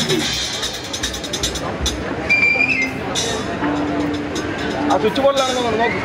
ആ സ്വിച്ച് ബോർഡിലാണെന്ന് തോന്നുന്നു നോക്ക്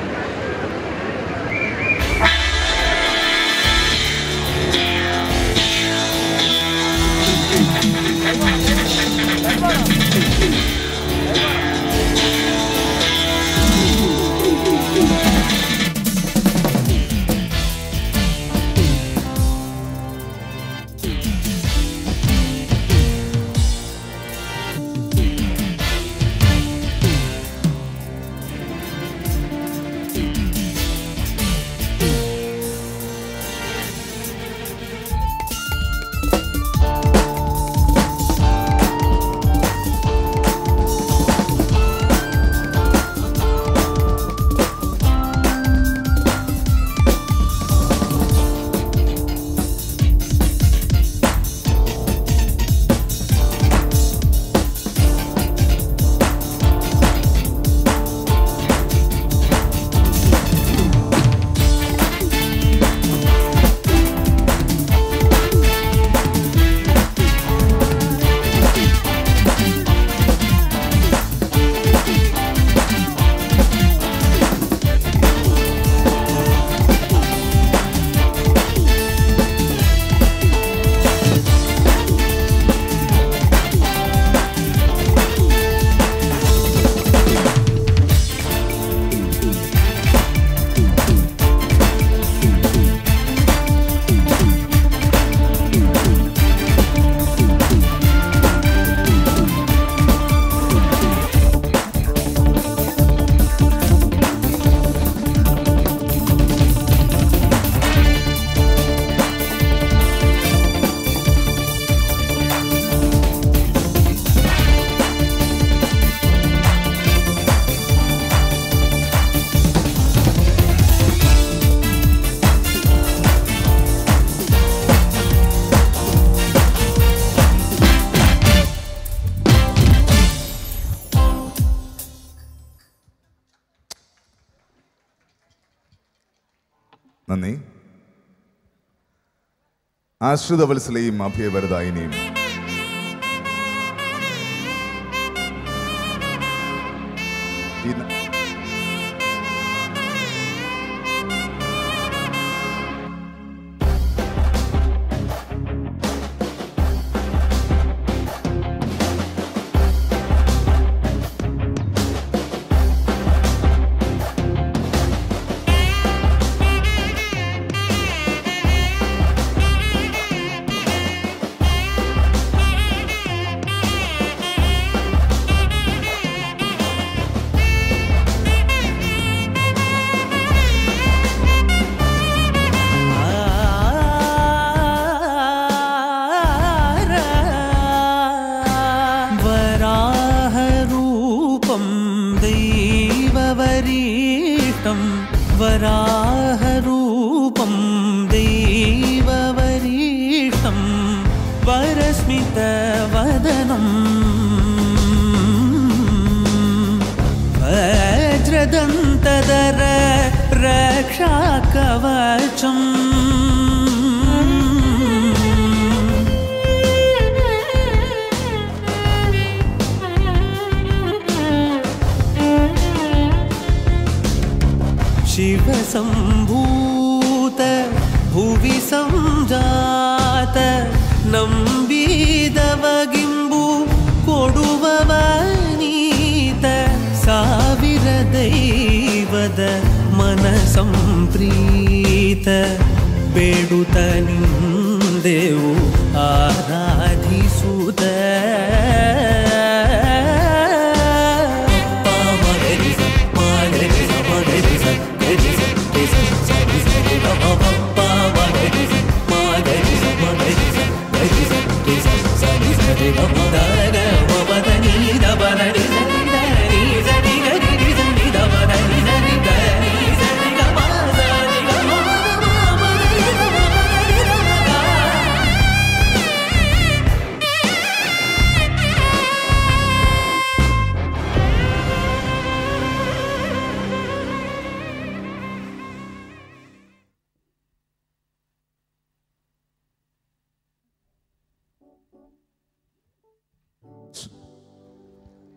നന്ദി ആശ്രിതവത്സലയും അഭയവരദായിനിയും ഈ ന- വരാഹരൂപം ദൈവവരീഷ്ടം വരാഹരൂപം ദൈവവരീഷ്ടം വരസ്മിതവദനം വജ്രദന്തദര രക്ഷാകവചം शिवसम्भूत भुवि सञ्जात ನಂಬಿದವಗಿಂಬು ಕೊಡುವವನೀತ ಸಾವಿರ ದೈವದ ಮನ ಸಂಪ್ರೀತ ಬೇಡುತ್ತ ನಿಂದೆವು ಆರಾಧಿಸುತ್ತ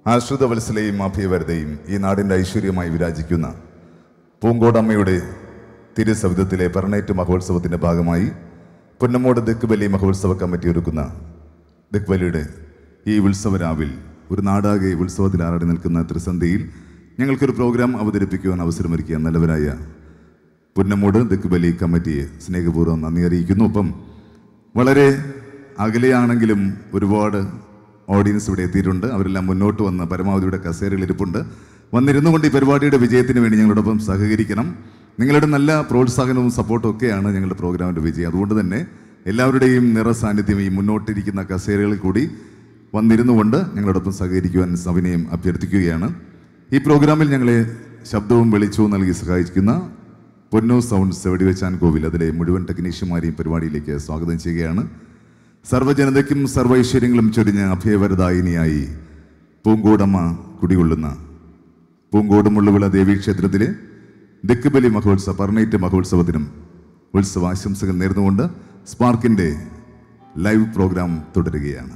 ആശ്രിത വത്സലയും അഭയവരതയും ഈ നാടിൻ്റെ ഐശ്വര്യമായി വിരാജിക്കുന്ന പൂങ്കോടമ്മയുടെ തിരുസവിധത്തിലെ പെർണേറ്റ് മഹോത്സവത്തിൻ്റെ ഭാഗമായി പൊന്നമ്മോട് ദിക്ബലി മഹോത്സവ കമ്മിറ്റി ഒരുക്കുന്ന ദിക്ബലിയുടെ ഈ ഉത്സവരാവിൽ ഒരു നാടാകെ ഉത്സവത്തിൽ ആറാടി നിൽക്കുന്ന ത്രിസന്ധിയിൽ ഞങ്ങൾക്കൊരു പ്രോഗ്രാം അവതരിപ്പിക്കുവാൻ അവസരമൊരുക്കിയ നല്ലവരായ പുന്നമൂട് ദിക്ബലി കമ്മിറ്റിയെ സ്നേഹപൂർവ്വം നന്ദി അറിയിക്കുന്നു ഒപ്പം വളരെ അകലെയാണെങ്കിലും ഒരുപാട് ഓഡിയൻസ് ഇവിടെ എത്തിയിട്ടുണ്ട് അവരെല്ലാം മുന്നോട്ട് വന്ന് പരമാവധിയുടെ കസേരയിൽ ഇരിപ്പുണ്ട് വന്നിരുന്നു കൊണ്ട് ഈ പരിപാടിയുടെ വിജയത്തിന് വേണ്ടി ഞങ്ങളോടൊപ്പം സഹകരിക്കണം നിങ്ങളുടെ നല്ല പ്രോത്സാഹനവും സപ്പോർട്ടും ഒക്കെയാണ് ഞങ്ങളുടെ പ്രോഗ്രാമിൻ്റെ വിജയം അതുകൊണ്ട് തന്നെ എല്ലാവരുടെയും നിറ സാന്നിധ്യം ഈ മുന്നോട്ടിരിക്കുന്ന കസേരകളിൽ കൂടി വന്നിരുന്നു കൊണ്ട് ഞങ്ങളോടൊപ്പം സഹകരിക്കുവാൻ സവിനയം അഭ്യർത്ഥിക്കുകയാണ് ഈ പ്രോഗ്രാമിൽ ഞങ്ങളെ ശബ്ദവും വെളിച്ചവും നൽകി സഹായിക്കുന്ന പൊന്നു സൗണ്ട്സ് വെടിവെച്ചാൻ കോവിൽ അതിലെ മുഴുവൻ ടെക്നീഷ്യന്മാരെയും പരിപാടിയിലേക്ക് സ്വാഗതം ചെയ്യുകയാണ് സർവ്വജനതയ്ക്കും സർവ്വ ഐശ്വര്യങ്ങളും ചൊരിഞ്ഞ് അഭയവരദായിനിയായി പൂങ്കോടമ്മ കുടികൊള്ളുന്ന പൂങ്കോട് മുള്ളുവിള ദേവീക്ഷേത്രത്തിലെ ദിക്കുബലി മഹോത്സവ പർണൈറ്റ് മഹോത്സവത്തിനും ഉത്സവാശംസകൾ നേർന്നുകൊണ്ട് സ്പാർക്കിൻ്റെ ലൈവ് പ്രോഗ്രാം തുടരുകയാണ്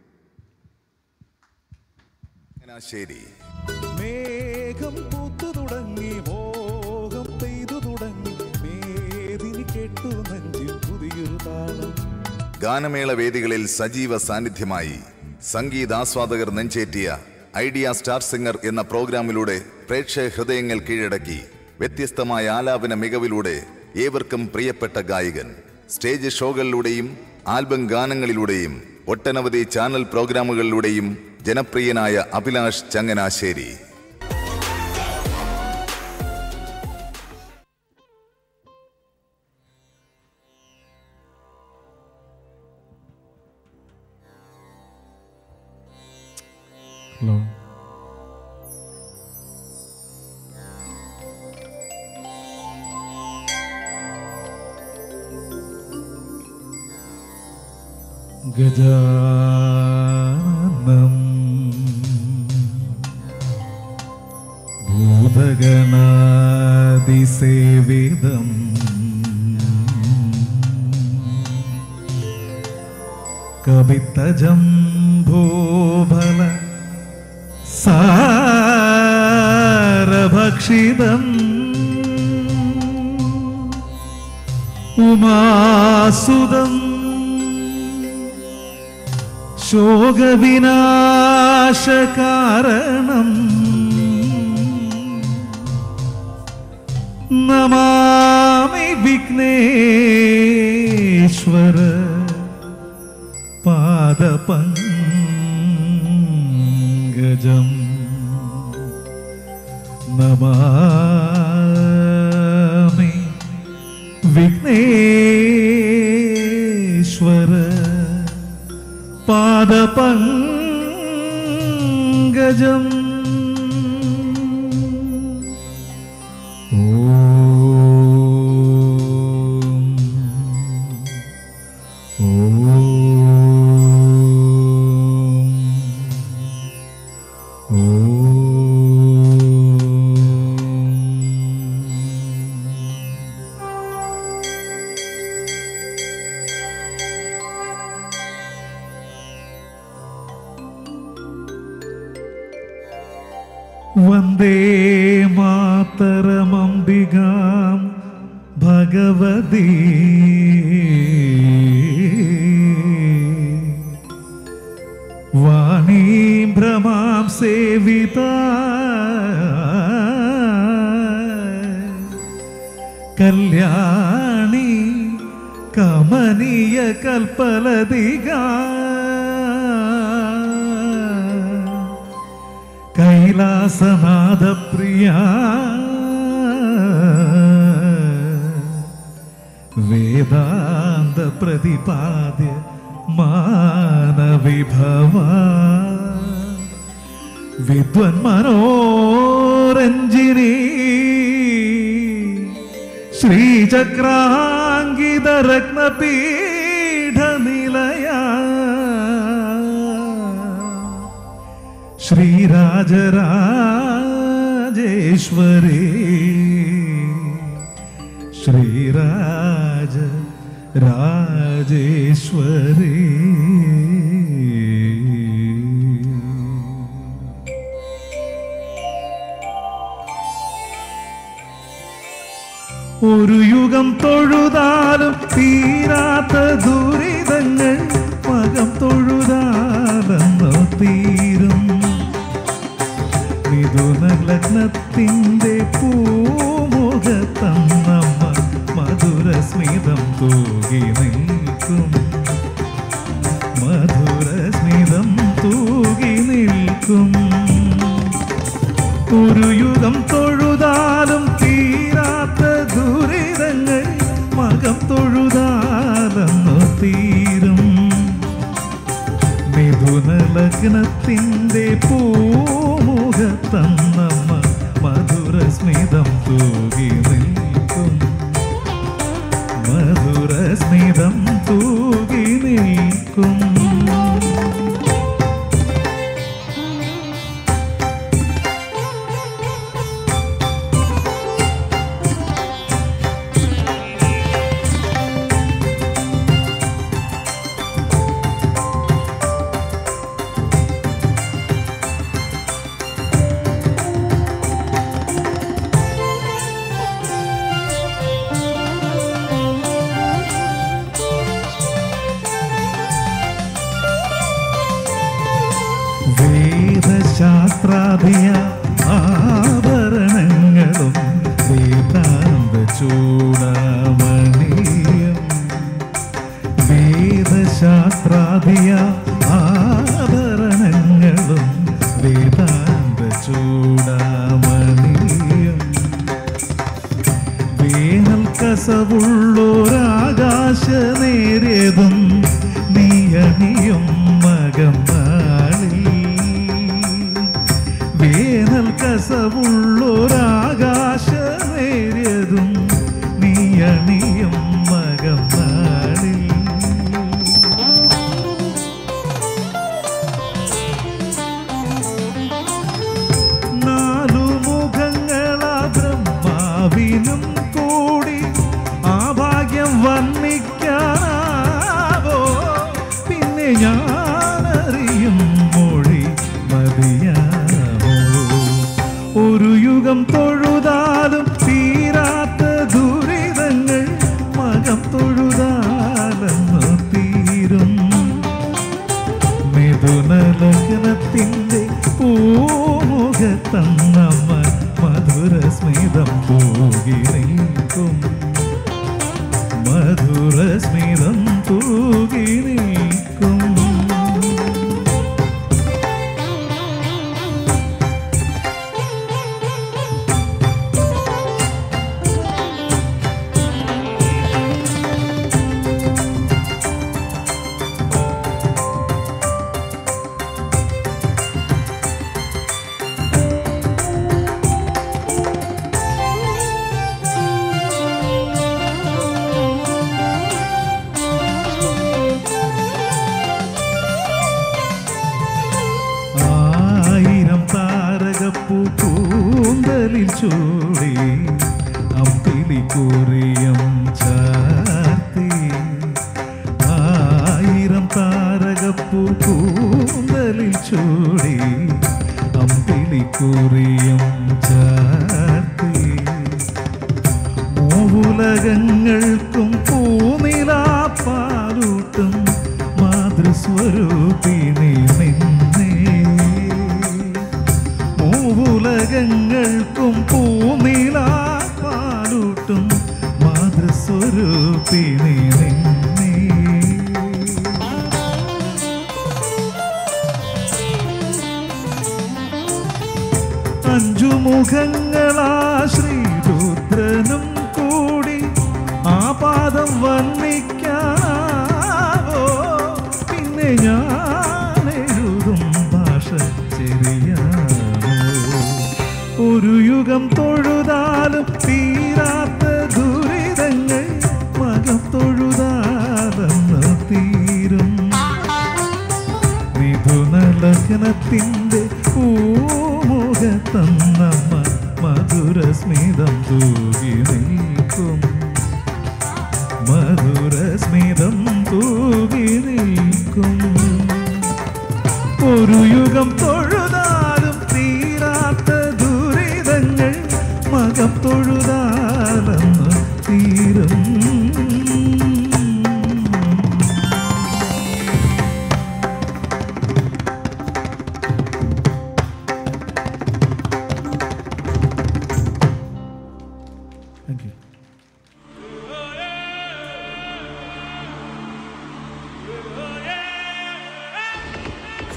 ശരി മേഘം പൂത്തു തുടങ്ങി മോഹം പെയ്തു തുടങ്ങി മേദിനി കേട്ടു നെഞ്ചിൽ പുതിയൊരു താളം ഗാനമേള വേദികളിൽ സജീവ സാന്നിധ്യമായി സംഗീതാസ്വാദകർ നെഞ്ചേറ്റിയ ഐഡിയ സ്റ്റാർ സിംഗർ എന്ന പ്രോഗ്രാമിലൂടെ പ്രേക്ഷക ഹൃദയങ്ങൾ കീഴടക്കി വ്യത്യസ്തമായ ആലാപന മികവിലൂടെ ഏവർക്കും പ്രിയപ്പെട്ട ഗായകൻ സ്റ്റേജ് ഷോകളിലൂടെയും ആൽബം ഗാനങ്ങളിലൂടെയും ഒട്ടനവധി ചാനൽ പ്രോഗ്രാമുകളിലൂടെയും ജനപ്രിയനായ അഭിലാഷ് ചങ്ങനാശ്ശേരി ഹലോ ഗജാനം ഭൂതഗണാതിസേവിതം കവിത്തജംഭൂഫല സാരഭക്ഷിതം ഉമാസുതം ശോകവിനാശകാരണം നമാമി വിഘ്നേശ്വര പാദപങ്കജം നമാമി വിഘ്നേശ്വര പാദപങ്കജം ഓം വന്ദേ മാതരമംബികാം ഭഗവതി വാണീം ഭ്രമാം സേവിത കല്യാണി കമനീയ കൽപ്പലതികാ കൈലാസനാഥപ്രിയ വേദാന്ത പ്രതിപാദ്യ മാനവിഭവ വിദ്വൻ മനോരഞ്ജിനി ശ്രീചക്രാങ്കിത രത്നപീഠ നിലയ ശ്രീരാജരാജേശ്വരി ശ്രീരാജ രാജേശ്വരി ഒരു യുഗം തൊഴുതാലും തീരാത്ത ദുരിതങ്ങൾ മകം തൊഴുതാലെന്ന് തീരും മിഥുന ലഗ്നത്തിൻ്റെ പൂമുഖത്തന്നമ്മ മധുര സ്മിതം തൂകി നിൽക്കും മധുര സ്മിതം തൂകി നിൽക്കും ഒരു യുഗം തൊഴുതാലും തീരാത്ത ദുരിതങ്ങൾ മകം തൊഴുതാലെന്നു തീരും മിഥുന ലഗ്നത്തിൻ്റെ പൂമുഖത്തന്നമ്മ മധുര സ്മിതം തൂകി നിൽക്കും മധുര സ്മിതം തൂകി നിൽക്കും വേദശാസ്ത്രാധിയ ആഭരണങ്ങളും വേദാന്ത ചൂടാമണിയും വേദശാസ്ത്രാധിയ ആഭരണങ്ങളും വേദാന്ത ചൂടാമണിയും വേനൽ കസവുള്ളോരാകാശ നേരിയതും നീയണിയും മകം നാളിൽ വേനൽ കസവുള്ളോരാകാശ നേരിയതും നീയണിയും മകം നാളിൽ നാലു മുഖങ്ങളാ ബ്രഹ്മാവിനും കൂടി ആ ഭാഗ്യം വർണ്ണിക്കാവോ പിന്നെ ഞാനറിയും മൊഴി മതിയാമോ ഒരു യുഗം തൊഴുതാലും തീരാത്ത ദുരിതങ്ങൾ മകം തൊഴുതാലെന്നു തീരും മിഥുന ലഗ്നത്തിൻ്റെ പൂമുഖത്തന്നമ്മ മധുര സ്മിതം തൂകി നിൽക്കും മധുര സ്മിതം തൂകി നിൽക്കും ആയിരം താരകപ്പൂ കൂന്തലിൽ ചൂടി അമ്പിളി കുറിയം ചാർത്തി ആയിരം താരകപ്പൂ കൂന്തലിൽ ചൂടി അമ്പിളി കുറിയം ചാർത്തി മൂവുലകങ്ങൾക്കും പൂനിലാപ്പാലൂട്ടും മാതൃസ്വരൂപിണി നിന്നേ മൂവുലകങ്ങൾക്കും പൂനിലാപ്പാലൂട്ടും മാതൃസ്വരൂപിണി നിന്നേ അഞ്ചു മുഖങ്ങളാ ശ്രീരുദ്രനും കൂടി ആ പാദം വർണ്ണിക്കാവോ പിന്നെ ഞാൻ എഴുതും ഭാഷ ശരിയാമോ ഒരു യുഗം തൊഴുതാലും തീരാത്ത ദുരിതങ്ങൾ മകം തൊഴുതാലെന്ന് തീരും മിഥുന ലഗ്നത്തിൻ്റെ പൂമുഖത്തന്നമ്മ മധുര സ്മിതം തൂകി നിൽക്കും മധുര സ്മിതം തൂകി നിൽക്കും ഒരു യുഗം തൊഴുതാലും തീരാത്ത ദുരിതങ്ങൾ മകം തൊഴുതാലെന്ന്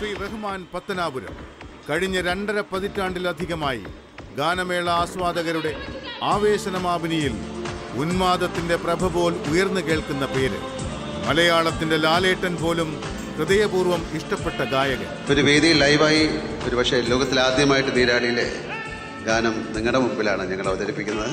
ശ്രീ റഹ്മാൻ പത്തനാപുരം കഴിഞ്ഞ രണ്ടര പതിറ്റാണ്ടിലധികമായി ഗാനമേള ആസ്വാദകരുടെ ആവേശനമാപിനിയിൽ ഉന്മാദത്തിന്റെ പ്രഭ പോൽ ഉയർന്നു കേൾക്കുന്ന പേര് മലയാളത്തിന്റെ ലാലേട്ടൻ പോലും ഹൃദയപൂർവ്വം ഇഷ്ടപ്പെട്ട ഗായകൻ ഒരു വേദിയിൽ ലൈവായി ഒരു പക്ഷേ ലോകത്തിൽ ആദ്യമായിട്ട് നീരാളിയിലെ ഗാനം നിങ്ങളുടെ മുമ്പിലാണ് ഞങ്ങൾ അവതരിപ്പിക്കുന്നത്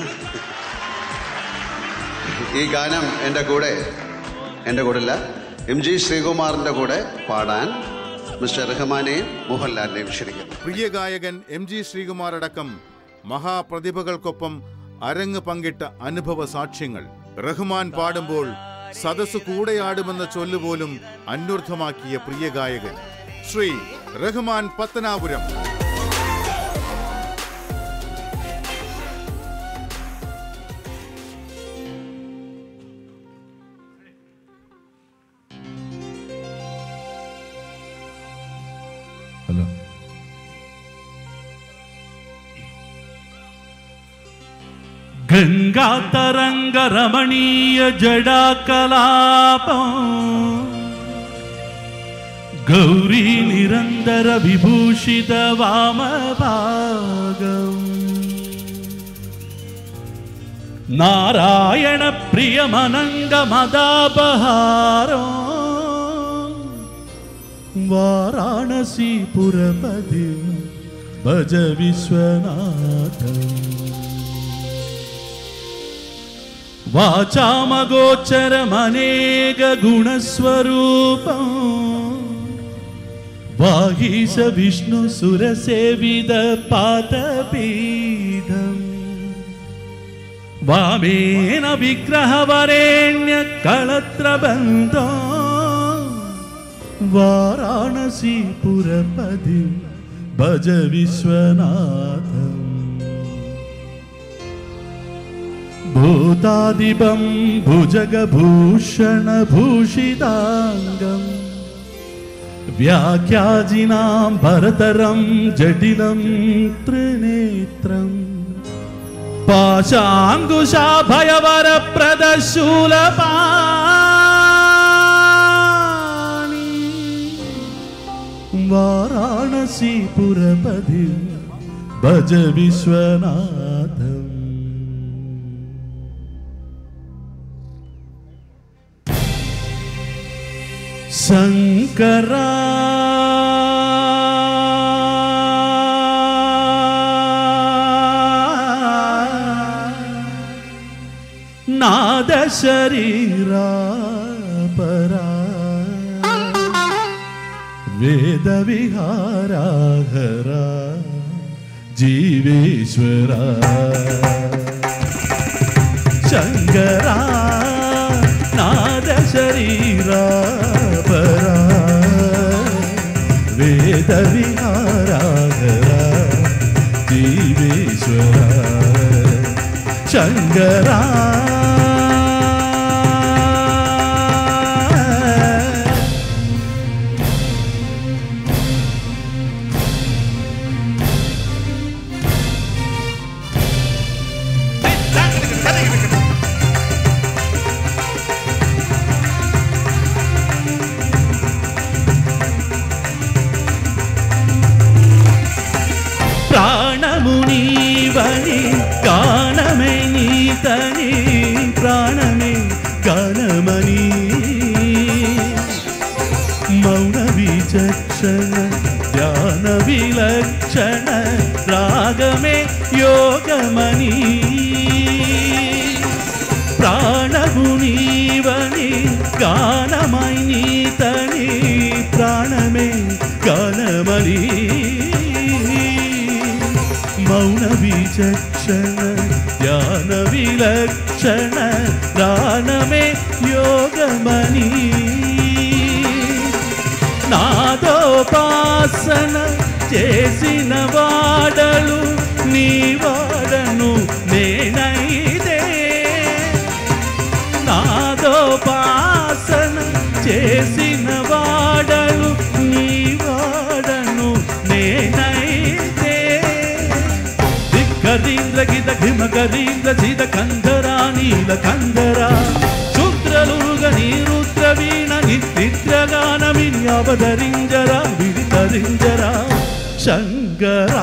ഈ ഗാനം എൻ്റെ കൂടെ എൻ്റെ കൂടെ അല്ല എം ജി ശ്രീകുമാറിൻ്റെ കൂടെ പാടാൻ മിസ്റ്റർ റഹ്മാനെയും മോഹൻലാലിനെയും ക്ഷണിക്കുന്നു പ്രിയ ഗായകൻ എം ജി ശ്രീകുമാർ അടക്കം മഹാപ്രതിഭകൾക്കൊപ്പം അരങ്ങ് പങ്കിട്ട അനുഭവ സാക്ഷ്യങ്ങൾ റഹ്മാൻ പാടുമ്പോൾ സദസ് കൂടെയാടുമെന്ന ചൊല്ലുപോലും അന്വർത്ഥമാക്കിയ പ്രിയ ഗായകൻ ശ്രീ റഹ്മാൻ പത്തനാപുരം ഹലോ ഗംഗാതരംഗ രമണീയ ജടാകലാപം ഗൗരി നിരന്തര വിഭൂഷിത വാമഭാഗം നാരായണ പ്രിയമനംഗ മദാപഹാരം വാരാണസീപുരപതി ഭജ വിശ്വനാഥം വാചാമഗോചരമനേക ഗുണസ്വരൂപം വാഗീശ വിഷ്ണു സുരസേവിത പാദപീഠം വാമേന വിഗ്രഹവരേണ്യ കളത്രബന്ധോ വാരാണസീപുരപതി ഭജ വിശ്വനാഥം ഭൂതാദിപം ഭുജഗഭൂഷണഭൂഷിതാംഗം വ്യാഖ്യാജിനാം ഭരതരം ജടിലം ത്രിനേത്രം പാശാങ്കുശാഭയവര പ്രദശൂലപാണി വാരാണസീപുരപതി ഭജ വിശ്വനാഥം ശങ്കരാ നാദശരീരാ പരാ വേദവിഹാരാഹര ജീവേശ്വര ശങ്കരാ നാദശരീരാ പരാ വേദവിഹാരാഹര ജീവേശ്വര ശങ്കരാ ప్రాణమునీవని గానమే నీతని ప్రాణమే గానమని మౌన విచక్షణ ధ్యాన విలక్షణ రాగమే యోగమని ప్రాణమునీవని గానమై నీతని ప్రాణమే గానమని మౌన విచక్షణ ధ్యాన విలక్షణ ప్రాణమే యోగమని నాదోపాసన చేసిన వాడలు నీ వాడను నేనైదే నాదోపాసన చేసిన వాడలు నీ వాడను నేనైతే దిగ్గరీంద్ర గిద ఘిమగరీంద్ర చిద కంధరా నీల కంధరా శుద్రలుగ నీరుద్ర వీణ నిత్యగానమిని అవధరించరా విడితర ರಿಂಜರ ಶಂಕರ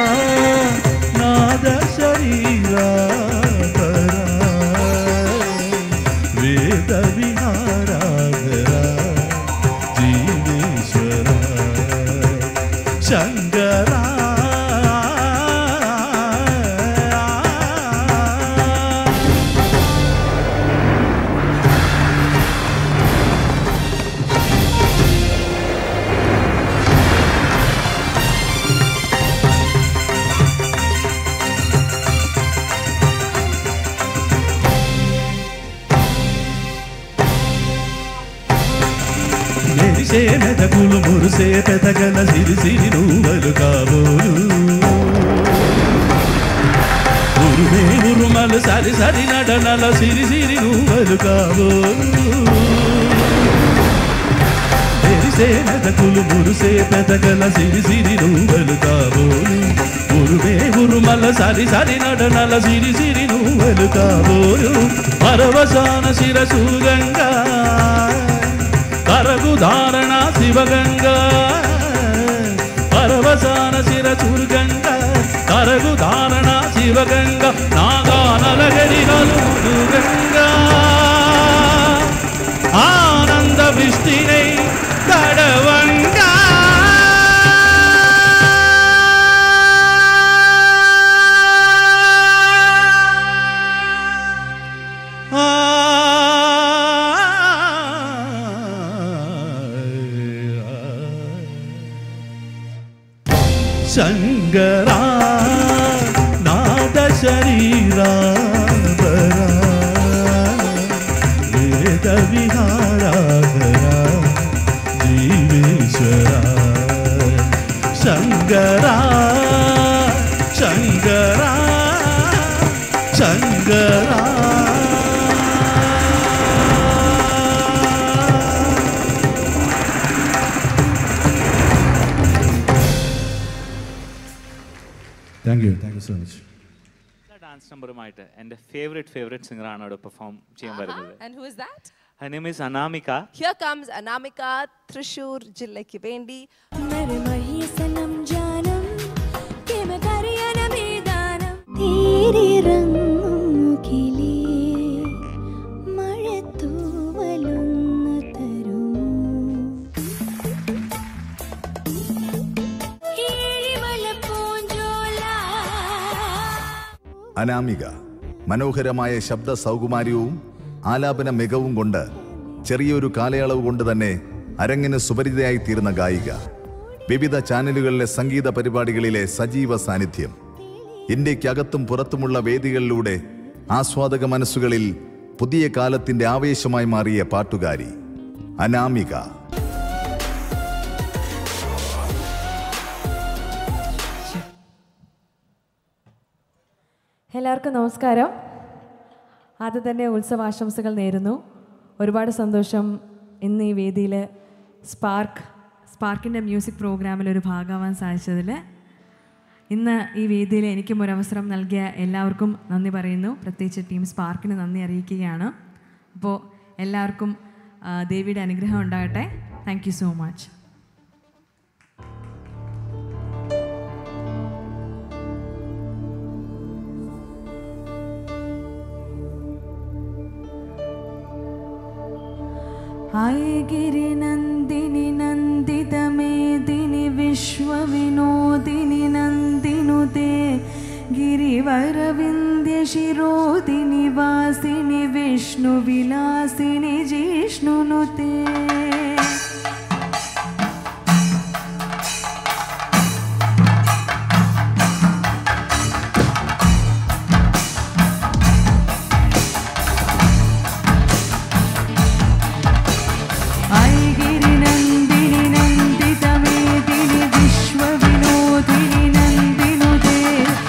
ನಾದ ಶರೀರ ಪರ ವೇದ ವಿಹಾರಾಧರ ಜೀವೇಶ್ವರ ಶಂಕರ మెరిసే మెదకులు మురిసే పెదగల సిరి సిరి నువ్వలు కాబోలు ఉరుమే ఉరుమలు సరి సరి నడనల సిరి సిరి నువ్వలు కాబోలు మెరిసే మెదకులు మురిసే పెదగల సిరి సిరి నువ్వలు కాబోలు ఉరుమే ఉరుమల సరి సరి నడనల సిరి సిరి నువ్వలు కాబోలు పరవసాన శిరసు గంగా కరగు ధారణ శివగంగా పరవసాన శిరచుర్గంగా కరగు ధారణ శివగంగా నాగానలగరి నలుడు గంగా ఆనంద విష్టినై తడవంగా ശങ്കരാ നാദ ശരീരാ വേദ വിഹാരാധര ജീവേശ്വര ശങ്കരാ ശങ്കരാ ശങ്കരാ thank you thank you so much dance നമ്പറുമായിട്ട് എൻ്റെ ഫേവറേറ്റ് ഫേവറേറ്റ് സിംഗറാണ് അവിടെ പെർഫോം ചെയ്യാൻ വരുന്നത് And who is that? Her name is Anamika Here comes Anamika Trishur ജില്ലയ്ക്ക് വേണ്ടി മരമഹി സനം ജാനം കിമകറിയനമേദാനം തീരിറങ്ങുകിലേ മഴത്തൂവലൊന്നു തരും അനാമിക മനോഹരമായ ശബ്ദ സൗകുമാര്യവും ആലാപന മികവും കൊണ്ട് ചെറിയൊരു കാലയളവ് കൊണ്ട് തന്നെ അരങ്ങിന് സുപരിതയായി തീർന്ന ഗായിക വിവിധ ചാനലുകളിലെ സംഗീത പരിപാടികളിലെ സജീവ സാന്നിധ്യം ഇന്ത്യക്കകത്തും പുറത്തുമുള്ള വേദികളിലൂടെ ആസ്വാദക മനസ്സുകളിൽ പുതിയ കാലത്തിന്റെ ആവേശമായി മാറിയ പാട്ടുകാരി അനാമിക എല്ലാവർക്കും നമസ്കാരം ആദ്യം തന്നെ ഉത്സവാശംസകൾ നേരുന്നു ഒരുപാട് സന്തോഷം ഇന്ന് ഈ വേദിയിൽ സ്പാർക്ക് സ്പാർക്കിൻ്റെ മ്യൂസിക് പ്രോഗ്രാമിൽ ഒരു ഭാഗമാവാൻ സാധിച്ചതിൽ ഇന്ന് ഈ വേദിയിൽ എനിക്കും ഒരവസരം നൽകിയ എല്ലാവർക്കും നന്ദി പറയുന്നു പ്രത്യേകിച്ച് ടീം സ്പാർക്കിന് നന്ദി അറിയിക്കുകയാണ് അപ്പോൾ എല്ലാവർക്കും ആ, ദേവിയുടെ അനുഗ്രഹം ഉണ്ടാകട്ടെ താങ്ക് യു സോ മച്ച് गिरि नन्दिनि नन्दितमेदिनि विश्वविनोदिनि नन्दिनुते गिरिवरविन्द्यशिरोदिनि वासिनि विष्णुविलासिनि जिष्णुनुते ऐगिरि नन्दिनि नन्दितमेदिनि विश्वविनोदिनि नन्दिनुते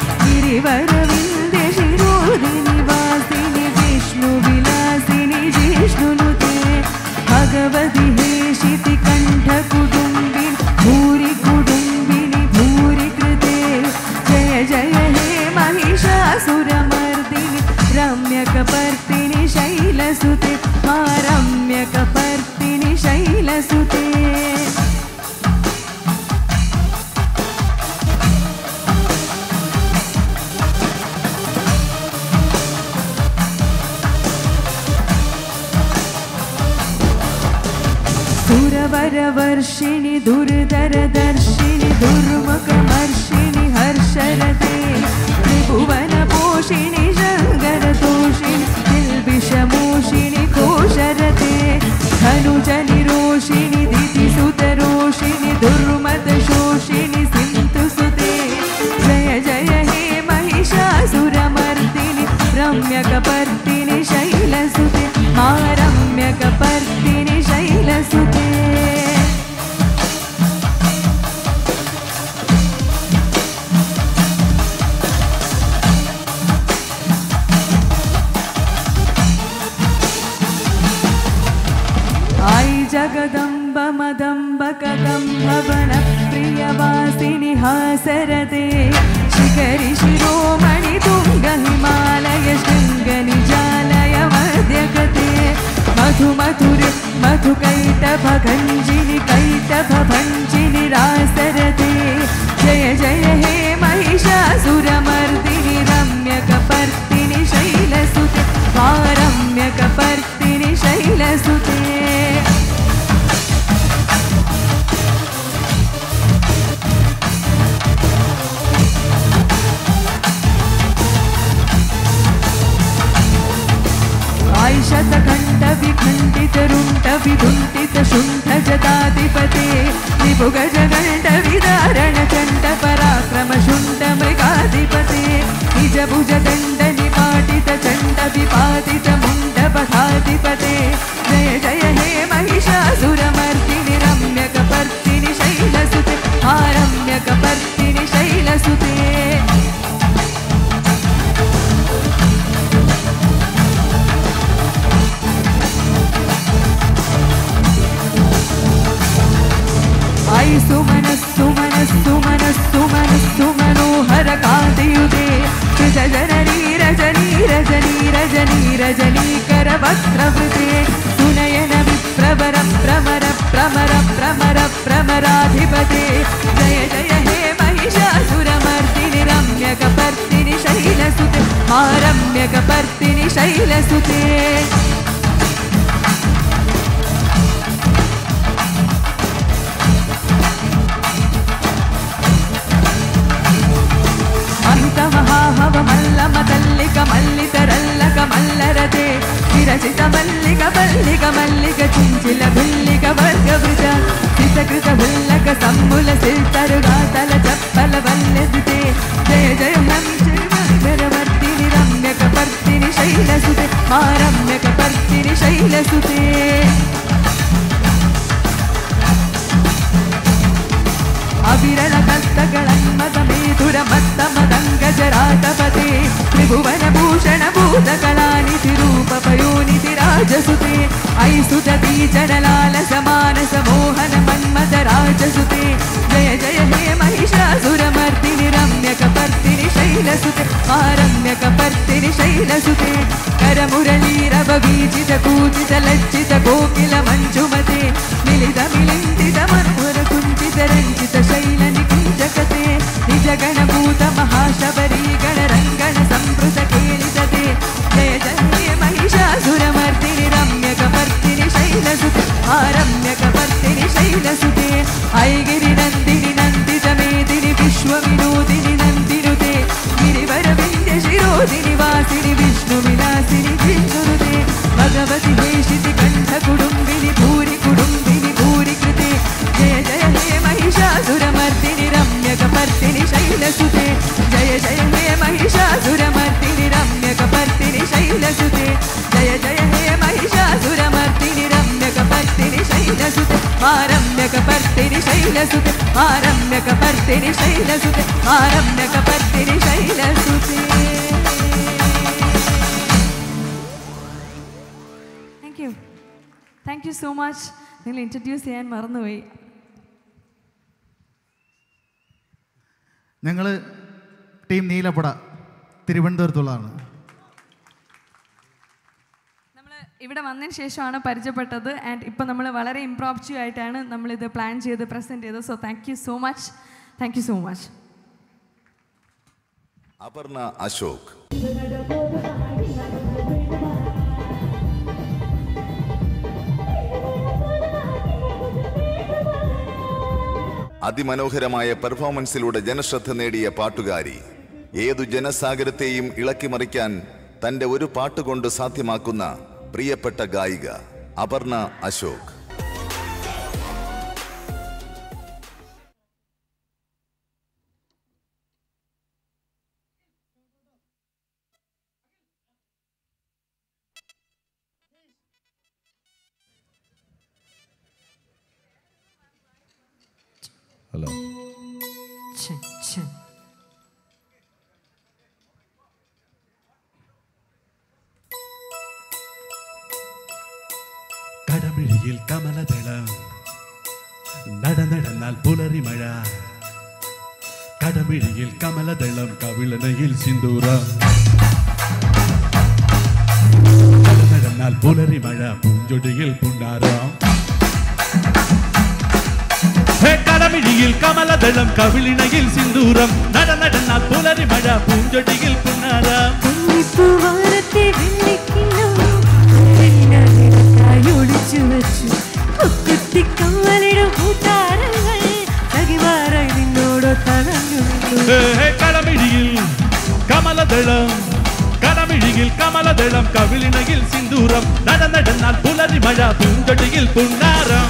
गिरिवरविन्द्यशिरोदिनि वासिनि विष्णुविलासिनि जिष्णुनुते भगवति हेशिति कण्ठकुटुम्बिनि भूरि कुटुम्बिनि भूरि कृते जय जय हे महिषासुरमर्दिनि रम्यकपर्दिनि शैलसुते मा रम्यकपर्दिनि शैलसुते दुर्गवर्षिणि दुर्धरदर्शिनि दुर्मुखमर्षिणि हर्षरते त्रिभुवनपोषिणि शङ्करतोषिणि किल्बिषमोषिणि कोशरते धनुजनिरोषिणि दितिसुतरोषिणि दुर्मदशोषिणि सिन्धुसुते जय जय हे महिषासुरमर्दिनि रम्यकपर्दिनि शैलसुते मा रम्यकपर्दिनि शैलसुते आई जगदम्ब मदम्ब कदम्बवन प्रियवासिनि हासरते शिखरि शिरोमणि तुङ्ग हिमालय शृङ्गनिजालय मध्यगते मधु मधुर मधुकैटभ गञ्जिनि कैटभ भञ्जिनि रासरते जय जय हे महिषासुरमर्दिनि रम्यकपर्दिनि शैलसुते वा रम्यकपर्दिनि शैलसुते आयशतकण्ठ विखण्डित रुण्ड विदुण्डित शुण्ठ जताधिपते त्रिभुगजगण्ड विदारण चण्ड पराक्रम शुण्ड मृगाधिपते निज भुज दण्ड निपाटित चण्ड विपादित मुण्ड पथाधिपते जय जय हे महिषासुरमर्दिनि रम्यकपर्दिनि शैलसुते आरम्यकपर्दिनि शैलसुते आई सुमनस्सु मनस्सु मनस्सु मनस्सु मनोहर कादियुते कृत जननी रजनी रजनी रजनी रजनीकर वक्त्रवृते सुनयन विप्रवर भ्रमर भ्रमर भ्रमर भ्रमराधिपते जय जय हे महिषासुरमर्दिनि रम्यकपर्दिनि शैलसुते मा रम्यकपर्दिनि शैलसुते महित महाहव मल्ल मदल्लिक मल्लितरल्लक मल्लरते विरचित मल्लिक मल्लिक मल्लिक चिञ्चिल भिल्लिक वर्गवृत कृत भुल्लक सम्मुल सिल्तरुगातल चप्पल वल्लदिते जय जय हम श्रीमङ्गलवर्तिनि रम्यकपर्दिनि शैलसुते मा रम्यकपर्दिनि शैलसुते ಅವಿರಳ ಕರ್ತಗಳನ್ಮದ ಮೇಧುರ ಮತ್ತ ಮದಂಗಜರಾಟಪತೆ ತ್ರಿಭುವನ ಭೂಷಣ ಭೂತ ಕಲಾನಿಧಿ ರೂಪ ಪಯೋನಿಧಿ ರಾಜಸುತೆ ಐಸುತ ಬೀಜನಲಾಲ ಸಮಾನಸ ಮೋಹನ ಮನ್ಮದ ರಾಜಸುತೆ ಜಯ ಜಯ ಹೇ ಮಹಿಷಾಸುರಮರ್ದಿನಿ ರಮ್ಯಕಪರ್ದಿನಿ ಶೈಲಸುತೆ ಆರಮ್ಯಕಪರ್ದಿನಿ ಶೈಲಸುತೆ ಕರಮುರಳೀರವ ಬೀಜಿತ ಕೂಜಿತ ಲಜ್ಜಿತ ಕೋಕಿಲ ಮಂಜುಮತೆ ಮಿಲಿತ ಮಿಲಿಂದಿತ ಮನೋಹರ ಕುಂಚಿತ ರಂಜಿತ ಶೈಲ ನಿಕುಂಜಕತೆ ನಿಜ ಗಣಭೂತ ಮಹಾಶಬರಿ ಗಣರಂಗಣ ಸಂಪೃತ ಕೇಳಿದತೆ ಜಯ ಜಯ ಹೇ ಮಹಿಷಾಸುರಮರ್ದಿನಿ ರಮ್ಯಕಪರ್ದಿನಿ ಶೈಲಸುತೆ ಆರಮ್ಯಕಪರ್ದಿನಿ ಶೈಲಸುತೆ ಐಗಿರಿ ನಂದಿನಿ ನಂದಿತ ಮೇದಿನಿ ವಿಶ್ವ ವಿನೋದಿನಿ ನಂದಿನುತೆ ಗಿರಿವರ ವಿಂಧ್ಯ ಶಿರೋದಿನಿ ವಾಸಿನಿ ವಿಷ್ಣು ವಿಲಾಸಿನಿ ವಿಷ್ಣುನುತೆ ಭಗವತಿ ಹೇಷಿತಿ ಕಂಠ ಕುಡುಂಬಿನಿ ಭೂರಿ ಕುಡುಂಬಿನಿ ಭೂರಿ ಕೃತೆ ಜಯ ಜಯ ಹೇ ಮಹಿಷಾಸುರಮರ್ದಿನಿ ರಮ್ಯಕಪರ್ದಿನಿ ಶೈಲಸುತೆ ಜಯ ಜಯ ಹೇ ಮಹಿಷಾಸುರಮರ್ದಿನಿ ರಮ್ಯಕಪರ್ದಿನಿ ಶೈಲಸುತೆ ಜಯ ಜಯ ಹೇ ಮಹಿಷಾಸುರಮರ್ದಿನಿ ರಮ್ಯಕಪರ್ದಿನಿ ಶೈಲಸುತೆ ಆರಮ್ಯಕಪರ್ದಿನಿ ಶೈಲಸುತೆ ಆರಮ್ಯಕಪರ್ದಿನಿ ಶೈಲಸುತೆ ಆರಮ್ಯಕಪರ್ದಿನಿ ಶೈಲಸುತೆ thank you thank you so much നിങ്ങൾ ഇൻട്രൊഡ്യൂസ് ചെയ്യാൻ മറന്നുപോയി ഞങ്ങൾ ടീം നീലപ്പട തിരുവനന്തപുരത്തുള്ളതാണ് ഇവിടെ വന്നതിന് ശേഷമാണ് പരിചയപ്പെട്ടത് ആൻഡ് ഇപ്പം നമ്മൾ വളരെ ഇംപ്രോപ്റ്റീവ് ആയിട്ടാണ് നമ്മളിത് പ്ലാൻ ചെയ്ത് പ്രസൻറ്റ് ചെയ്തത് so thank you so much thank you so much Aparna Ashok Thank you. അതിമനോഹരമായ പെർഫോമൻസിലൂടെ ജനശ്രദ്ധ നേടിയ പാട്ടുകാരി ഏതു ജനസാഗരത്തെയും ഇളക്കിമറിക്കാൻ തന്റെ ഒരു പാട്ടുകൊണ്ട് സാധ്യമാക്കുന്ന പ്രിയപ്പെട്ട ഗായിക അപർണ അശോക് ഹലോ കടമിഴിയിൽ കമലദളം നടനടന്നാൽ പുലരി മഴ കടമിഴിയിൽ കമലദളം കവിളനയിൽ സിന്ദൂരം നടനടന്നാൽ പുലരി മഴ പൂഞ്ചൊടിയിൽ പുണ്ണാരം ഹേ, കടമിഴിയിൽ കമലദളം കവിളിണയിൽ സിന്ദൂരം നടനടന്നാൽ പുലരി മഴ പൂഞ്ചൊടിയിൽ പുണ്ണാരം പൂവാരത്തെ വെള്ളിക്കിണ്ണം വെണ്ണനിറക്കായി ഒളിച്ചു വച്ചു കുത്തി കമ്മലിടും കൂട്ടാരങ്ങൾ തകിമാറായി നിന്നോടോ തണഞ്ഞു ഹേ, ഹേ, കടമിഴിയിൽ കമലദളം കടമിഴിയിൽ കമലദളം കവിളിണയിൽ സിന്ദൂരം നടനടന്നാൽ പുലരി മഴ പൂഞ്ചൊടിയിൽ പുണ്ണാരം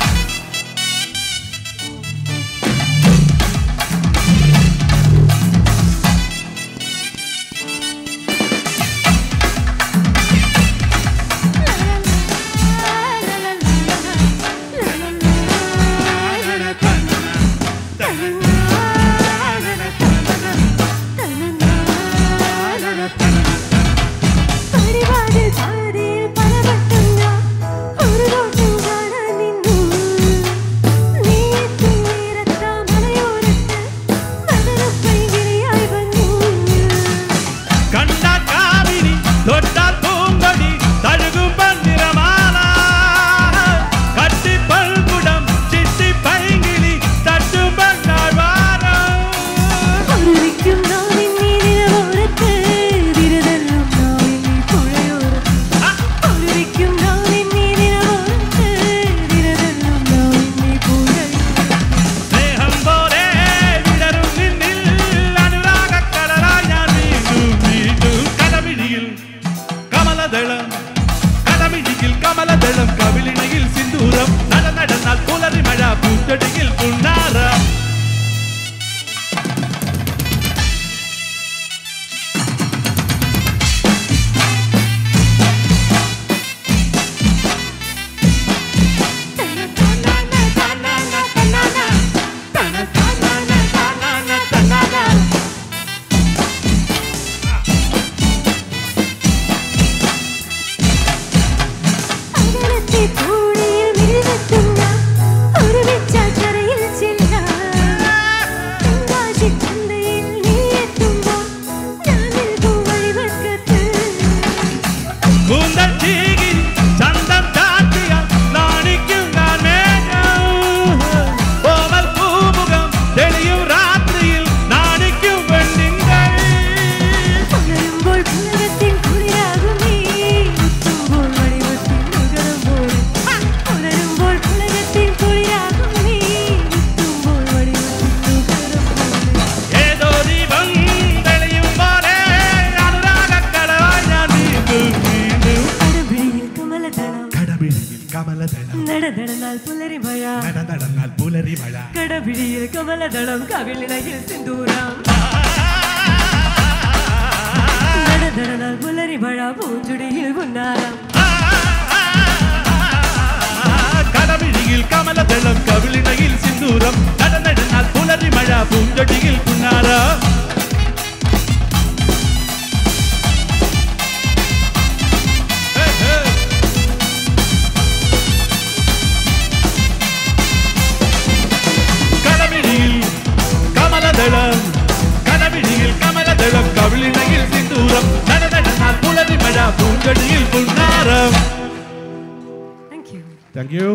പരിപാടിയിൽ പാതിയിൽ പലവട്ടം ഞാൻ ഒരു നോട്ടം കാണാൻ നിന്നു നീ എത്തും നേരത്താ മലയോരത്ത് മദനപ്പൈങ്കിളിയായി വന്നു കണ്ടാൽ കാവിരി തൊട്ടാൽ പൂങ്കൊടി തഴുകും പന്നിറമാല കട്ടിപ്പൽകുടം ചിട്ടി പൈങ്കിളി തട്ടും പെണ്ണാഴ്വാരം ഒളിക്കും നാവിൻ നീ നിലവോരത്ത് വിരതല്ലും നാവിൻ നീ പുഴയോരത്ത് ഒളിക്കും നാവിൻ നീ നിലവോരത്ത് വിരതല്ലും നാവിൻ നീ പുഴയോരത്ത് സ്നേഹം പോലെ വിടരും നിന്നിൽ അനുരാഗക്കടലായി ഞാൻ വീണ്ടും വീണ്ടും കടമിഴിയിൽ കമലദളം കടമിഴിയിൽ കമലദളം കവിളിണയിൽ സിന്ദൂരം നടനടന്നാൽ പുലരി മഴ പൂച്ചടിയിൽ പുണ്ണാരം അകലത്തെ തോണിയിൽ മിഴിവെട്ടും ഞാൻ ഒരുമിച്ചാൽ കരയിൽ ചെല്ലാം. തെങ്കാശിച്ചന്തയിൽ നീ എത്തുമ്പോൾ ഞാൻ നിൽക്കും വഴിവക്കത്ത്. കൂന്തൽ ചീകി ചന്തം ചാത്തിയ നാണിക്കും ഞാൻ മേഘം ഓമൽ പൂമുഖം തെളിയും രാത്രിയിൽ നാണിക്കും പെണ്ണിങ്ങൾ പുലരുമ്പോൾ പുലകത്തിൻ കുളിരാകും നീ. ഉത്തുമ്പോൾ വടിവത്തിൻ നുകരം പോലെ. പുലരുമ്പോൾ പുലകത്തിൻ കുളിരാകും നീ. ഉത്തുമ്പോൾ വടിവത്തിൻ നുകരം പോലെ. ഏതോ ദീപം തെളിയും പോലെ അനുരാഗക്കടലായി ഞാൻ വീണ്ടും വീണ്ടും കടപിടിയിൽ കമലദളം കടമിഴിയിൽ കമലദളം നടനടന്നാൽ പുലരി മഴ നടനടന്നാൽ പുലരി മഴ കടപിടിയിൽ കമലദളം കവിളിണയിൽ സിന്ദൂരം നടനടന്നാൽ പുലരി മഴ പൂഞ്ചുടിയിൽ പുന്നാരം കടമിഴിയിൽ കമലദളം കവിളിണയിൽ സിന്ദൂരം നടനടന്നാൽ പുലരി മഴ പൂഞ്ചൊടിയിൽ പുണ്ണാര കടമിഴിയിൽ കമലദളം കടമിഴിയിൽ കമലദളം കവിളിണയിൽ സിന്ദൂരം നടനടന്നാൽ പുലരി മഴ പൂഞ്ചൊടിയിൽ പുണ്ണാരം താങ്ക് യു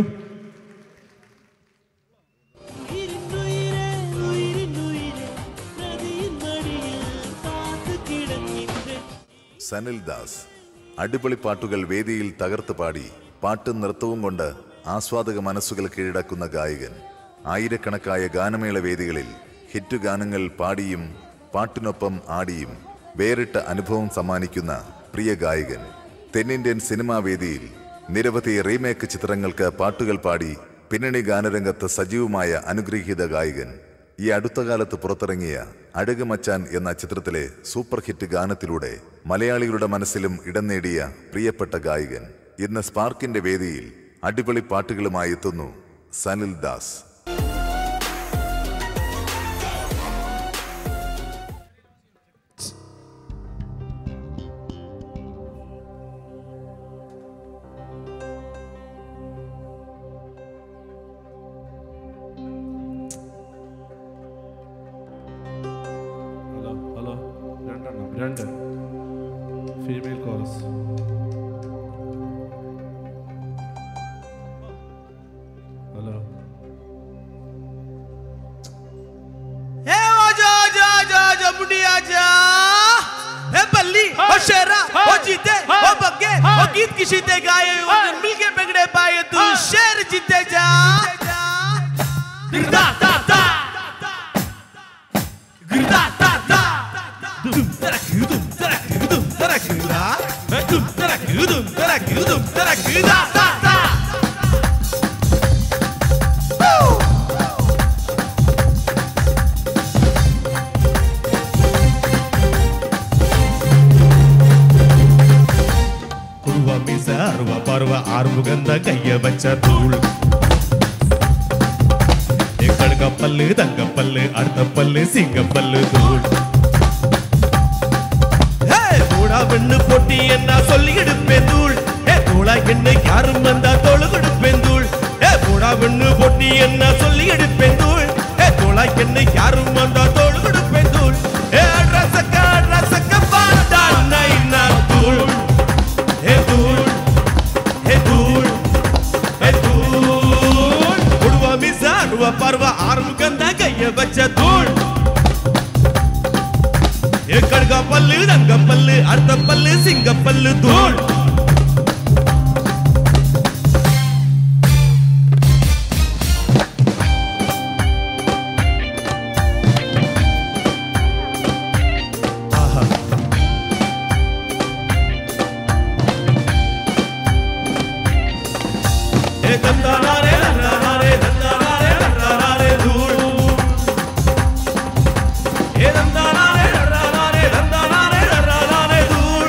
സനിൽ ദാസ് അടിപൊളി പാട്ടുകൾ വേദിയിൽ തകർത്ത് പാടി പാട്ടും നൃത്തവും കൊണ്ട് ആസ്വാദക മനസ്സുകൾ കീഴടക്കുന്ന ഗായകൻ ആയിരക്കണക്കായ ഗാനമേള വേദികളിൽ ഹിറ്റ് ഗാനങ്ങൾ പാടിയും പാട്ടിനൊപ്പം ആടിയും വേറിട്ട അനുഭവം സമ്മാനിക്കുന്ന പ്രിയ ഗായകൻ തെന്നിന്ത്യൻ സിനിമാ വേദിയിൽ നിരവധി റീമേക്ക് ചിത്രങ്ങൾക്ക് പാട്ടുകൾ പാടി പിന്നണി ഗാനരംഗത്ത് സജീവമായ അനുഗ്രഹീത ഗായകൻ ഈ അടുത്ത കാലത്ത് പുറത്തിറങ്ങിയ അഴക് മച്ചാൻ എന്ന ചിത്രത്തിലെ സൂപ്പർ ഹിറ്റ് ഗാനത്തിലൂടെ മലയാളികളുടെ മനസ്സിലും ഇടം നേടിയ പ്രിയപ്പെട്ട ഗായകൻ ഇന്ന് സ്പാർക്കിന്റെ വേദിയിൽ അടിപൊളി പാട്ടുകളുമായി എത്തുന്നു സനിൽ ദാസ് ഹലോ ഹലോ രണ്ടെണ്ണം രണ്ട് ഫീമെയിൽ കോറസ് ഹലോ ए आजा आजा आजा आजा बुढ़ी आजा ए बल्ली ओ शेरा ओ जीते ओ बग्गे ओ गीत किसी ते गाए ओ मिल के पकड़े पाए तू शेर जीते जा गिरदा ता ता गिरदा ता ता दुम तरा दुम तरा दुम तरा गिरदा दुम तरा दुम तरा दुम तरा गिरदा ता ता കുറുവ മിസ അറുവ പറുവ ആറുമുഖന്ത കയ്യ വച്ച തൂൾ കടുകപ്പല്ല് തങ്കപ്പല്ല് അടുത്തപ്പല്ല് സിംഗപ്പല്ല് തൂൾ தூளா வெண்ணு போட்டி என்ன சொல்லி எடுப்பேன் தூள் ஏ தூளா என்ன யாரும் வந்தா தோಳು கொடுப்பேன் தூள் ஏ தூளா வெண்ணு போட்டி என்ன சொல்லி எடுப்பேன் தூள் ஏ தூளா என்ன யாரும் வந்தா தோಳು கொடுப்பேன் தூள் ஏ ரசக்க ரசக்க பாடா நைனா தூள் ஏ தூள் ஏ தூள் ஏ தூள் உடுவா மிசா அருவா பார்வா ஆறுமுகந்தா கைய வச்ச தூள் எக்கடுகா பல்லு தங்க பல்லு அடுத்த பல்லு சிங்க பல்லு தூள் ஏ தந்தாரே தந்தாரே தந்தாரே தந்தாரே தூள் ஏ தந்தாரே தந்தாரே தந்தாரே தந்தாரே தூள்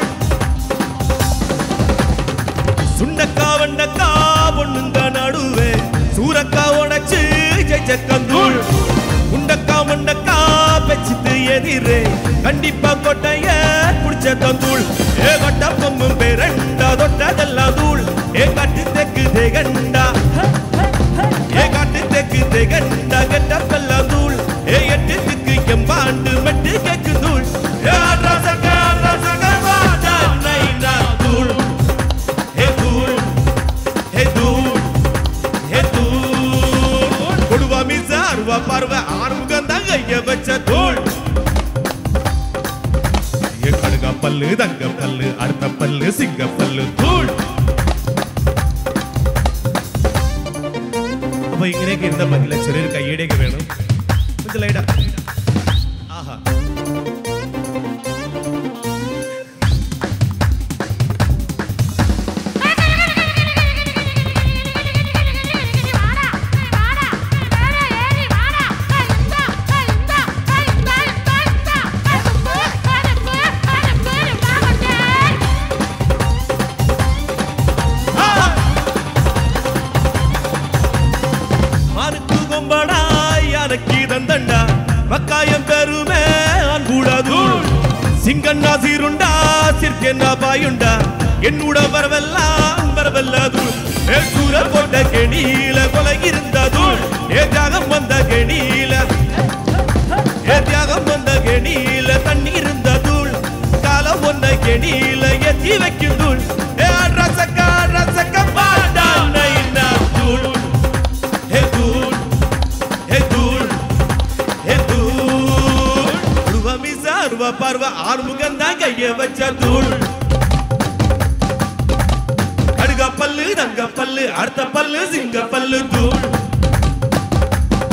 சுண்டக்கா வண்டக்கா பொண்ணுங்க நடுவே சூரக்கா உடைச்சு ஜெஜக்கந்தூள் உண்டக்கா மண்டக்கா பெச்சிட்டு எதிரே கண்டிப்பா கொட்டைய புடிச்ச தந்தூள் ஏ கொட்ட பொம்மும் பேரண்டா தொட்டதெல்லாம் தூள் ஏ காட்டு தெக்கு தேகண்டா ஏ காட்டு தெக்கு தேகண்டா கெட்டப்பெல்லாம் தூள் ஏ எட்டு திக்கு எம்பாண்டு மெட்டு கேக்கு தூள் ஏ ரசக ரசக வாடா நைனா தூள் ஏ தூள் ஏ தூள் ஏ தூள் கொடுவா மீச அருவா பார்வை ஆறுமுகம் தான் கைய வச்ச தூள் ஏ கடுகா பல்லு தங்க பல்லு அடுத்த பல்லு சிங்க பல்லு തൂൾ അപ്പൊ ഇങ്ങനെയൊക്കെ ഇരുന്ന പറ്റില്ല ചെറിയൊരു കയ്യടിയൊക്കെ വേണം മനസ്സിലായിട്ടാ ആഹാ மானுக்கு கொம்படா யானைக்கு தந்தண்டா மக்காயம் பெருமே அன்புடதூள் சிங்கண்ணா சீருண்டா சிற்கென்னா பாயுண்டா என்னுட வரவெல்லாம் வரவல்லதூள் ஏ சூர போட்ட கெணியில கொலை இருந்ததூள் ஏ தியாகம் வந்த கெணியில ஏ தியாகம் வந்த கெணியில தண்ணி இருந்ததூள் காலம் வந்த கெணியில ஏத்தி வைக்கும் தூள் ஏ ரசக்கா ரசக்க பாடா நைனா தூள் ஹே தூள் ஹே தூள் ஹே தூள் உருவ மிச அருவ பார்வ ஆறுமுகம் தான் கைய வச்ச தூள் கடுக பல்லு தங்க பல்லு அடுத்த பல்லு சிங்க பல்லு தூள்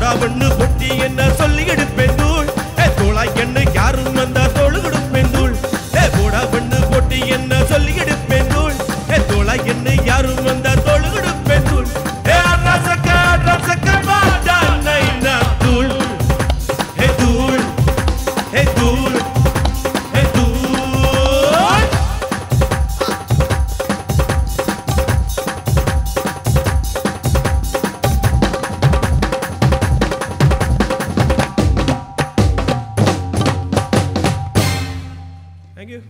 போடா பண்ணு பொட்டி என்ன சொல்லி எடுப்பேன் தூள் ஏ தோளா என்ன யாரும் வந்தா தோಳು கொடுப்பேன் தூள் ஏ போடா பண்ணு பொட்டி என்ன சொல்லி எடுப்பேன் தூள் ஏ தோளா என்ன யாரும் வந்தா தோಳು கொடுப்பேன் தூள் ஏ ரசக்க ரசக்க வாடா நைனா தூள் ஏ தூள் ஏ தூள் ஏ தூள் Thank you.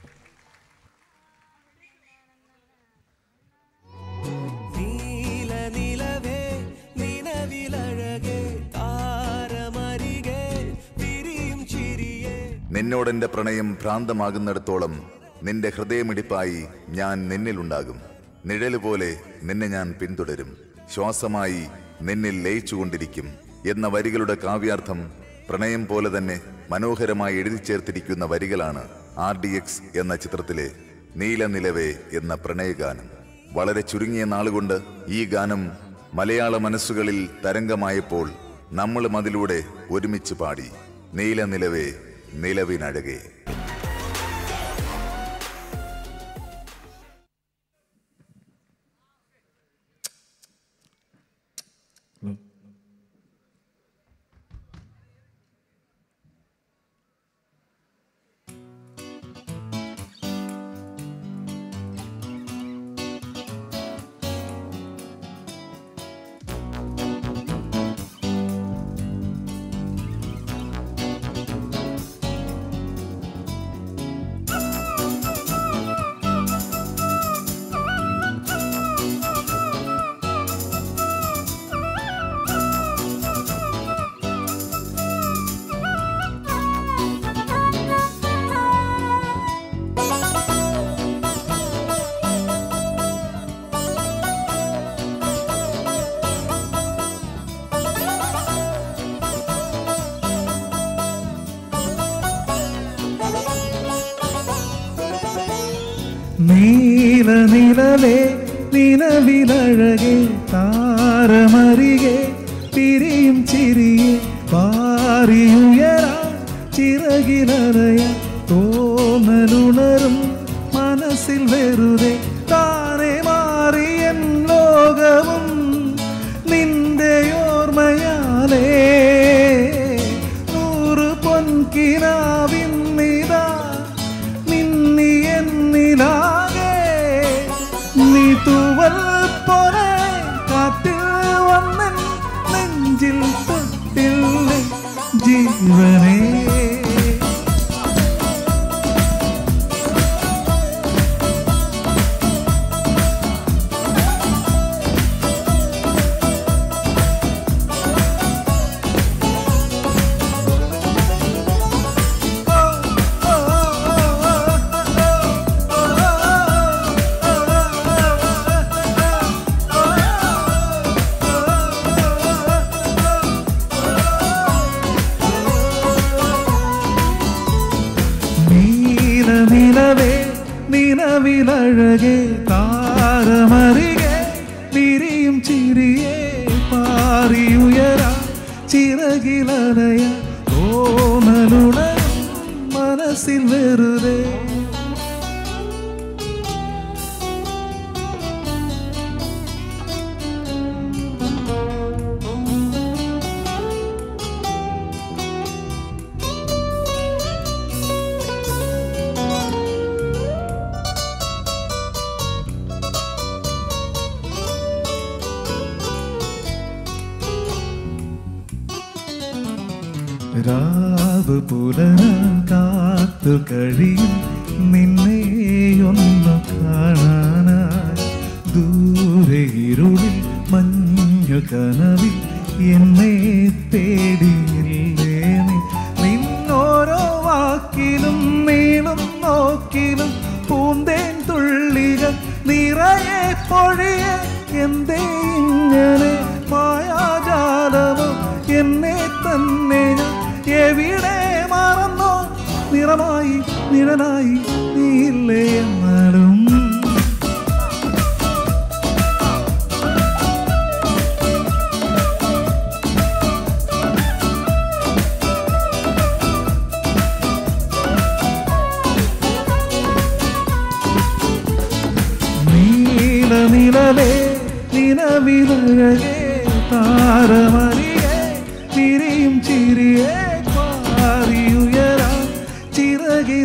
നീല നിലവേ നിലവിലഴകേ താരമരികെ വിരിയും ചിരിയേ നിന്നോടെന്റെ പ്രണയം ഭ്രാന്തമാകുന്നിടത്തോളം നിന്റെ ഹൃദയമിടിപ്പായി ഞാൻ നിന്നിലുണ്ടാകും നിഴല് പോലെ നിന്നെ ഞാൻ പിന്തുടരും ശ്വാസമായി നിന്നിൽ ലയിച്ചുകൊണ്ടിരിക്കും എന്ന വരികളുടെ കാവ്യാർത്ഥം പ്രണയം പോലെ തന്നെ മനോഹരമായി എഴുതി ചേർത്തിരിക്കുന്ന വരികളാണ് ആർ ഡി എക്സ് എന്ന ചിത്രത്തിലെ നീലനിലവേ എന്ന പ്രണയഗാനം വളരെ ചുരുങ്ങിയ നാളുകൊണ്ട് ഈ ഗാനം മലയാള മനസ്സുകളിൽ തരംഗമായപ്പോൾ നമ്മളും അതിലൂടെ ഒരുമിച്ച് പാടി നീലനിലവേ നിലവിനഴകേ നീല നിലവേ നിലവിലഴകെ താരമരികെ പിരിയും ചിരിയെ പാറിയുയരാ ചിറകിലറയ തോന്നലുണരും മനസ്സിൽ വെറുതെ താനെ മാറിയൻ ലോകവും നിന്റെ ഓർമ്മയാലേ നൂറ് പൊൻകിനാവിന്നിതാ നിന്നി എന്നിലാകെ നീ തൂവൽ പോലെ കാറ്റിൽ വന്നൻ നെഞ്ചിൽ തൊട്ടില്ലേ ജീവനേ നീല നിലവേ നിലവിലഴകെ താരമറികെ വിരിയും ചിരിയെ പാറിയുയരാ ചിറകിലലയ തോന്നലുണരും മനസ്സിൽ വെറുതെ രാവ് പുലരാൻ കാത്തു കഴിയും നിന്നെയൊന്നു കാണാനായി ദൂരെ ഇരുളിൽ മഞ്ഞു കനവിൽ എന്നെ തേടിയില്ലേ നീ നിന്നോരോ വാക്കിലും നീളും നോക്കിലും പൂന്തേൻ തുള്ളികൾ നിറയെ പൊഴിയ എന്തേ ഇങ്ങനെ മായാജാലമോ എന്നെ തന്നെ ഞാൻ എവിടെ മറന്നോ നിറമായി നിഴലായി നീയില്ലേ എന്നാലും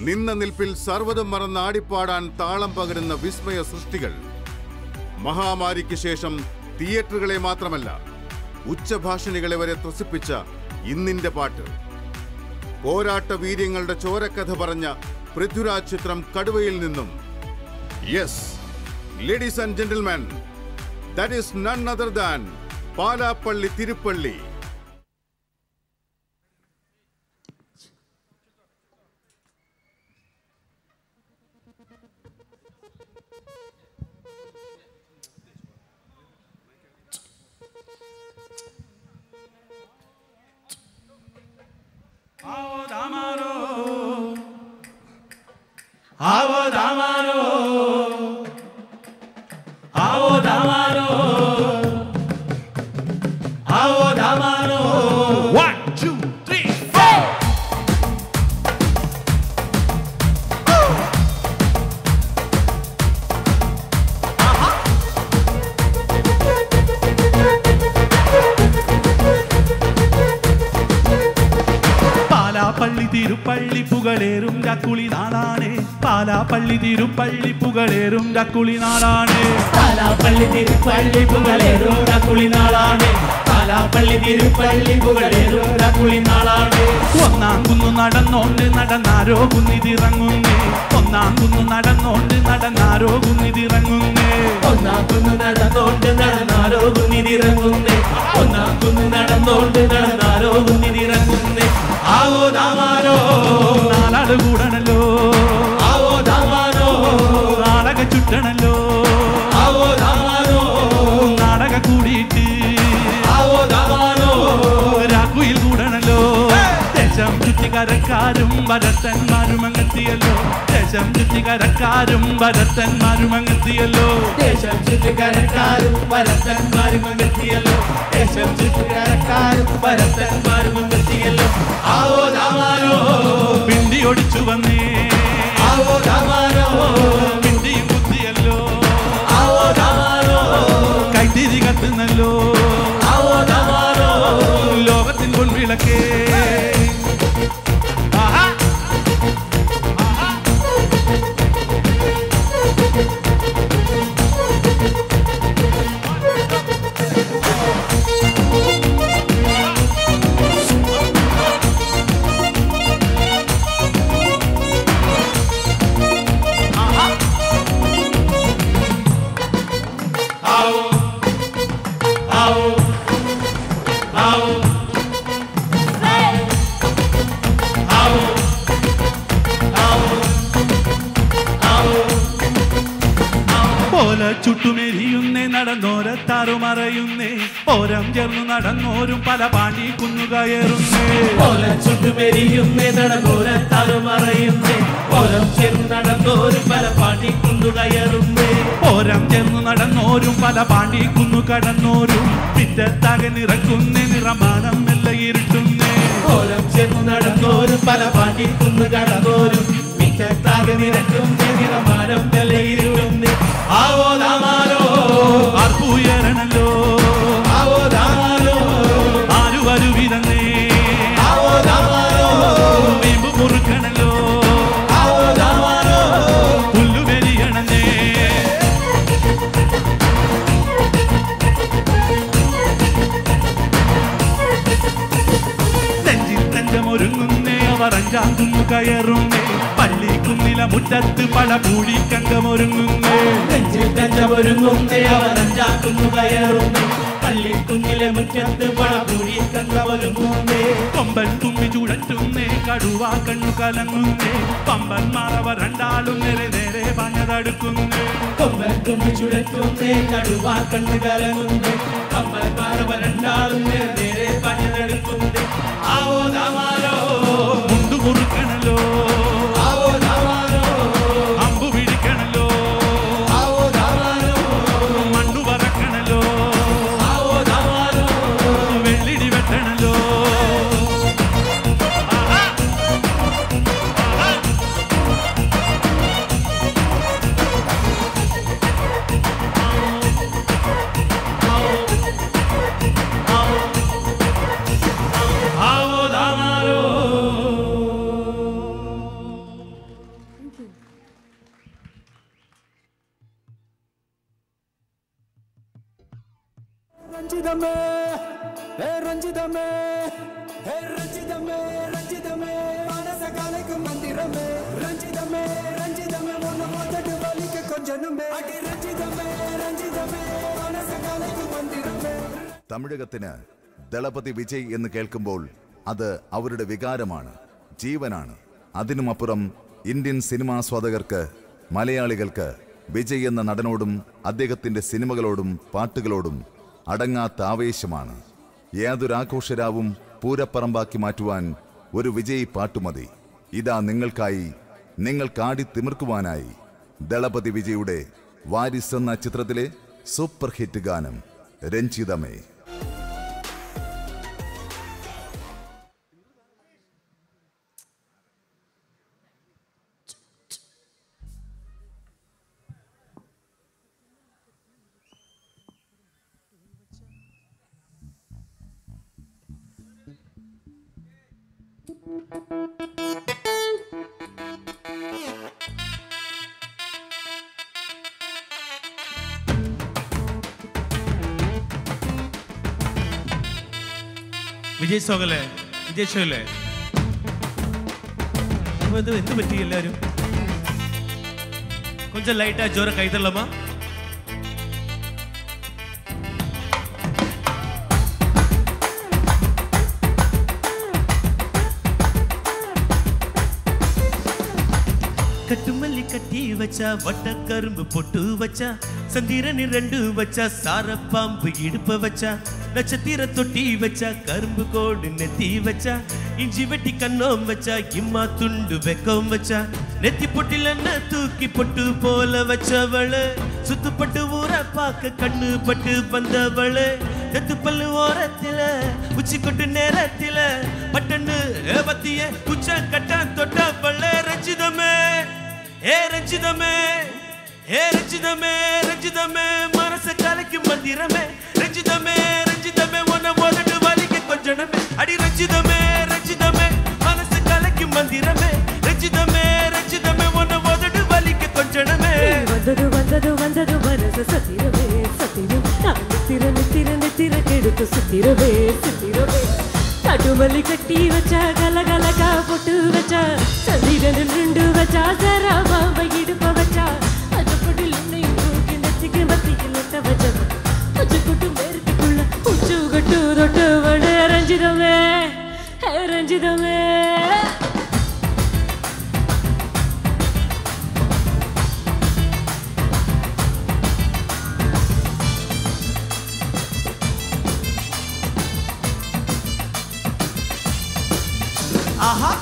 നിന്ന നിൽപ്പിൽ സർവ്വതും മറന്ന് ആടിപ്പാടാൻ താളം പകരുന്ന വിസ്മയ സൃഷ്ടികൾ മഹാമാരിക്ക് ശേഷം തിയേറ്ററുകളെ മാത്രമല്ല ഉച്ചഭാഷിണികളെ വരെ ത്രസിപ്പിച്ച ഇന്നിന്റെ പാട്ട് പോരാട്ട വീര്യങ്ങളുടെ ചോരക്കഥ പറഞ്ഞ പൃഥ്വിരാജ് ചിത്രം കടുവയിൽ നിന്നും yes ladies and gentleman that is none other than Palappally Thiruppally આવો દામારો આવો દામારો આવો દામારો one two three four Palappally Thiruppally പുകളേറും കക്കുളി നാടാണ് പാലാപ്പള്ളി തിരുപ്പള്ളി പുകളേറും കക്കുളി നാടാണ് പാലാപ്പള്ളി തിരുപ്പള്ളി പുകളേറും കക്കുളി നാടാണ് പാലാപ്പള്ളി തിരുപ്പള്ളി പുകളേറും കക്കുളി നാടാണ് ഒന്നാം കുന്നു നടന്നോണ്ട് നടന്നാരോ കുന്നിതിറങ്ങുന്നേ ഒന്നാം കുന്നു നടന്നോണ്ട് നടന്നാരോ കുന്നിതിറങ്ങുന്നേ ഒന്നാം കുന്നു നടന്നോണ്ട് നടന്നാരോ കുന്നിതിറങ്ങുന്നേ ഒന്നാം കുന്നു നടന്നോണ്ട് നടന്നാരോ കുന്നിതിറങ്ങുന്നേ ആവോ ദാമാരോ നാലാട് കൂടണല്ലോ ആവോ ദാമാരോ നാടക ചുറ്റണല്ലോ ആവോ ദാമാരോ നാടക കൂടിയിട്ട് ആവോ ദാമാരോ രാക്കുയിൽ കൂടണല്ലോ ദേശം ചുറ്റിക്കരക്കാരും ഭരത്തന്മാരും അങ്ങെത്തിയല്ലോ ദേശം ചുറ്റിക്കരക്കാരും ഭരത്തന്മാരും അങ്ങെത്തിയല്ലോ ദേശം ചുറ്റിക്കരക്കാരും ഭരത്തന്മാരും അങ്ങെത്തിയല്ലോ ദേശം ചുറ്റിക്കരക്കാരും ഭരത്തന്മാരും അങ്ങെത്തിയല്ലോ ആവോ ദാമാരോ പിണ്ടി ഒടിച്ചു വന്നേ ആവോ ദാമാരോ പിണ്ടിയും കുത്തിയല്ലോ ആവോ ദാമാരോ കൈത്തിരി കത്തുന്നല്ലോ ആവോ ദാമാരോ ലോകത്തിൻ പൊൻവിളക്കേ ആഹാ Ao, ao, ao, പോല ചുട്ടുമെരിയുന്നേ നടന്നോരത്താറു മറയുന്നേ ഓരം ചേർന്നു നടന്നോരും പല പാണ്ടി കുന്നുകയറുന്നേ പോല ചുട്ടുമെരിയുന്നേ നടന്നോരത്താറു മറയുന്നേ ഓരം ചേർന്നു നടന്നോരും പല പാണ്ടി കുന്നുകയറുന്നേ ഓരം ചേർന്നു നടന്നോരും പല പാണ്ടി കുന്നു കടന്നോരും പിറ്റത്താകെ നിറക്കുന്നേ നിറമാനം മെല്ലെ ഇരുട്ടുന്നേ ഓരം ചേർന്നു നടന്നോരും പല പാണ്ടി കുന്നു കടന്നോരും പിറ്റത്താകെ നിറക്കുന്നേ നിറമാനം മെല്ലെ ഇരുട്ടുന്നേ ആവോ ദാമാരോ ആർപ്പുയരണല്ലോ ആവോ ദാമാരോ ആരു വരുവിതന്നേ ആവോ ദാമാരോ വീമ്പ് മുറുക്കണല്ലോ ആവോ ദാമാരോ പുല്ലുമെരിയണന്നേ നെഞ്ചിൽ തഞ്ചമൊരുങ്ങുന്നേ അവർ അഞ്ചാം കുന്നു കയറുന്നേ പള്ളിക്കുന്നില മുറ്റത്ത് പല പൂഴി കങ്കമൊരുങ്ങുന്നേ നെഞ്ചിൽ തഞ്ചമൊരുങ്ങുന്നേ അവർ അഞ്ചാം കുന്നു കയറുന്നേ പള്ളിക്കുന്നിലെ മുറ്റത്ത് പല പൂഴി കങ്കമൊരുങ്ങുന്നേ കൊമ്പൻ തുമ്പി ചുഴറ്റുന്നേ കടുവ കണ്ണു കലങ്ങുന്നേ പമ്പൻ മാറവ രണ്ടാളും നേരെ നേരെ പഞ്ഞതടുക്കുന്നേ കൊമ്പൻ തുമ്പി ചുഴറ്റുന്നേ കടുവ കണ്ണു കലങ്ങുന്നേ പമ്പൻ മാറവ രണ്ടാളും നേരെ നേരെ പഞ്ഞതെടുക്കുന്നേ ആവോ ദാമാരോ മുണ്ടു മുറുക്കണല്ലോ ആവോ ദാമാരോ അമ്പു പിടിക്കണല്ലോ ആവോ ദാമാരോ മണ്ണു പറക്കണല്ലോ ആവോ ദാമാരോ വെള്ളിടി വെട്ടണല്ലോ രഞ്ജിതമേ ഹേ രഞ്ജിതമേ ഹേ രഞ്ജിതമേ രഞ്ജിതമേ മനസ കലക്കും മന്ദിരമേ രഞ്ജിതമേ രഞ്ജിതമേ ഒന്ന് മൊത്തട്ട് വലിക്ക കൊഞ്ചനുമേ അടി രഞ്ജിതമേ രഞ്ജിതമേ മനസ കലക്കും മന്ദിരമേ തമിഴകത്തിന് ദളപതി വിജയ് എന്ന് കേൾക്കുമ്പോൾ അത് അവരുടെ വികാരമാണ് ജീവനാണ് അതിനുമപ്പുറം ഇന്ത്യൻ സിനിമാസ്വാദകർക്ക് മലയാളികൾക്ക് വിജയ് എന്ന നടനോടും അദ്ദേഹത്തിന്റെ സിനിമകളോടും പാട്ടുകളോടും അടങ്ങാത്ത ആവേശമാണ് ഏതൊരാഘോഷരാവും പൂരപ്പറമ്പാക്കി മാറ്റുവാൻ ഒരു വിജയ് പാട്ടുമതി ഇതാ നിങ്ങൾക്കായി നിങ്ങൾക്കാടി തിമിർക്കുവാനായി ദളപതി വിജയുടെ വാരിസ് എന്ന ചിത്രത്തിലെ സൂപ്പർ ഹിറ്റ് ഗാനം രഞ്ജിതമേ വിജയ് സോങ്ങല്ലേ വിജയ് ഷോ അല്ലേ അപ്പൊ ഇത് എന്ത് പറ്റി എല്ലാരും கொஞ்சம் லைட்டா ஜோர கை தள்ளலாமா கட்டுமல்லி கட்டி வச்சா வட்ட கரும்பு பொட்டு வச்சா சந்திரனி ரெண்டு வச்சா சார பாம்பு இடுப்ப வச்சா நட்சத்திர தொட்டி வச்சா கரும்பு கோடு நெத்தி வச்சா இஞ்சி வெட்டி கண்ணோம் வச்சா இம்மா துண்டு வெக்கம் வச்சா நெத்தி பொட்டில என்ன தூக்கி பொட்டு போல வச்சவளு சுத்துப்பட்டு ஊற பார்க்க கண்ணு பட்டு வந்தவளு நெத்து பல்லு ஓரத்தில உச்சி கொட்டு நேரத்தில பட்டன்னு பத்திய குச்ச கட்ட தொட்டவளே ரஞ்சிதமே ஏ ரஞ்சிதமே ஏ ரஞ்சிதமே ரஞ்சிதமே மனச கலைக்கு மந்திரமே ரஞ்சிதமே ரஞ்சிதமே உன்னை உதடு வலிக்க கொஞ்சனமே அடி ரஞ்சிதமே ரஞ்சிதமே மனச கலைக்கு மந்திரமே ரஞ்சிதமே ரஞ்சிதமே உன்னை உதடு வலிக்க கொஞ்சனமே வந்தது வந்தது வந்தது மனசு சத்திரமே சத்திரம் நான் நித்திர நித்திர நித்திர கெடுத்து சுத்திரவே சுத்திரவே கட்டுமல்லி கட்டி வச்சா கலகலகா பொட்டு வச்சா சந்திரன் ரெண்டு வச்சா சரா பாம்பை இடுப்ப வச்சா அது பொட்டில் உன்னை தூக்கி நெத்திக்கு மத்தியில் ஒட்ட வச்சா உச்சு கொட்டு மேற்குள்ள உச்சு கொட்டு தொட்டு வட ரஞ்சிதமே ஹே ரஞ்சிதமே ஆஹா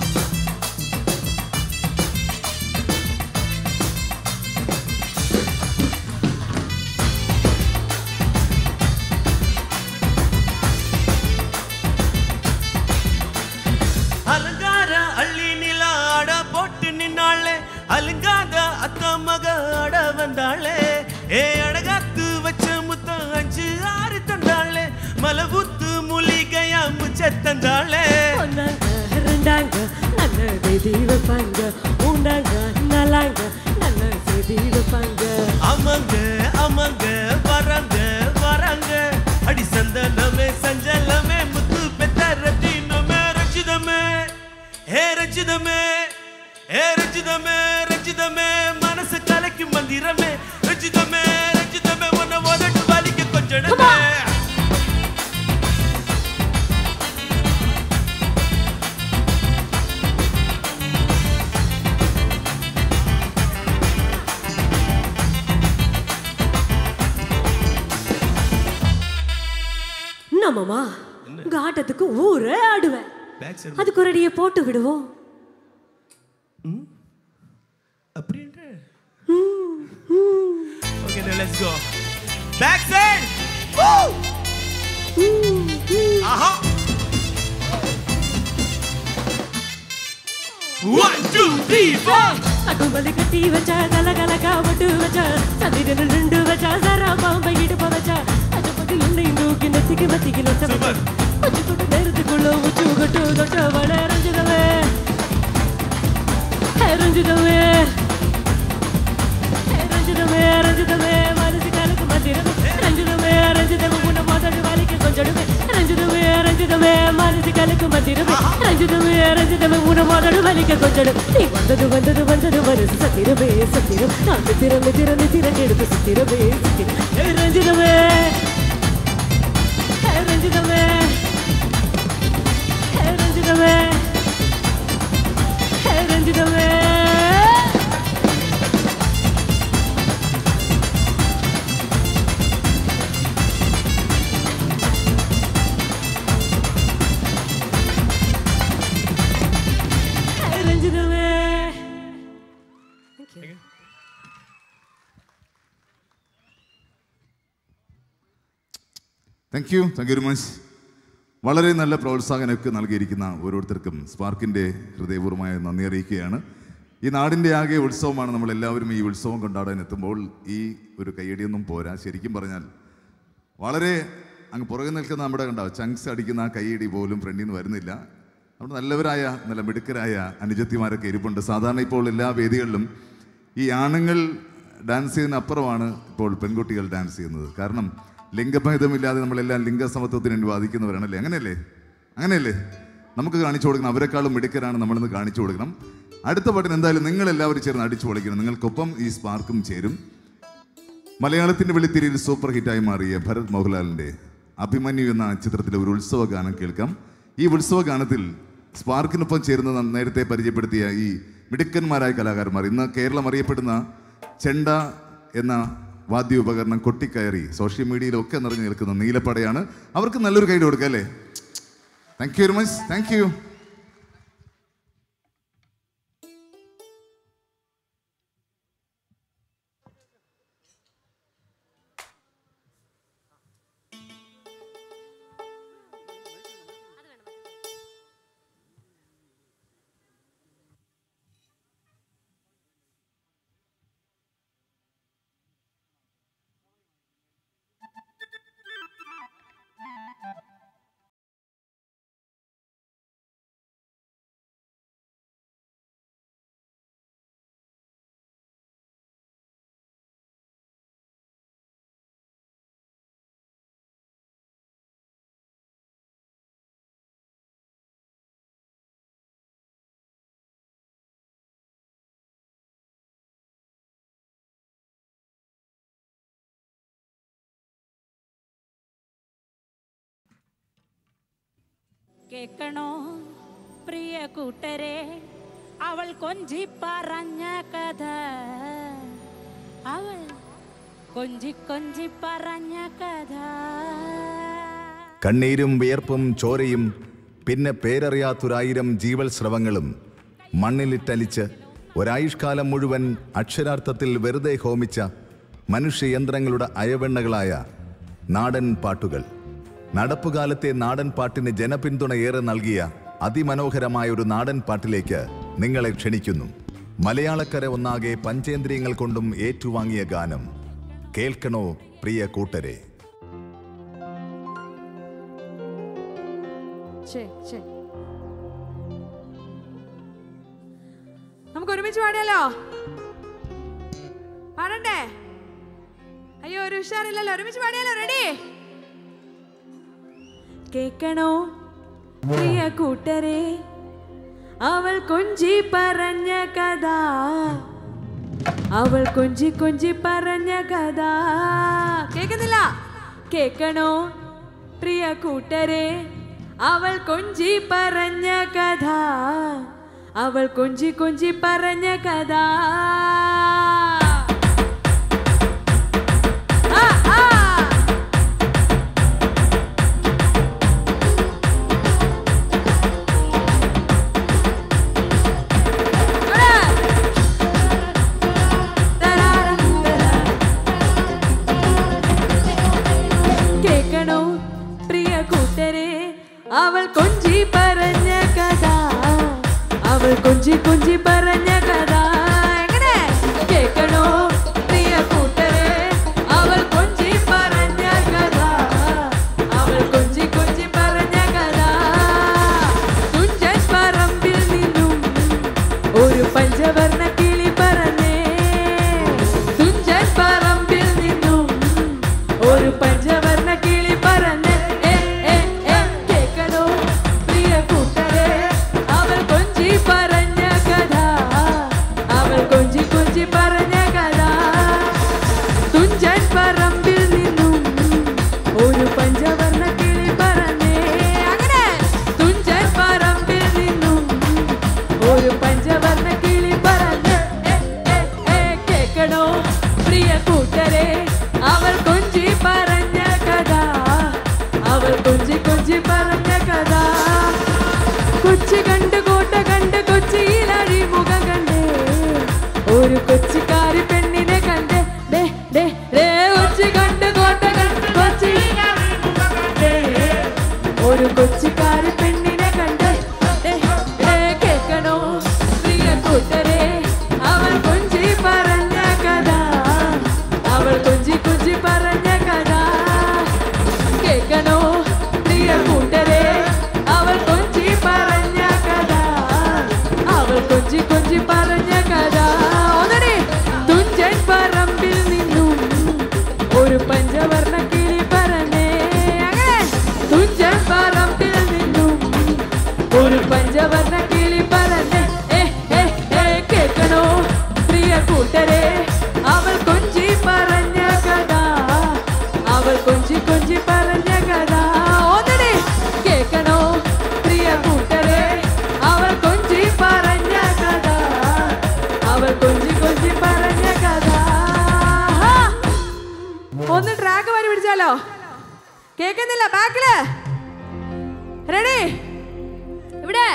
அலங்கார அள்ளி நில ஆட போட்டு நின்னாளே அலங்காத அக்கா மக ஆட வந்தாளே ஏ அடகாத்து வச்ச முத்தம் அஞ்சு ஆறு தந்தாளே மலபுத்து மூலிகையா முச்ச தந்தாளே ஒன்னாங்க ரெண்டாங்க நல்ல செய்தி வைப்பாங்க மூண்டாங்க நல்லாங்க நல்ல செய்தி வைப்பாங்க ஆமாங்க ஆமாங்க வராங்க வராங்க அடி சந்தனமே சஞ்சலமே முத்து பெத்த ரத்தினமே ரஞ்சிதமே ஹே ரஞ்சிதமே ஹே ரஞ்சிதமே ரஞ்சிதமே மனசு கலைக்கு மந்திரமே ரஞ்சிதமே ரஞ்சிதமே உன்னை உதட்டு வலிக்க கொஞ்சமே நம்மம்மா உங்க ஆட்டத்துக்கு ஊரே ஆடுவேன் பேக் சைடு அதுக்கு ஒரு அடியை போட்டு விடுவோம் அப்படின்ற okay let's go back side ஆஹா ஒன் டூ த்ரீ ஃபோர் கட்டுமல்லி கட்டி வச்சா கலகலகா விட்டு வச்சா சந்திரன் ரெண்டு வச்சா சரா பாம்பை இடுப்ப வச்சா அது பத்தி உன்னை நோக்கி நெத்திக்கு மத்திக்கு நொட்ட வச்சா உச்சி கொட்டு நேரத்துக்குள்ள உச்சு கொட்டு தொட்ட வள ரஞ்சிதமே ஹே ரஞ்சிதமே ஹே ரஞ்சிதமே ரஞ்சிதமே மனசு கலக்கு மந்திரமே ரஞ்சிதமே ரஞ்சிதமே உன்னை மோதடு കൊഞ്ചടുമേ രഞ്ജിതമേ രഞ്ജിതമേ മനസ്സിൽ കലക്കും മന്ദിരമേ രഞ്ജിതമേ രഞ്ജിതമേ ഉണമോടു വലിക്ക കൊഞ്ചടും നീ വന്നത് വന്നത് വന്നത് മനസ്സ് സത്തിരമേ സത്തിരം നാട്ട് തിരന്ന് തിരന്ന് തിരഞ്ഞെടുത്ത് സത്തിരമേ സത്തിരം ഏ രഞ്ജിതമേ ഏ രഞ്ജിതമേ ഏ രഞ്ജിതമേ ഏ രഞ്ജിതമേ ഏ Ranjithame thank you thank you very much വളരെ നല്ല പ്രോത്സാഹനമൊക്കെ നൽകിയിരിക്കുന്ന ഓരോരുത്തർക്കും സ്പാർക്കിൻ്റെ ഹൃദയപൂർവ്വമായ നന്ദി അറിയിക്കുകയാണ് ഈ നാടിൻ്റെ ആകെ ഉത്സവമാണ് നമ്മൾ എല്ലാവരും ഈ ഉത്സവം കൊണ്ടാടാൻ എത്തുമ്പോൾ ഈ ഒരു കയ്യടിയൊന്നും പോരാ ശരിക്കും പറഞ്ഞാൽ വളരെ അങ്ങ് പുറകെ നിൽക്കുന്ന നമ്മുടെ കണ്ടോ ചങ്ക്സ് അടിക്കുന്ന ആ കയ്യടി പോലും ഫ്രണ്ടിൽ നിന്ന് വരുന്നില്ല നമ്മുടെ നല്ലവരായ നല്ല മിടുക്കരായ അനുജത്തിമാരൊക്കെ ഇരിപ്പുണ്ട് സാധാരണ ഇപ്പോൾ എല്ലാ വേദികളിലും ഈ ആണുങ്ങൾ ഡാൻസ് ചെയ്യുന്ന അപ്പുറമാണ് ഇപ്പോൾ പെൺകുട്ടികൾ ഡാൻസ് ചെയ്യുന്നത് കാരണം ലിംഗഭേദമില്ലാതെ നമ്മളെല്ലാം ലിംഗസമത്വത്തിന് വേണ്ടി വാദിക്കുന്നവരാണല്ലേ അങ്ങനെയല്ലേ അങ്ങനെയല്ലേ നമുക്ക് കാണിച്ചു കൊടുക്കണം അവരെക്കാളും മിടുക്കരാണ് നമ്മളിന്ന് കാണിച്ചു കൊടുക്കണം അടുത്ത പാട്ടിന് എന്തായാലും നിങ്ങൾ എല്ലാവരും ചേർന്ന് അടിച്ചു പൊളിക്കണം നിങ്ങൾക്കൊപ്പം ഈ സ്പാർക്കും ചേരും മലയാളത്തിന്റെ വെള്ളിത്തിരിയിൽ സൂപ്പർ ഹിറ്റായി മാറിയ ഭരത് മോഹൻലാലിന്റെ അഭിമന്യു എന്ന ചിത്രത്തിലെ ഒരു ഉത്സവ ഗാനം കേൾക്കാം ഈ ഉത്സവ ഗാനത്തിൽ സ്പാർക്കിനൊപ്പം ചേർന്ന് ന- നേരത്തെ പരിചയപ്പെടുത്തിയ ഈ മിടുക്കന്മാരായ കലാകാരന്മാർ ഇന്ന് കേരളം അറിയപ്പെടുന്ന ചെണ്ട എന്ന വാദ്യോപകരണം കൊട്ടിക്കയറി സോഷ്യൽ മീഡിയയിലൊക്കെ നിറഞ്ഞു നിൽക്കുന്ന നീലപ്പടയാണ് അവർക്ക് നല്ലൊരു കൈഡ് കൊടുക്കുക അല്ലേ thank you very much thank you കേൾക്കണോ പ്രിയ കൂട്ടരെ അവൾ കൊഞ്ചി പറഞ്ഞ കഥ അവൾ കൊഞ്ചി കൊഞ്ചി പറഞ്ഞ കഥ കണ്ണീരും വിയർപ്പും ചോരയും പിന്നെ പേരറിയാത്തൊരായിരം ജീവൽ സ്രവങ്ങളും മണ്ണിലിട്ടലിച്ച് ഒരായുഷ്കാലം മുഴുവൻ അക്ഷരാർത്ഥത്തിൽ വെറുതെ ഹോമിച്ച മനുഷ്യയന്ത്രങ്ങളുടെ അയവെണ്ണകളായ നാടൻ പാട്ടുകൾ നടപ്പുകാലത്തെ നാടൻ പാട്ടിന് ജനപിന്തുണ ഏറെ നൽകിയ അതിമനോഹരമായ ഒരു നാടൻ പാട്ടിലേക്ക് നിങ്ങളെ ക്ഷണിക്കുന്നു മലയാളക്കര ഒന്നാകെ പഞ്ചേന്ദ്രിയങ്ങൾ കൊണ്ടും ഏറ്റുവാങ്ങിയ ഗാനം കേൾക്കണോ പ്രിയ കൂട്ടരെ ശരി ശരി നമുക്ക് ഒരുമിച്ച് പാടിയാലോ പാടണ്ടേ അയ്യോ ഒരു ഉഷാറില്ലല്ലോ ഒരുമിച്ച് പാടിയാലോ റെഡി കേക്കണോ പ്രിയ കൂട്ടരെ അവൾ കൊഞ്ചി പറഞ്ഞ കഥ അവൾ കൊഞ്ചി കൊഞ്ചി പറഞ്ഞ കഥ കേക്കുന്നില്ല കേക്കണോ പ്രിയ കൂട്ടരെ അവൾ കൊഞ്ചി പറഞ്ഞ കഥ അവൾ കൊഞ്ചി കൊഞ്ചി പറഞ്ഞ കഥ ആ, ആ. കേൾക്കണോ പ്രിയ കൂട്ടരെ അവൾ കൊഞ്ചി പറഞ്ഞ കഥ അവൾ കൊഞ്ചി കൊഞ്ചി പറഞ്ഞ കഥ എങ്ങനെ കേൾക്കണോ കൊച്ചി കണ്ട് കോട്ട കണ്ട് കൊച്ചിയിൽ അഴിമുഖം കണ്ട് ഒരു കൊച്ചിക്കാരി പെണ്ണിനെ കണ്ട് ദേ ദേ ദേ കൊച്ചി കണ്ട് കോട്ട കണ്ട് കൊച്ചി ഒരു കൊച്ചിക്കാരി പെണ്ണിനെ കണ്ട് ദേ, ദേ കേൾക്കണോ പ്രിയ കൂട്ടരെ അവൾ കൊഞ്ചി പറഞ്ഞ കഥ അവൾ കൊഞ്ചി കൊഞ്ചി പറഞ്ഞ കഥ കേൾക്കണോ പ്രിയ കൂട്ടരെ അവൾ കൊഞ്ചി പറഞ്ഞ കഥ അവൾ കൊഞ്ചി കൊഞ്ചി പറഞ്ഞ കഥ ഒന്നടി തുഞ്ചൻ പറമ്പിൽ നിന്നും ഒരു പഞ്ചവർണ്ണ കിളി പറഞ്ഞേ അങ്ങനെ തുഞ്ചൻ പറമ്പിൽ നിന്നും ഒരു പഞ്ചവർണ്ണ കിളി പറഞ്ഞേ ഏ ഏ ഏ കേൾക്കണോ പ്രിയ കൂട്ടരെ അവൾ കൊഞ്ചി പറഞ്ഞ കഥ അവൾ കൊഞ്ചി കൊഞ്ചി പറഞ്ഞ കഥ ഒന്നടി കേൾക്കണോ പ്രിയ കൂട്ടരെ അവൾ കൊഞ്ചി പറഞ്ഞ കഥ അവൾ കൊഞ്ചി കൊഞ്ചി പറഞ്ഞ കഥ ഹാ. ഒന്ന് ട്രാക്ക് വരി പിടിച്ചാലോ കേൾക്കുന്നില്ല ബാക്കില് റെഡി ഇവിടെ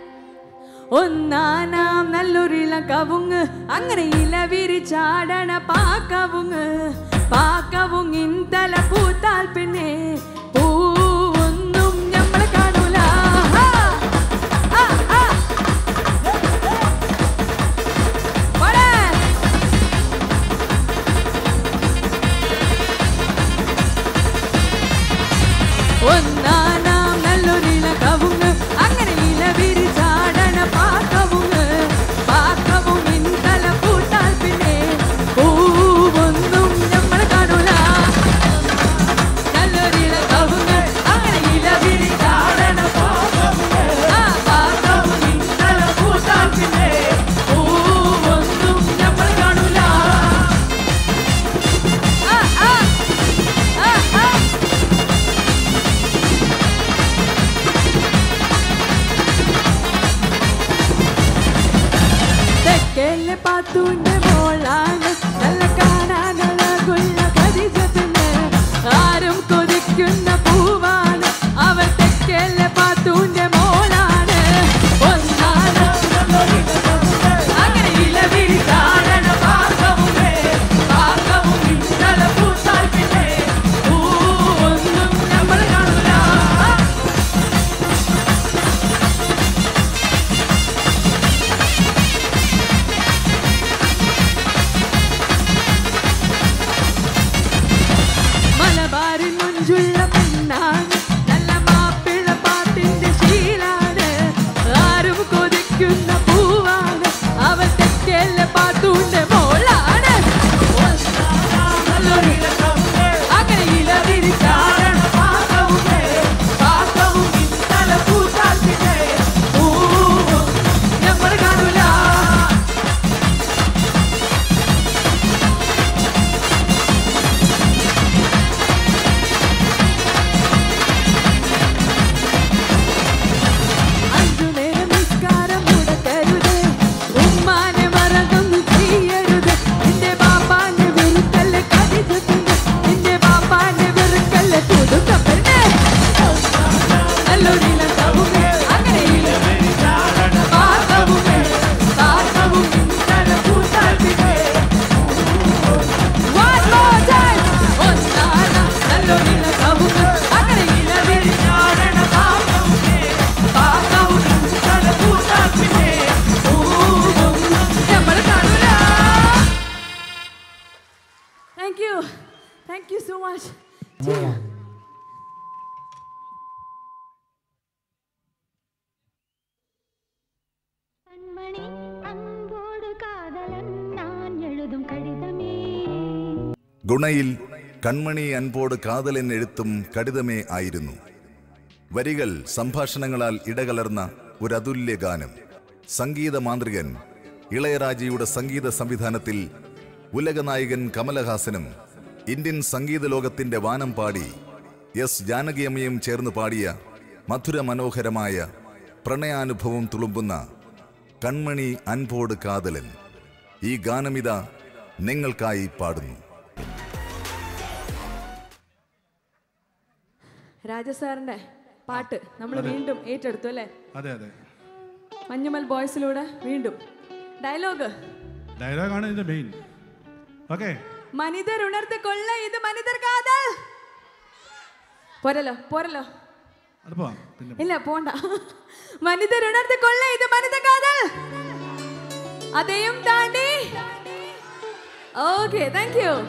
ഒന്നാനാം നല്ലൊരിള കവുങ്ങ് അങ്ങനെ ഇല വിരിച്ചാടണ പാക്കവുങ്ങ് പാക്കവുങ്ങിൻ തല പൂത്താൽ പിന്നെ പൂവൊന്നും ഞമ്മളെ കാണൂല ഹാ. ആ, ആ. പോടെ. ഒന്നാനാം നല്ലൊരിള കവുങ്ങ് അങ്ങനെ ഇല വിരിച്ചാടണ പാക്കവുങ്ങ് പാക്കവുങ്ങിൻ തല പൂത്താൽ പിന്നെ പൂവൊന്നും നമ്മൾ കാണൂല നല്ലൊരിള കവുങ്ങ് അങ്ങനെ ഇല വിരിച്ചാടണ പാക്കവുങ്ങ് ആ പാക്കവുങ്ങിൻ തല പൂത്താൽ പിന്നെ പൂവൊന്നും നമ്മൾ കാണൂല ആ ആ ആ ആ തെക്കേലെ പാത്തൂന്റെ മോളാണ് നല്ല കാണാനഴകുള്ള ഖദീജത്തിന് ആരും കൊതിക്കുന്ന പൂവാണ് അവൾ തെക്കേലെ പാത്തൂന്റെ മോളാണ് ഒന്നാണ് അങ്ങനെ ഇലവിരി കാണണ പാകവുമേ പാകവും ഇന്നലെ പൂത്താൽ പിന്നെ പൂവൊന്നും നമ്മൾ കാണൂല മലബാറിൻ മുഞ്ചുള്ള പെണ്ണാണ് നല്ല മാപ്പിള പാട്ടിന്റെ ശീലാണ് ആരും കൊതിക്കുന്ന പൂവാണ് അവൾ തെക്കേലെ പാത്തൂന്റെ മോളാണ് അങ്ങനെ ഇലവിരിച്ചാടണ പാകവുമേ പാകവും ഇന്നല പൂത്താൽ പിന്നെ പൂവും നമ്മൾ കാണൂല അഞ്ചു നേരം നിസ്കാരം മുടക്കരുത് ഉമ്മാനെ മറന്നൊന്നും ചെയ്യരുത് നിന്റെ ബാപ്പാന്റെ വെറുക്കല്ലേ കടിച്ചിട്ടുണ്ട് നിന്റെ ബാപ്പാന്റെ വെറുക്കല്ലേ പുതുക്കപ്പെട്ട് നല്ലൊരില കവുങ്ങ് അങ്ങനെയില്ല പാകവുമേ പാകവും ഇന്നലെ പൂത്താൽ പിന്നെ One more time. ഒന്നാന നല്ലൊരില കവുങ്ങ് അങ്ങനെയില്ല വിരിഞ്ഞാടണ പാകവുമേ പാകവും ഇന്നലെ പൂത്താൽ പിന്നെ പൂവും നമ്മൾ കാണൂല thank you thank you so much கண்மணி அன்போடு காதலன் நான் எழுதும் கடிதமே ഗുണയിൽ കൺമണി അൻപോട് കാതലൻ എഴുത്തും കടിതമേ ആയിരുന്നു വരികൾ സംഭാഷണങ്ങളാൽ ഇടകലർന്ന ഒരു അതുല്യ ഗാനം സംഗീത മാന്ത്രികൻ ഇളയരാജയുടെ സംഗീത സംവിധാനത്തിൽ ഉലകനായകൻ കമലഹാസനും ഇന്ത്യൻ സംഗീത ലോകത്തിന്റെ വാനം പാടി എസ് ജാനകിയമ്മയും ചേർന്ന് പാടിയ മധുര മനോഹരമായ പ്രണയാനുഭവം തുളുമ്പുന്ന കൺമണി അൻപോട് കാതലൻ ഈ ഗാനമിത നിങ്ങൾക്കായി പാടുന്നു രാജസാറിന്റെ പാട്ട് നമ്മൾ വീണ്ടും ഏറ്റെടുത്തു അല്ലേ അതെ അതെ മഞ്ഞുമൽ ബോയ്സിലൂടെ വീണ്ടും ഡയലോഗ് ഡയലോഗാണ് ഇതിന്റെ മെയിൻ ഓക്കെ മനിതർ ഉണർത്ത് കൊള്ള ഇത് മനിതർ കാതൽ പോരല്ലോ പോരല്ലോ അത് പോവാം പിന്നെ ഇല്ല പോണ്ട മനിതർ ഉണർത്ത് കൊള്ള ഇത് മനിത കാതൽ അതെയും താണ്ടി ഓക്കെ താങ്ക് യു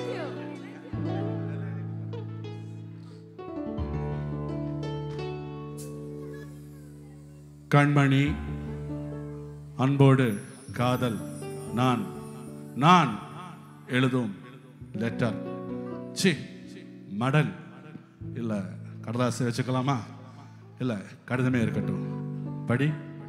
கண்மணி அன்போடு காதல் நான் நான் எழுதும் லெட்டர் சி மடல் இல்லை கடலாசை வச்சுக்கலாமா இல்லை கடிதமே இருக்கட்டும் படி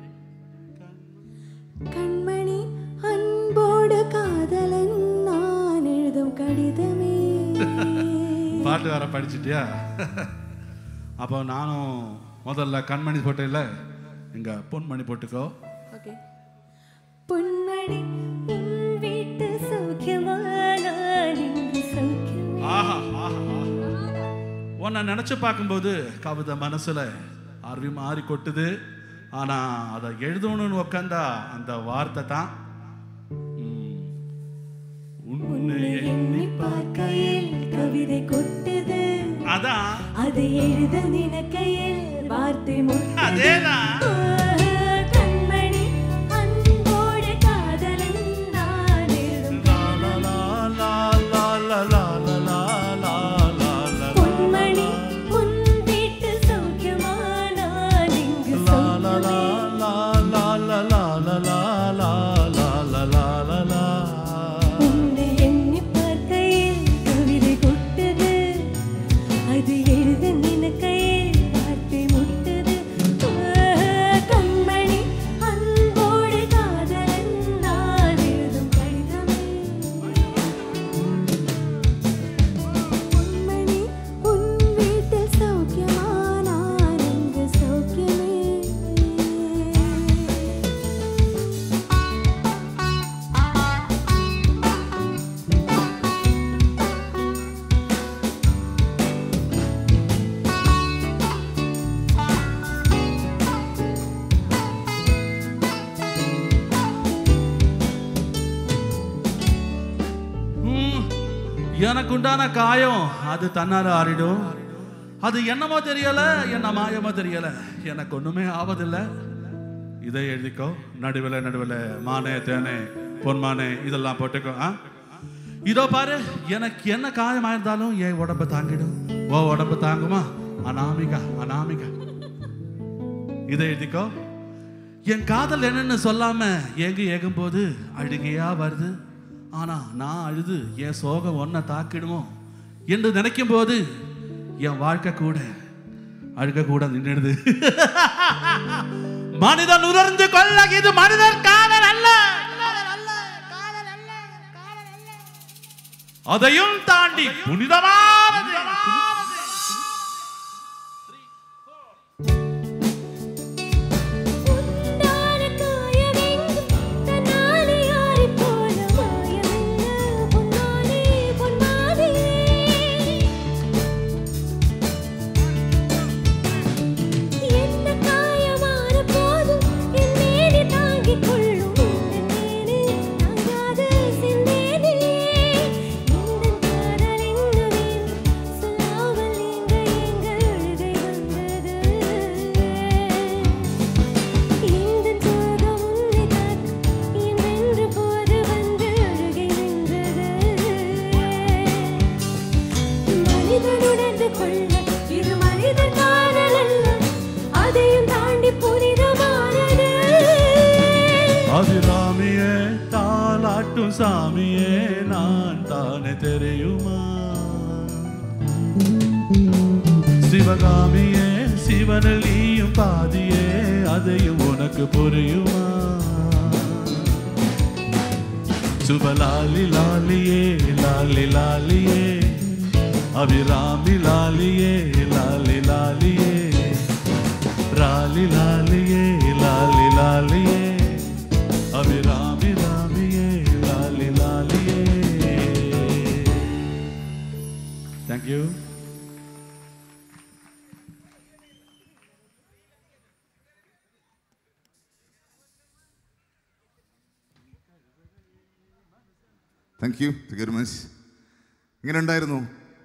கண்மணி அன்போடு காதலன் நான் எழுதும் கடிதமே பாட்டு வேற படிச்சிட்டியா அப்போ நானும் முதல்ல கண்மணி போட்டேன்ல இங்க பொன்மணி போட்டுக்கோ ஓகே பொன்மணி உன் வீட்டு சௌக்கியமா நான் இங்கு சௌக்கியமே ஆஹா ஆஹா ஆஹா. உன்னை நினைச்சு பார்க்கும்போது கவிதை மனசுல அருவி மாறி கொட்டுது ஆனா அதை எழுதணும்னு உக்காந்தா அந்த வார்த்தை தான் ம், உன்னை எண்ணி பார்க்கையில் கவிதை கொட்டுது அதான் அதை எழுத நினைக்கையில் வார்த்தை முட்டது அதேதான். கண்மணி அன்போடு காதலன் நான் எழுதும் பொன்மணி உன் வீட்டு சௌக்கியமா நான் இங்கு சௌக்கியமே உன்னை எண்ணி பார்க்கையில் கவிதை கொட்டுது அது எழுத நினைக்கையில் வார்த்தை முட்டுது கண்மணி அன்போடு காதலன் நான் எழுதும் கடிதமே பொன்மணி உன் வீட்டில் சௌக்கியமா நான் இங்கு சௌக்கியமே ம், எனக்கு உண்டான காயம் அது தன்னால ஆறிடும் அது என்னமோ தெரியல என்ன மாயமோ தெரியல எனக்கு ஒண்ணுமே ஆவதில்லை இதை எழுதிக்கோ நடுவில் நடுவில் மானே தேனே பொன்மானே இதெல்லாம் போட்டுக்கோ ஆ இதோ பாரு எனக்கு என்ன காயமா இருந்தாலும் என் உடம்ப தாங்கிடும் ஓ உடம்ப தாங்குமா அனாமிகா அனாமிகா இதை எழுதிக்கோ என் காதல் என்னன்னு சொல்லாம ஏங்கு ஏகும் போது அழுகையா வருது ஆனா நான் அழுது என் சோகம் ஒன்ன தாக்கிடுமோ என்று நினைக்கும் போது என் வாழ்க்கை கூட அழுக கூட நின்றுடுது மனிதன் உணர்ந்து கொள்ள இது மனிதர் காதல் அல்ல அதையும் தாண்டி புனிதமானது உண்டான காயமெங்கும் தன்னாலே ஆறிப் போன மாயமென்ன பொன்னானே பொன்மானே என்ன காயமான போதும் என் மேனி தாங்கிக் கொள்ளும் இந்த மேனி தாங்காது செந்தேனே இந்த காதல் என்னவே சொல்லாமல் எங்க எங்கள் அழுகை வந்தது இந்த சோகம் உன்னை தாக்க என்றென்று போது வந்து அழுகை நின்றது மனிதன் உணர்ந்து கொள்ள இது மனிதர் காதல் அல்ல அதையும் தாண்டி புனிதமானது அபிராமியே தாலாட்டும் சாமியே நான் தானே தெரியுமா சிவகாமியே சிவனில் நீயும் பாதியே அதையும் உனக்கு புரியுமா சுபலாலி லாலியே லாலி லாலியே அபிராமி லாலியே லாலி லாலியே ராலி லாலியே லாலி லாலியே அபிராமி ராமியே லாலி லாலியே thank you thank you very much എങ്ങനെ ഉണ്ടായിരുന്നു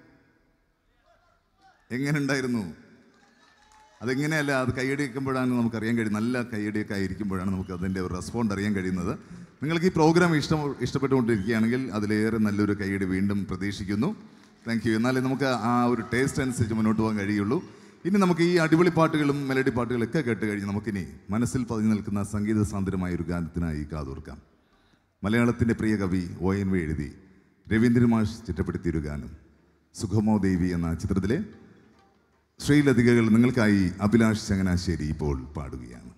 എങ്ങനെ ഉണ്ടായിരുന്നു അതെങ്ങനെയല്ല അത് കൈയടിക്കുമ്പോഴാണ് നമുക്ക് അറിയാൻ കഴിയും നല്ല കൈയടിയൊക്കെ ആയിരിക്കുമ്പോഴാണ് നമുക്ക് അതിൻ്റെ ഒരു റെസ്പോണ്ട് അറിയാൻ കഴിയുന്നത് നിങ്ങൾക്ക് ഈ പ്രോഗ്രാം ഇഷ്ടം ഇഷ്ടപ്പെട്ടുകൊണ്ടിരിക്കുകയാണെങ്കിൽ അതിലേറെ നല്ലൊരു കൈയടി വീണ്ടും പ്രതീക്ഷിക്കുന്നു താങ്ക് യു എന്നാലേ നമുക്ക് ആ ഒരു ടേസ്റ്റ് അനുസരിച്ച് മുന്നോട്ട് പോകാൻ കഴിയുള്ളൂ ഇനി നമുക്ക് ഈ അടിപൊളി പാട്ടുകളും മെലഡി പാട്ടുകളൊക്കെ കേട്ട് കഴിഞ്ഞ് നമുക്കിനി മനസ്സിൽ പതിഞ്ഞു നിൽക്കുന്ന സംഗീത സാന്ദ്രമായ ഒരു ഗാനത്തിനായി കാതോർക്കാം മലയാളത്തിൻ്റെ പ്രിയ കവി ഒ എൻ വി എഴുതി രവീന്ദ്രമാഷ് ചിട്ടപ്പെടുത്തിയൊരു ഗാനം സുഖമോ ദേവി എന്ന ചിത്രത്തിലെ ശ്രീലതികകൾ നിങ്ങൾക്കായി അഭിലാഷ് ചങ്ങനാശ്ശേരി ഇപ്പോൾ പാടുകയാണ്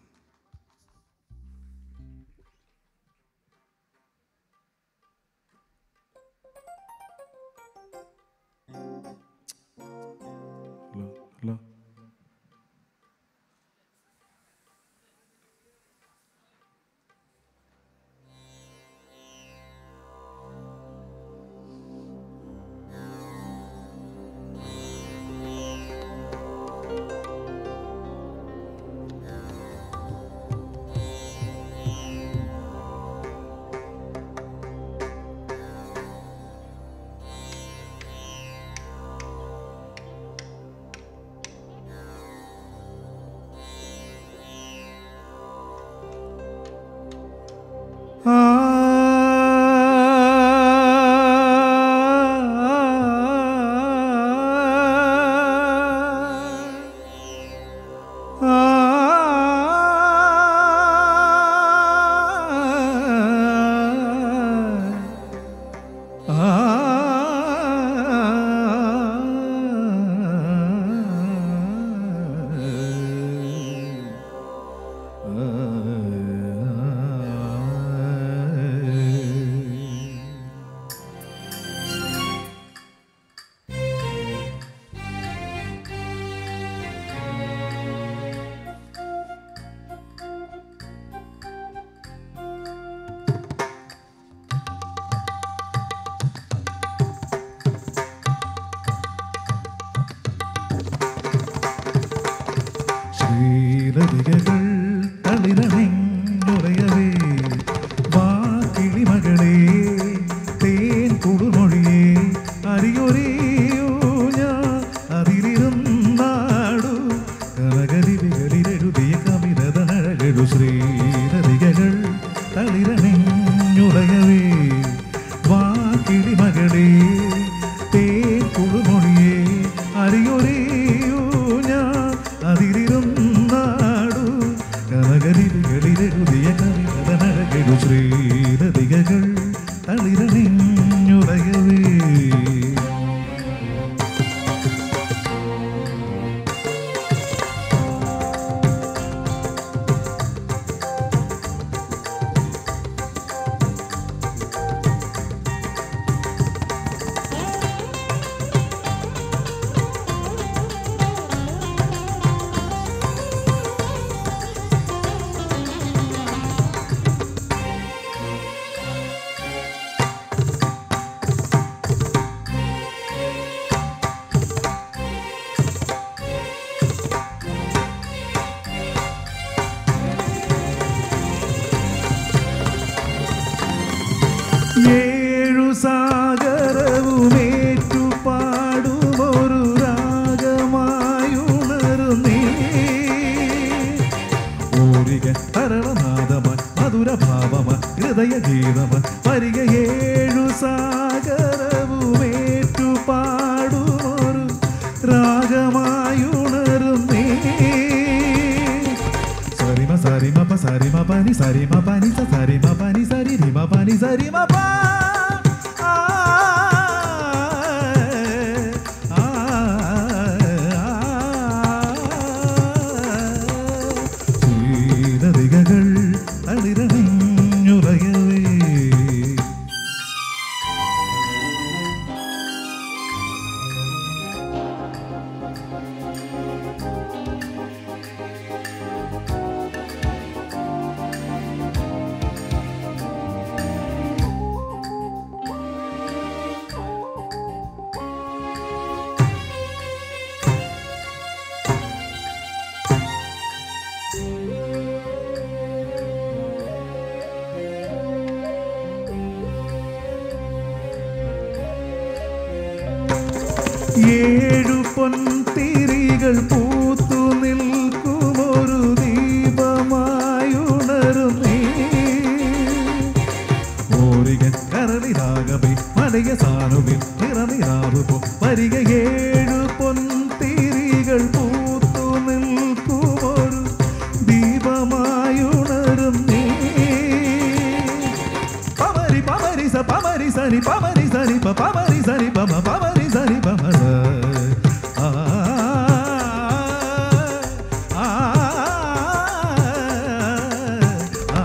ഹലോ ശ്രീലതികകൾ തളിരണിഞ്ഞുറയവേ വാ കിളിമകളെ തേൻ കുടുമൊഴിയേ അരിയൊറിയോ ഞാൻ അതിലിരുന്നാടു കനകരികളിലെഴുതിയ കവിതഴകഴു ശ്രീലതികകൾ തളിരണിഞ്ഞുറയവേ വാ കിളിമകളെ തേൻ കുടുമൊഴിയേ അരിയൊറിയോ ഞാൻ അതിലിരുന്നാടു കനകരികളിലെഴുതിയ കവിതഴകഴു ശ്രീലതികകൾ തളിരണിഞ്ഞുറയവേ ഏഴു സാഗരവുമേറ്റു പാടുമൊരു രാഗമായുണരുന്നേ ഓരിക തരളനാദമായി മധുരഭാവമായി ഹൃദയഗീതമായി വരിക ഏഴു സാഗരവുമേറ്റു പാടുമൊരു രാഗമായുണരുന്നേ സരിമ സരിമ പ സരിമ പനി സരിമ പനി സ സരിമ പനി സരി റിമ പനി സരിമ പ ആ, ആ, ആ, ശ്രീലതികകൾ തളിരണിഞ്ഞുറയവേ ഏഴു പൊൻതിരികൾ പൂത്തു നിൽക്കുമൊരു ദീപമായുണരും നീ ഓരികൻ കരളിരാകവേ മലയ സാനുവിൻ നിറനിറാവുപോ വരിക ഏഴു പൊൻതിരികൾ പൂത്തു നിൽക്കുമൊരു ദീപമായുണരും നീ പമരി പമരി സ പമരി സനി പമരി സനി പ പമരി സനി പമ പമരി സനി പമ സ. ആ, ആ, ആ,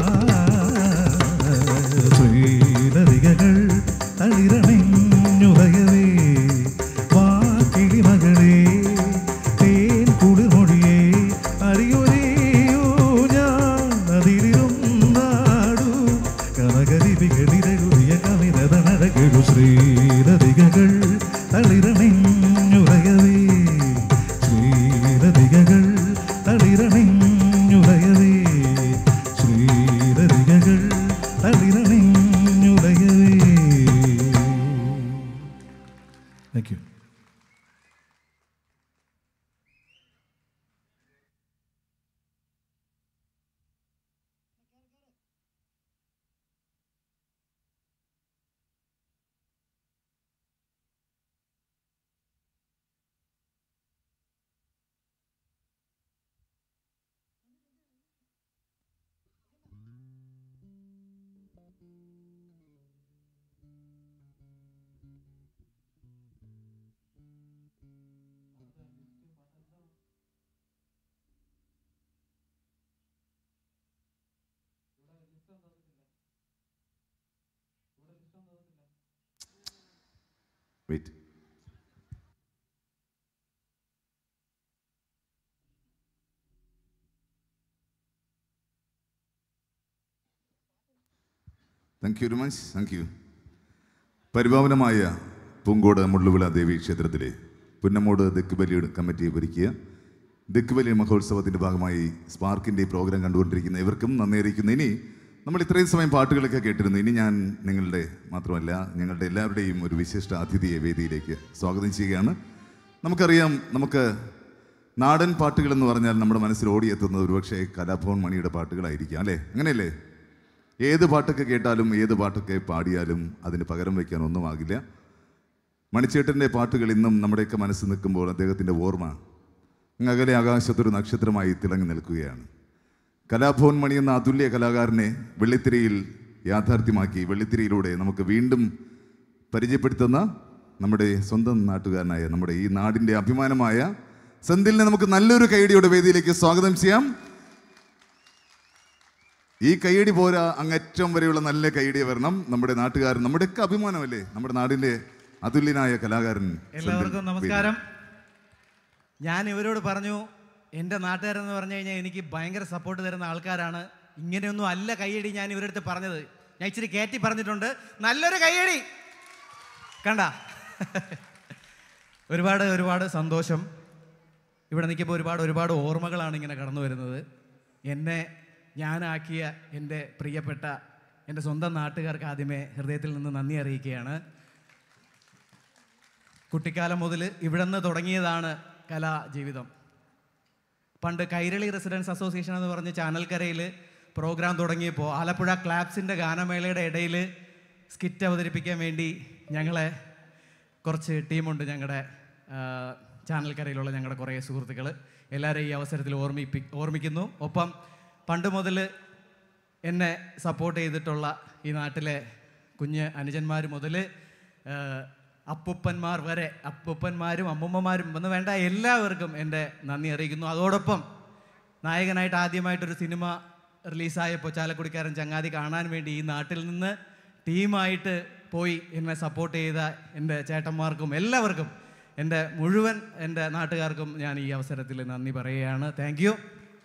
ശ്രീലതികകൾ തളിരണിഞ്ഞുറയവേ വാക്കിളി മകളേ തേൻ കുളിർമൊഴിയേ അറിയൊരേയോ ഞാൻ അതിലിരുന്നാടു കനകരിവികളിലെഴുതിയ കവിത നടകളു ശ്രീലതികകൾ തളിരണിഞ്ഞുറയവേ ശ്രീലതികകൾ തളിരണിഞ്ഞുറയവേ ശ്രീലതികകൾ തളിരണിഞ്ഞുറയവേ thank you wait thank you very much thank you പരിപാവനമായ പൂങ്കോട് മുള്ളുവിള ദേവി ക്ഷേത്രത്തിലെ പുന്നമോട് ദക്കുബലി കമ്മിറ്റി ഒരുക്കിയ ദക്കുബലി മഹോത്സവത്തിൻ്റെ ഭാഗമായി സ്പാർക്കിൻ്റെ ഈ പ്രോഗ്രാം കണ്ടുകൊണ്ടിരിക്കുന്ന ഇവർക്കും നന്ദി അറിയിക്കുന്നു ഇനി നമ്മൾ ഇത്രയും സമയം പാട്ടുകളൊക്കെ കേട്ടിരുന്നു ഇനി ഞാൻ നിങ്ങളുടെ മാത്രമല്ല ഞങ്ങളുടെ എല്ലാവരുടെയും ഒരു വിശിഷ്ട അതിഥിയെ വേദിയിലേക്ക് സ്വാഗതം ചെയ്യുകയാണ് നമുക്കറിയാം നമുക്ക് നാടൻ പാട്ടുകൾ എന്ന് പറഞ്ഞാൽ നമ്മുടെ മനസ്സിൽ ഓടിയെത്തുന്നത് ഒരുപക്ഷെ കലാഭവൻ മണിയുടെ പാട്ടുകളായിരിക്കാം അല്ലേ അങ്ങനെയല്ലേ ഏത് പാട്ടൊക്കെ കേട്ടാലും ഏത് പാട്ടൊക്കെ പാടിയാലും അതിന് പകരം വയ്ക്കാൻ ഒന്നുമാകില്ല മണിച്ചേട്ടൻ്റെ പാട്ടുകൾ ഇന്നും നമ്മുടെയൊക്കെ മനസ്സിൽ നിൽക്കുമ്പോൾ അദ്ദേഹത്തിൻ്റെ ഓർമ്മ അങ്ങ് അകലെ ആകാശത്തൊരു നക്ഷത്രമായി തിളങ്ങി നിൽക്കുകയാണ് കലാഭവൻ മണി എന്ന അതുല്യ കലാകാരനെ വെള്ളിത്തിരയിൽ യാഥാർത്ഥ്യമാക്കി വെള്ളിത്തിരയിലൂടെ നമുക്ക് വീണ്ടും പരിചയപ്പെടുത്തുന്ന നമ്മുടെ സ്വന്തം നാട്ടുകാരനായ നമ്മുടെ ഈ നാടിൻ്റെ അഭിമാനമായ സെന്തിലിനെ നമുക്ക് നല്ലൊരു കൈയടിയുടെ വേദിയിലേക്ക് സ്വാഗതം ചെയ്യാം ഈ കൈയടി പോരാ അങ്ങറ്റം വരെയുള്ള നല്ല കൈയടി വരണം നമ്മുടെ നാട്ടുകാരൻ നമ്മുടെയൊക്കെ അഭിമാനമല്ലേ നമ്മുടെ നാടിൻ്റെ അതുല്യനായ കലാകാരൻ സെന്തിൽ എല്ലാവർക്കും വേദി. നമസ്കാരം ഞാൻ ഇവരോട് പറഞ്ഞു എൻ്റെ നാട്ടുകാരെന്ന് പറഞ്ഞു കഴിഞ്ഞാൽ എനിക്ക് ഭയങ്കര സപ്പോർട്ട് തരുന്ന ആൾക്കാരാണ് ഇങ്ങനെയൊന്നും അല്ല കൈയടി ഞാൻ ഇവരുടെ അടുത്ത് പറഞ്ഞത് ഞാൻ ഇച്ചിരി കയറ്റി പറഞ്ഞിട്ടുണ്ട് നല്ലൊരു കൈയടി കണ്ട ഒരുപാട് ഒരുപാട് സന്തോഷം ഇവിടെ നിൽക്കുമ്പോൾ ഒരുപാട് ഒരുപാട് ഓർമ്മകളാണ് ഇങ്ങനെ കടന്നു വരുന്നത് എന്നെ ഞാനാക്കിയ എൻ്റെ പ്രിയപ്പെട്ട എൻ്റെ സ്വന്തം നാട്ടുകാർക്ക് ആദ്യമേ ഹൃദയത്തിൽ നിന്ന് നന്ദി അറിയിക്കുകയാണ് കുട്ടിക്കാലം മുതൽ ഇവിടെ നിന്ന് തുടങ്ങിയതാണ് കലാജീവിതം പണ്ട് കൈരളി റെസിഡൻസ് അസോസിയേഷൻ എന്ന് പറഞ്ഞ് ചാനൽക്കരയിൽ പ്രോഗ്രാം തുടങ്ങിയപ്പോൾ ആലപ്പുഴ ക്ലാപ്സിൻ്റെ ഗാനമേളയുടെ ഇടയിൽ സ്കിറ്റ് അവതരിപ്പിക്കാൻ വേണ്ടി ഞങ്ങളെ കുറച്ച് ടീമുണ്ട് ഞങ്ങളുടെ ചാനൽക്കരയിലുള്ള ഞങ്ങളുടെ കുറേ സുഹൃത്തുക്കൾ എല്ലാവരെയും ഈ അവസരത്തിൽ ഓർമ്മിപ്പി ഓർമ്മിക്കുന്നു ഒപ്പം പണ്ട് മുതൽ എന്നെ സപ്പോർട്ട് ചെയ്തിട്ടുള്ള ഈ നാട്ടിലെ കുഞ്ഞ് അനുജന്മാർ മുതൽ അപ്പൂപ്പന്മാർ വരെ അപ്പൂപ്പന്മാരും അമ്മൂമ്മമാരും എന്ന് വേണ്ട എല്ലാവർക്കും എൻ്റെ നന്ദി അറിയിക്കുന്നു അതോടൊപ്പം നായകനായിട്ട് ആദ്യമായിട്ടൊരു സിനിമ റിലീസായപ്പോൾ ചാലക്കുടിക്കാരൻ ചങ്ങാതി കാണാൻ വേണ്ടി ഈ നാട്ടിൽ നിന്ന് ടീമായിട്ട് പോയി എന്നെ സപ്പോർട്ട് ചെയ്ത എൻ്റെ ചേട്ടന്മാർക്കും എല്ലാവർക്കും എൻ്റെ മുഴുവൻ എൻ്റെ നാട്ടുകാർക്കും ഞാൻ ഈ അവസരത്തിൽ നന്ദി പറയുകയാണ് താങ്ക് യു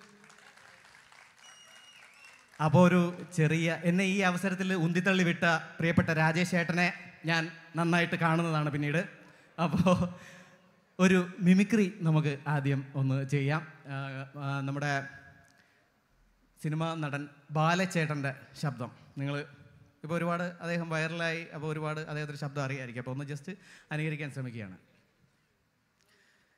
അപ്പോൾ ഒരു ചെറിയ എന്നെ ഈ അവസരത്തിൽ ഉന്തിത്തള്ളി വിട്ട പ്രിയപ്പെട്ട രാജേഷ് ചേട്ടനെ ഞാൻ നന്നായിട്ട് കാണുന്നതാണ് പിന്നീട് അപ്പോൾ ഒരു മിമിക്രി നമുക്ക് ആദ്യം ഒന്ന് ചെയ്യാം ആ, ആ, നമ്മുടെ സിനിമാ നടൻ ബാലച്ചേട്ടൻ്റെ ശബ്ദം നിങ്ങൾ ഇപ്പോൾ ഒരുപാട് അദ്ദേഹം വൈറലായി അപ്പോൾ ഒരുപാട് അദ്ദേഹത്തിൻ്റെ ശബ്ദം അറിയായിരിക്കും അപ്പോൾ ഒന്ന് ജസ്റ്റ് അനുകരിക്കാൻ ശ്രമിക്കുകയാണ്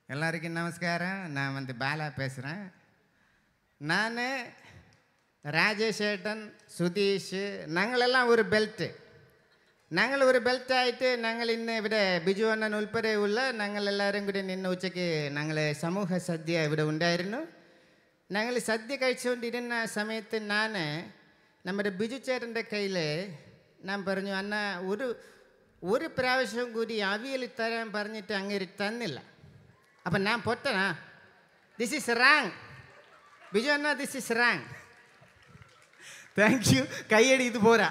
எல்லாருக்கும் நமஸ்காரம் நான் வந்து பாலா பேசுகிறேன் நான் ராஜேஷ் ഏട്ടൻ സുധീഷ് ഞങ്ങളെല്ലാം ഒരു ബെൽറ്റ് ഞങ്ങൾ ഒരു ബെൽറ്റ് ആയിട്ട് ഞങ്ങൾ ഇന്ന് ഇവിടെ ബിജു അണ്ണൻ ഉൾപ്പെടെയുള്ള ഞങ്ങൾ എല്ലാവരും കൂടി ഇന്ന് ഉച്ചയ്ക്ക് ഞങ്ങൾ സമൂഹ സദ്യ ഇവിടെ ഉണ്ടായിരുന്നു ഞങ്ങൾ സദ്യ കഴിച്ചുകൊണ്ടിരുന്ന സമയത്ത് ഞാൻ നമ്മുടെ ബിജു ചേട്ടൻ്റെ കയ്യിൽ ഞാൻ പറഞ്ഞു അന്ന ഒരു ഒരു പ്രാവശ്യം കൂടി അവിയൽ തരാൻ പറഞ്ഞിട്ട് അങ്ങേര് തന്നില്ല അപ്പം ഞാൻ പൊട്ടനാ ദിസ് ഈസ് റാങ് ബിജു അണ്ണ this is wrong thank you കൈയടി ഇത് പോരാ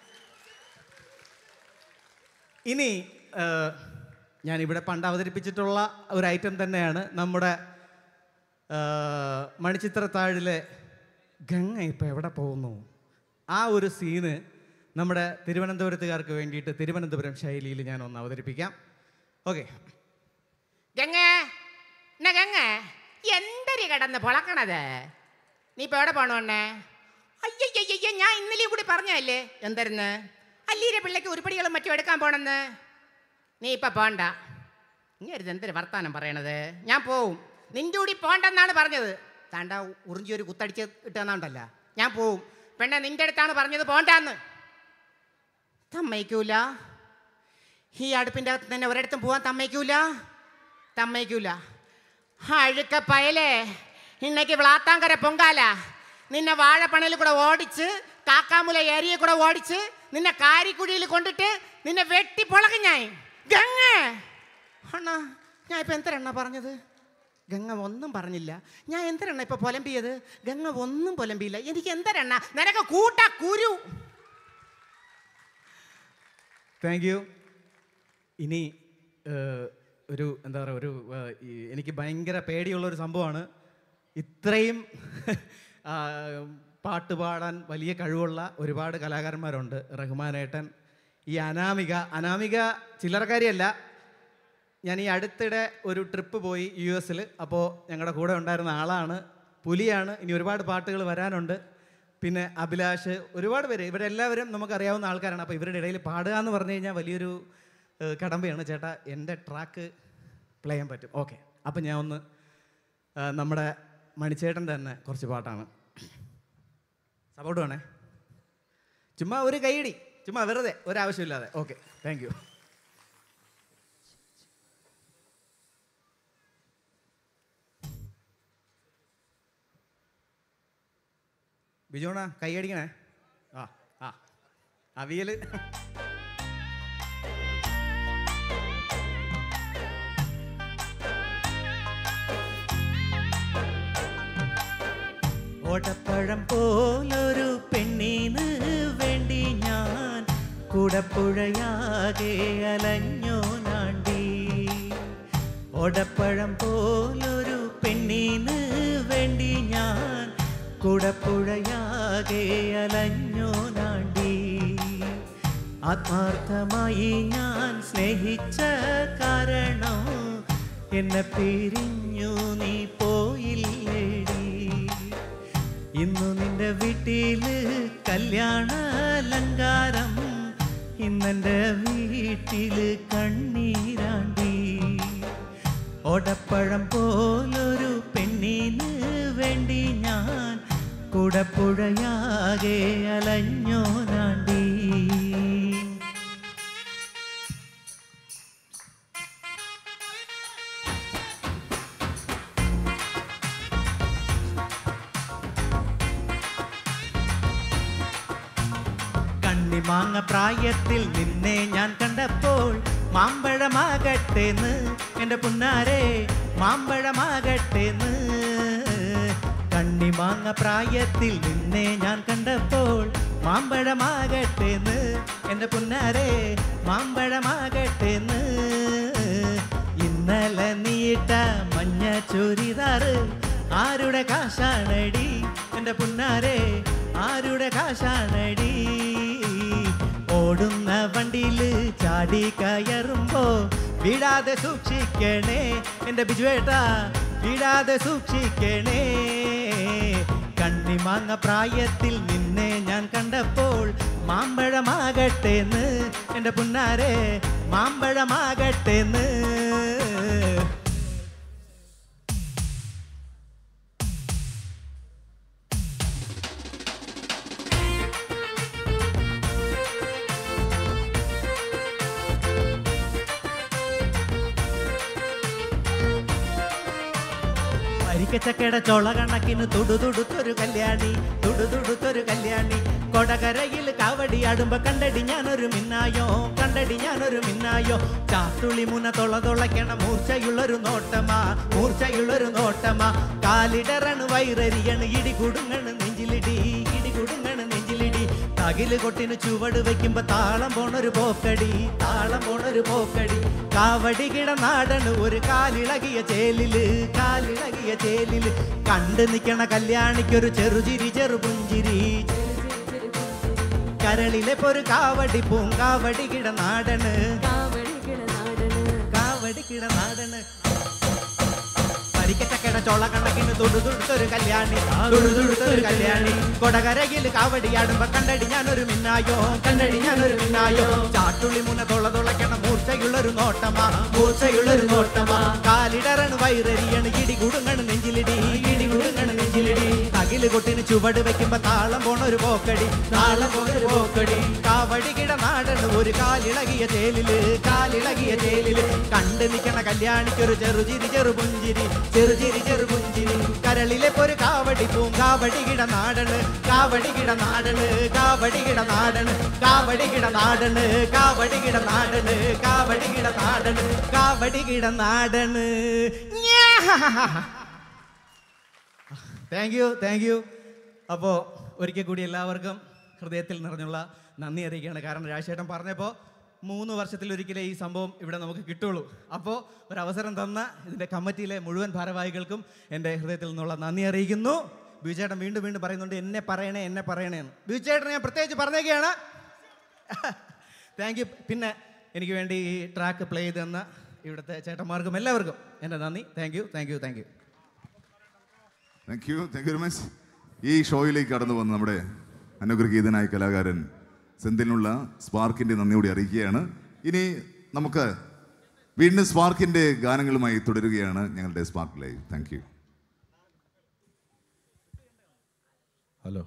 ഇനി ആ, ഞാനിവിടെ പണ്ട് അവതരിപ്പിച്ചിട്ടുള്ള ഒരു ഐറ്റം തന്നെയാണ് നമ്മുടെ ആ, മണിച്ചിത്രത്താഴിലെ ഗംഗ ഇപ്പോൾ എവിടെ പോകുന്നു ആ ഒരു സീന് നമ്മുടെ തിരുവനന്തപുരത്തുകാർക്ക് വേണ്ടിയിട്ട് തിരുവനന്തപുരം ശൈലിയിൽ ഞാൻ ഒന്ന് അവതരിപ്പിക്കാം ഓക്കെ ഗംഗ എന്നാ ഗംഗ എന്തരി കിടന്ന് പൊളക്കണത് നീ ഇപ്പൊ എവിടെ പോണോണ്ണേ അയ്യയ്യയ്യ ഞാൻ ഇന്നലെയും കൂടി പറഞ്ഞല്ലേ എന്തായിരുന്നു അല്ലീരെ പിള്ളേക്ക് ഉരുപ്പടികളും മറ്റും എടുക്കാൻ പോണെന്ന് നീ ഇപ്പൊ പോണ്ട ഇങ്ങനെ എന്തൊരു വർത്താനം പറയണത് ഞാൻ പോവും നിന്റെ കൂടി പോണ്ടെന്നാണ് പറഞ്ഞത് താണ്ട ഉറിഞ്ചി ഒരു കുത്തടിച്ച് ഇട്ടെന്നാണ്ടല്ല ഞാൻ പോവും പെണ്ണെ നിന്റെ അടുത്താണ് പറഞ്ഞത് പോണ്ടാന്ന് തമ്മയ്ക്കൂല ഈ അടുപ്പിൻ്റെ അകത്ത് തന്നെ ഒരിടത്തും പോവാൻ തമ്മയ്ക്കൂല തമ്മയ്ക്കൂല അഴുക്ക പയലേ ഇന്നേക്ക് വിളാത്താങ്കര പൊങ്കാല നിന്നെ വാഴപ്പണയിൽ കൂടെ ഓടിച്ച് കാക്കാമുല ഏരിയ കൂടെ ഓടിച്ച് നിന്നെ കാരിക്കുഴിയിൽ കൊണ്ടിട്ട് നിന്നെ വെട്ടി പൊളക ഞാൻ ഗംഗ അണ്ണാ ഞാൻ ഇപ്പൊ എന്തരെണ്ണ പറഞ്ഞത് ഗംഗ ഒന്നും പറഞ്ഞില്ല ഞാൻ എന്തരെണ്ണ ഇപ്പൊ പൊലമ്പിയത് ഗംഗ ഒന്നും പൊലമ്പിയില്ല എനിക്ക് എന്തരെണ്ണ നിനക്ക് കൂട്ട കുരു താങ്ക് യു ഇനി ഏഹ്, ഒരു എന്താ പറയുക ഒരു ഏഹ്, ഈ എനിക്ക് ഭയങ്കര പേടിയുള്ള ഒരു സംഭവമാണ് ഇത്രയും ആ, പാട്ട് പാടാൻ വലിയ കഴിവുള്ള ഒരുപാട് കലാകാരന്മാരുണ്ട് റഹ്മാനേട്ടൻ ഈ അനാമിക അനാമിക ചില്ലറക്കാരിയല്ല ഞാൻ ഈ അടുത്തിടെ ഒരു ട്രിപ്പ് പോയി യു എസിൽ അപ്പോൾ ഞങ്ങളുടെ കൂടെ ഉണ്ടായിരുന്ന ആളാണ് പുലിയാണ് ഇനി ഒരുപാട് പാട്ടുകൾ വരാനുണ്ട് പിന്നെ അഭിലാഷ് ഒരുപാട് പേര് ഇവരെല്ലാവരും നമുക്കറിയാവുന്ന ആൾക്കാരാണ് അപ്പോൾ ഇവരുടെ ഇടയിൽ പാടുക എന്ന് പറഞ്ഞു കഴിഞ്ഞാൽ വലിയൊരു ഏഹ്, കടമ്പയാണ് ചേട്ടാ എൻ്റെ ട്രാക്ക് പ്ലേ ചെയ്യാൻ പറ്റും ഓക്കെ അപ്പം ഞാൻ ഒന്ന് ഏഹ്, നമ്മുടെ മണിച്ചേട്ടൻ്റെ തന്നെ കുറച്ച് പാട്ടാണ് സപ്പോർട്ട് വേണേ ചുമ്മാ ഒരു കൈയടി ചുമ്മാ വെറുതെ ഒരാവശ്യമില്ലാതെ ഓക്കെ താങ്ക് യു ബിജോണ കൈയടിക്കണേ ആ ആ അവിയൽ ഓടപ്പഴം പോലൊരു പെണ്ണിന് വേണ്ടി ഞാൻ കുടപ്പുഴയാകെ അലഞ്ഞോ നാണ്ടി ഓടപ്പഴം പോലൊരു പെണ്ണിന് വേണ്ടി ഞാൻ കുടപ്പുഴയാകെ അലഞ്ഞോ നാണ്ടി ആത്മാർത്ഥമായി ഞാൻ സ്നേഹിച്ച കാരണം എന്നെ പിരിഞ്ഞു നീ പോയില്ലേടി ഇന്നു നിന്റെ വീട്ടില് കല്യാണ അലങ്കാരം ഇന്നെൻ്റെ വീട്ടില് കണ്ണീരാണ്ടി ഓടപ്പഴം പോലൊരു പെണ്ണിന് വേണ്ടി ഞാൻ കുടപ്പുഴയാകെ അലഞ്ഞോ നാണ്ടി കണ്ണിമാങ്ങ പ്രായത്തിൽ നിന്നെ ഞാൻ കണ്ടപ്പോൾ മാമ്പഴമാകട്ടേന്ന് എൻ്റെ പുന്നാരെ മാമ്പഴമാകട്ടേന്ന് കണ്ണിമാങ്ങ പ്രായത്തിൽ നിന്നെ ഞാൻ കണ്ടപ്പോൾ മാമ്പഴമാകട്ടേന്ന് എൻ്റെ പുന്നാരെ മാമ്പഴമാകട്ടേന്ന് ഇന്നലെ നീട്ട മഞ്ഞ ചൊരിതാറ് ആരുടെ കാശാണടി എൻ്റെ പുന്നാരെ ആരുടെ കാശാണടി ഓടുന്ന വണ്ടിയിൽ ചാടി കയറുമ്പോ വീഴാതെ സൂക്ഷിക്കണേ എൻ്റെ ബിജുവേട്ടാ വീഴാതെ സൂക്ഷിക്കണേ കണ്ണിമാങ്ങ പ്രായത്തിൽ നിന്നെ ഞാൻ കണ്ടപ്പോൾ മാമ്പഴമാകട്ടേന്ന് എൻ്റെ പുന്നാരെ മാമ്പഴമാകട്ടേന്ന് വരിക്കച്ചക്കട ചോള കണക്കിന് തുടുതുടുത്തൊരു കല്യാണി തുടുതുടുത്തൊരു കല്യാണി കൊടകരയിൽ കാവടി ആടുമ്പോ കണ്ടടി ഞാനൊരു മിന്നായോ കണ്ടടി ഞാനൊരു മിന്നായോ ചാത്തുളി മുന തൊള തൊളയ്ക്കണ മൂർച്ചയുള്ളൊരു നോട്ടമാ മൂർച്ചയുള്ളൊരു നോട്ടമാ കാലിടറണ് വൈറരിയണ് ഇടി കുടുങ്ങണ് നെഞ്ചിലിടി ഇടി കുടുങ്ങണ് നെഞ്ചിലിടി തകില് കൊട്ടിന് ചുവട് വെക്കുമ്പോ താളം പോണൊരു പോക്കടി താളം പോണൊരു പോക്കടി കാവടി കിട നാടണ് ഒരു കാലിളകിയ ചേലില് കാലിളകിയ ചേലില് കണ്ടു നിക്കണ കല്യാണിക്കൊരു ചെറുചിരി ചെറുപുഞ്ചിരി കരളിലെ പൊരു കാവടി പൂങ്കാവടി കിട നാടണ് കാവടി കിട നാടണ് പരിക്കച്ചക്കട ചോള കണക്കിന് തുടുതുടുത്തൊരു കല്യാണി തുടുതുടുത്തൊരു കല്യാണി കൊടകരയിൽ കാവടിയാടുമ്പോ കണ്ടടി ഞാനൊരു മിന്നായോ കണ്ടടി ഞാനൊരു മിന്നായോ ചാട്ടുള്ളി മുന തൊള തുളയ്ക്കണ മൂർച്ചയുള്ളൊരു നോട്ടമാ മൂർച്ചയുള്ളൊരു നോട്ടമാ കാലിടറണ് വൈറരിയണ് ഇടി കുടുങ്ങണ് നെഞ്ചിലിടി ഇടി കുടുങ്ങണ് നെഞ്ചിലിടി തകില് കൊട്ടിന് ചുവട് വെക്കുമ്പോ താളം പോണൊരു പോക്കടി താളം പോണൊരു പോക്കടി കാവടി കിട നാടണ് ഒരു കാലിളകിയ ചേലില് കാലിളകിയ ചേലില് കണ്ടു നിക്കണ കല്യാണിക്കൊരു ചെറുചിരി ചെറുപുഞ്ചിരി ചെറുചിരി ചെറുപുഞ്ചിരി കരളിലെ പൊരു കാവടി പൂങ്കാവടി കിട നാടണ് കാവടി കിട നാടണ് കാവടി കിട നാടണ് കാവടി കിട നാടണ് കാവടി കിട നാടണ് കാവടി കിട നാടണ് കാവടി കിട നാടണ് താങ്ക് യു താങ്ക് യു അപ്പോൾ ഒരിക്കൽ കൂടി എല്ലാവർക്കും ഹൃദയത്തിൽ നിറഞ്ഞുള്ള നന്ദി അറിയിക്കുകയാണ് കാരണം രാജശേഖരൻ പറഞ്ഞപ്പോൾ മൂന്ന് വർഷത്തിലൊരിക്കലേ ഈ സംഭവം ഇവിടെ നമുക്ക് കിട്ടുള്ളൂ അപ്പോൾ ഒരു അവസരം തന്ന ഇതിൻ്റെ കമ്മിറ്റിയിലെ മുഴുവൻ ഭാരവാഹികൾക്കും എൻ്റെ ഹൃദയത്തിൽ നിന്നുള്ള നന്ദി അറിയിക്കുന്നു ബിജുചേട്ടൻ വീണ്ടും വീണ്ടും പറയുന്നുണ്ട് എന്നെ പറയണേ എന്നെ പറയണേ എന്ന് ബിജുചേട്ടൻ ഞാൻ പ്രത്യേകിച്ച് പറഞ്ഞേക്കുകയാണ് താങ്ക് യു പിന്നെ എനിക്ക് വേണ്ടി ഈ ട്രാക്ക് പ്ലേ ചെയ്ത് തന്ന ഇവിടുത്തെ ചേട്ടന്മാർക്കും എല്ലാവർക്കും എൻ്റെ നന്ദി thank you thank you thank you thank you thank you very much ഈ ഷോയിലേക്ക് കടന്നു വന്ന നമ്മുടെ അനുഗ്രഹീതനായ കലാകാരൻ സെന്തിനുള്ള സ്പാർക്കിന്റെ നന്ദി കൂടി അറിയിക്കുകയാണ് ഇനി നമുക്ക് വീണ്ടും സ്പാർക്കിന്റെ ഗാനങ്ങളുമായി തുടരുകയാണ് ഞങ്ങളുടെ spark live thank you hello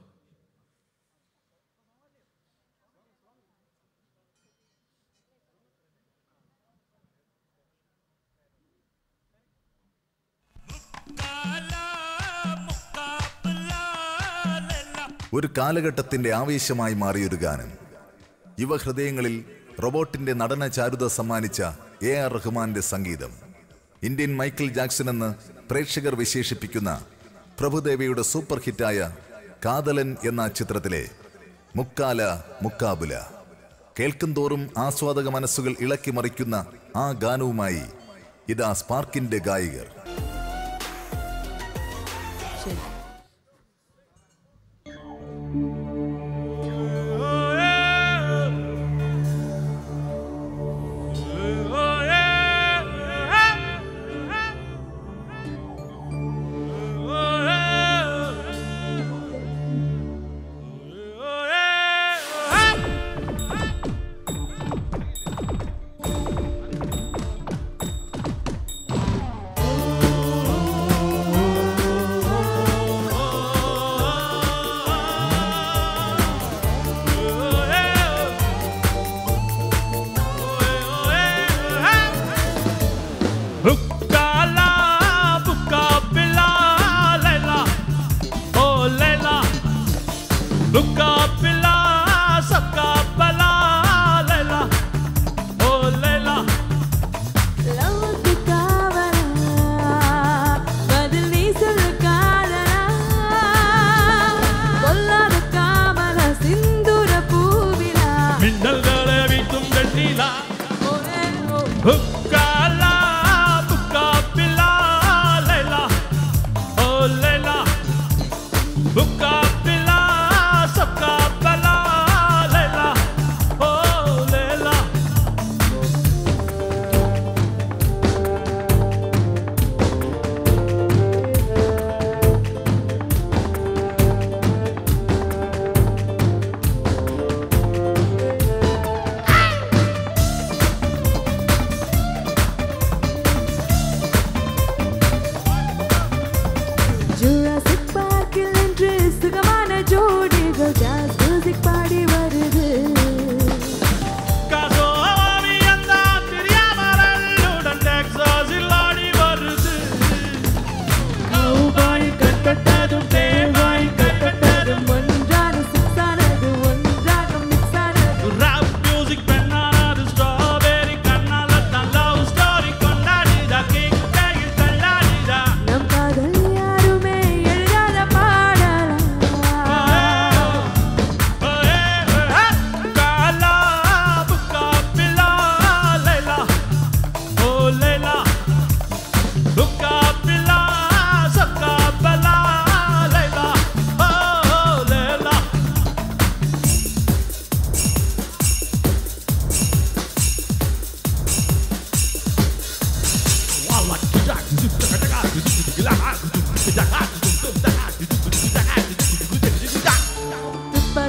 ഒരു കാലഘട്ടത്തിന്റെ ആവേശമായി മാറിയൊരു ഗാനം യുവഹൃദയങ്ങളിൽ റോബോട്ടിന്റെ നടന ചാരുത സമ്മാനിച്ച എ ആർ റഹ്മാന്റെ സംഗീതം ഇന്ത്യൻ മൈക്കിൾ ജാക്സൺ എന്ന് പ്രേക്ഷകർ വിശേഷിപ്പിക്കുന്ന പ്രഭുദേവയുടെ സൂപ്പർ ഹിറ്റായ കാതലൻ എന്ന ചിത്രത്തിലെ മുക്കാല മുക്കാബുല കേൾക്കും തോറും ആസ്വാദക മനസ്സുകൾ ഇളക്കി മറിക്കുന്ന ആ ഗാനവുമായി ഇതാ സ്പാർക്കിന്റെ ഗായികർ Bukkala, bukka pila, lela, oh lela. Bukka pila, sabka pala, lela, oh lela. லவ்வுக்கு காவலா, பதில் நீ சொல்லு காதலா. பொல்லாத காமலா, சிந்துர பூவிலா. മിന്നൽകളെ വീട്ടും വെണ്ണില ഹുക്കാല ബുക്ക പില ലൈല ഓ ലൈല ബുക്ക പില സബ്ക പല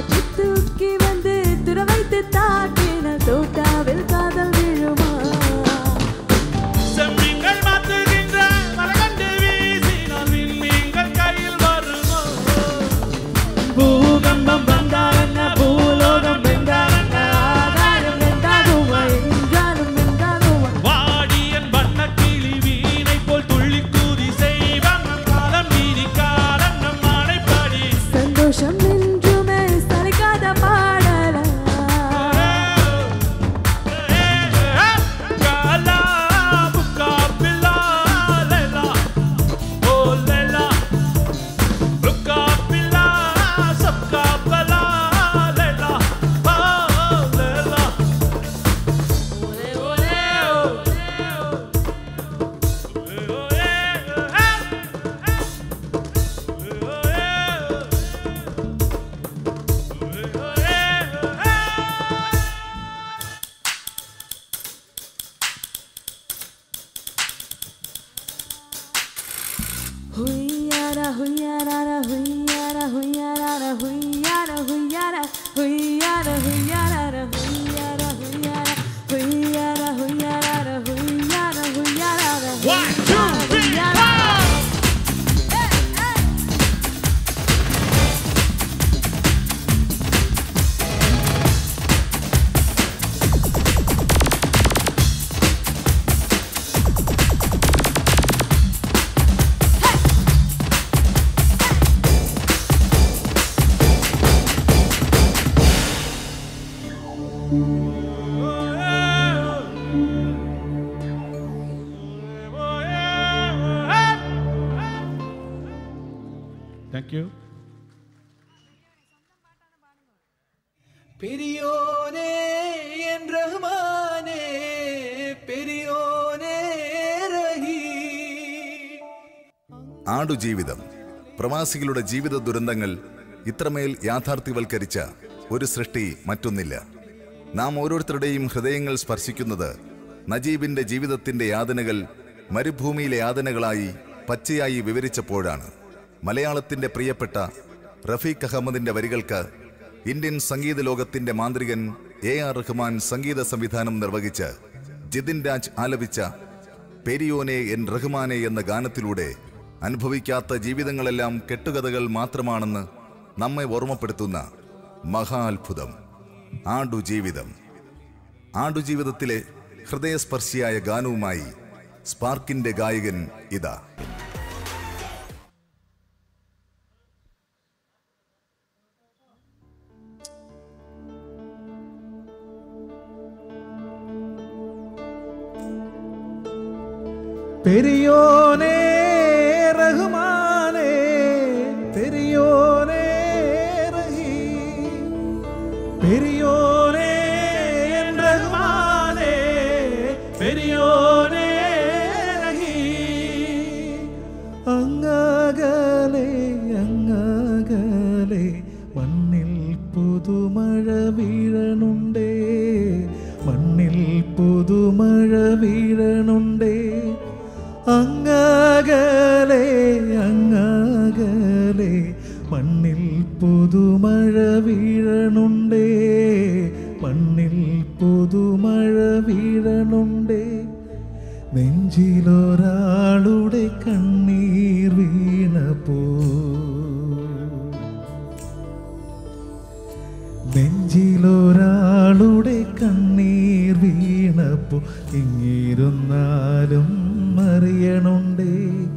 தூக்கி வந்து துற வைத்து தாக்கின தோட்டாவில் காதல் விழுமா செம்மீன்கள் மாத்துகின்ற மரகண்டு வீசினால் விண்மீன்கள் கையில் வருமோ பூகம்பம் வந்தால் என்ன பூலோகம் வென்றால் என்ன ஆகாயம் வென்றாகுமா என்றாலும் வென்றாகுமா வாடியன் வண்ண கிளி வீணை போல் துள்ளி கூதி செய்வன் காலம் நீதி காலம் நம் ஆணைப்படி சந்தோஷம் என்றுமே சலிக்காத பாடலா காலா புக்கா பில்லா லேலா ஓ லேலா புக்கா பில்லா சப்கா பலா லேலா ஓ லேலா ஓலே ஓலே Huyara, huyara, huyara, huyara, huyara, huyara, huyara, huyara, huyara, huyara, huyara, huyara, huyara, huyara, One, two, three, four. Thank you பெரியோனே என் ரஹ்மானே பெரியோனே ரஹീ ആടുജീവിതം പ്രവാസികളുടെ ജീവിത ദുരന്തങ്ങൾ ഇത്രമേൽ യാഥാർത്ഥ്യവൽക്കരിച്ച ഒരു സൃഷ്ടി മറ്റൊന്നില്ല നാം ഓരോരുത്തരുടെയും ഹൃദയങ്ങൾ സ്പർശിക്കുന്നത് നജീബിന്റെ ജീവിതത്തിന്റെ യാതനകൾ മരുഭൂമിയിലെ യാതനകളായി പച്ചയായി വിവരിച്ചപ്പോഴാണ് മലയാളത്തിന്റെ പ്രിയപ്പെട്ട റഫീഖ് അഹമ്മദിന്റെ വരികൾക്ക് ഇന്ത്യൻ സംഗീത ലോകത്തിന്റെ മാന്ത്രികൻ എ ആർ റഹ്മാൻ സംഗീത സംവിധാനം നിർവഹിച്ച് ജിതിൻ രാജ് ആലപിച്ച പെരിയോനെ എൻ റഹ്മാനെ എന്ന ഗാനത്തിലൂടെ അനുഭവിക്കാത്ത ജീവിതങ്ങളെല്ലാം കെട്ടുകഥകൾ മാത്രമാണെന്ന് നമ്മെ ഓർമ്മപ്പെടുത്തുന്ന മഹാ അത്ഭുതം ആടുജീവിതം ആടുജീവിതത്തിലെ ഹൃദയസ്പർശിയായ ഗാനവുമായി സ്പാർക്കിന്റെ ഗായകൻ ഇതാ പെരിയോനേ റഹ്മാനേ പെരിയോനേ റഹീം പെരിയോനേ എൻ റഹ്മാനേ പെരിയോനേ റഹീം അങ്ങകലെ അങ്ങകലെ മണ്ണിൽ പുതുമഴ വീഴണുണ്ടേ മണ്ണിൽ പുതുമഴ വീഴണുണ്ടേ അങ്ങകലെ അങ്ങകലെ മണ്ണിൽ പുതുമഴ വീഴണുണ്ടേ മണ്ണിൽ പുതുമഴ വീഴണുണ്ടേ നെഞ്ചിലൊരാളുടെ കണ്ണീർ വീണപ്പോ നെഞ്ചിലൊരാളുടെ കണ്ണീർ വീണപ്പോ എങ്ങിരുന്നാലും അറിയണുണ്ടേ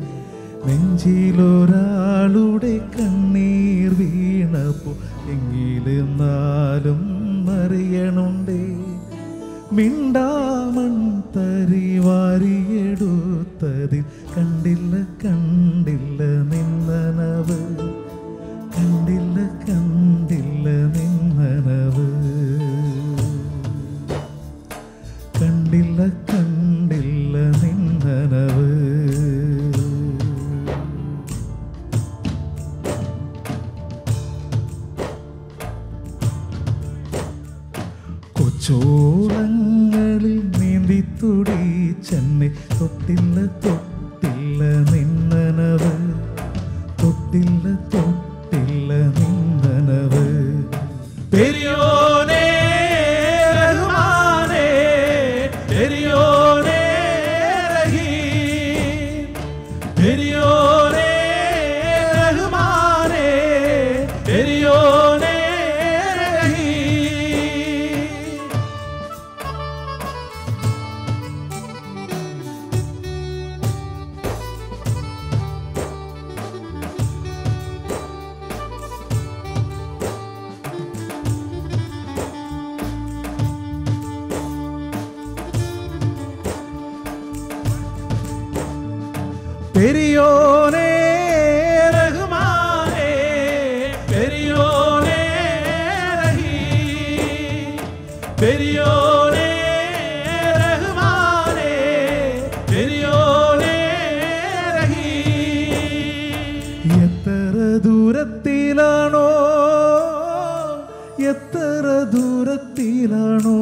നെഞ്ചിലൊരാളുടെ കണ്ണീർ വീണപ്പോ എങ്ങിരുന്നാലും അറിയണുണ്ടേ മിണ്ടാമൺ തരി വാരിയെടുത്തതിൽ കണ്ടില്ല കണ്ടില്ല നിന്നനവ് കണ്ടില്ല കണ്ടില്ല നിന്നനവ് കണ്ടില്ല കണ്ടില്ല നിന്നനവ് കൊച്ചോളങ്ങളിൽ നീന്തി തുടിച്ചെന്നെ തൊട്ടില്ല തൊട്ടില്ല നിന്നനവ് തൊട്ടില്ല തൊട്ടില്ല നിന്നനവ് പെരിയോനേ റഹ്മാനേ പെരിയോനേ റഹീം പെരിയോനേ റഹ്മാനേ പെരിയോനേ റഹീം പെരിയോനേ റഹ്മാനേ പെരിയോനേ റഹീം പെരിയോനേ റഹ്മാനേ പെരിയോനേ റഹീം എത്ര ദൂരത്തിലാണോ എത്ര ദൂരത്തിലാണോ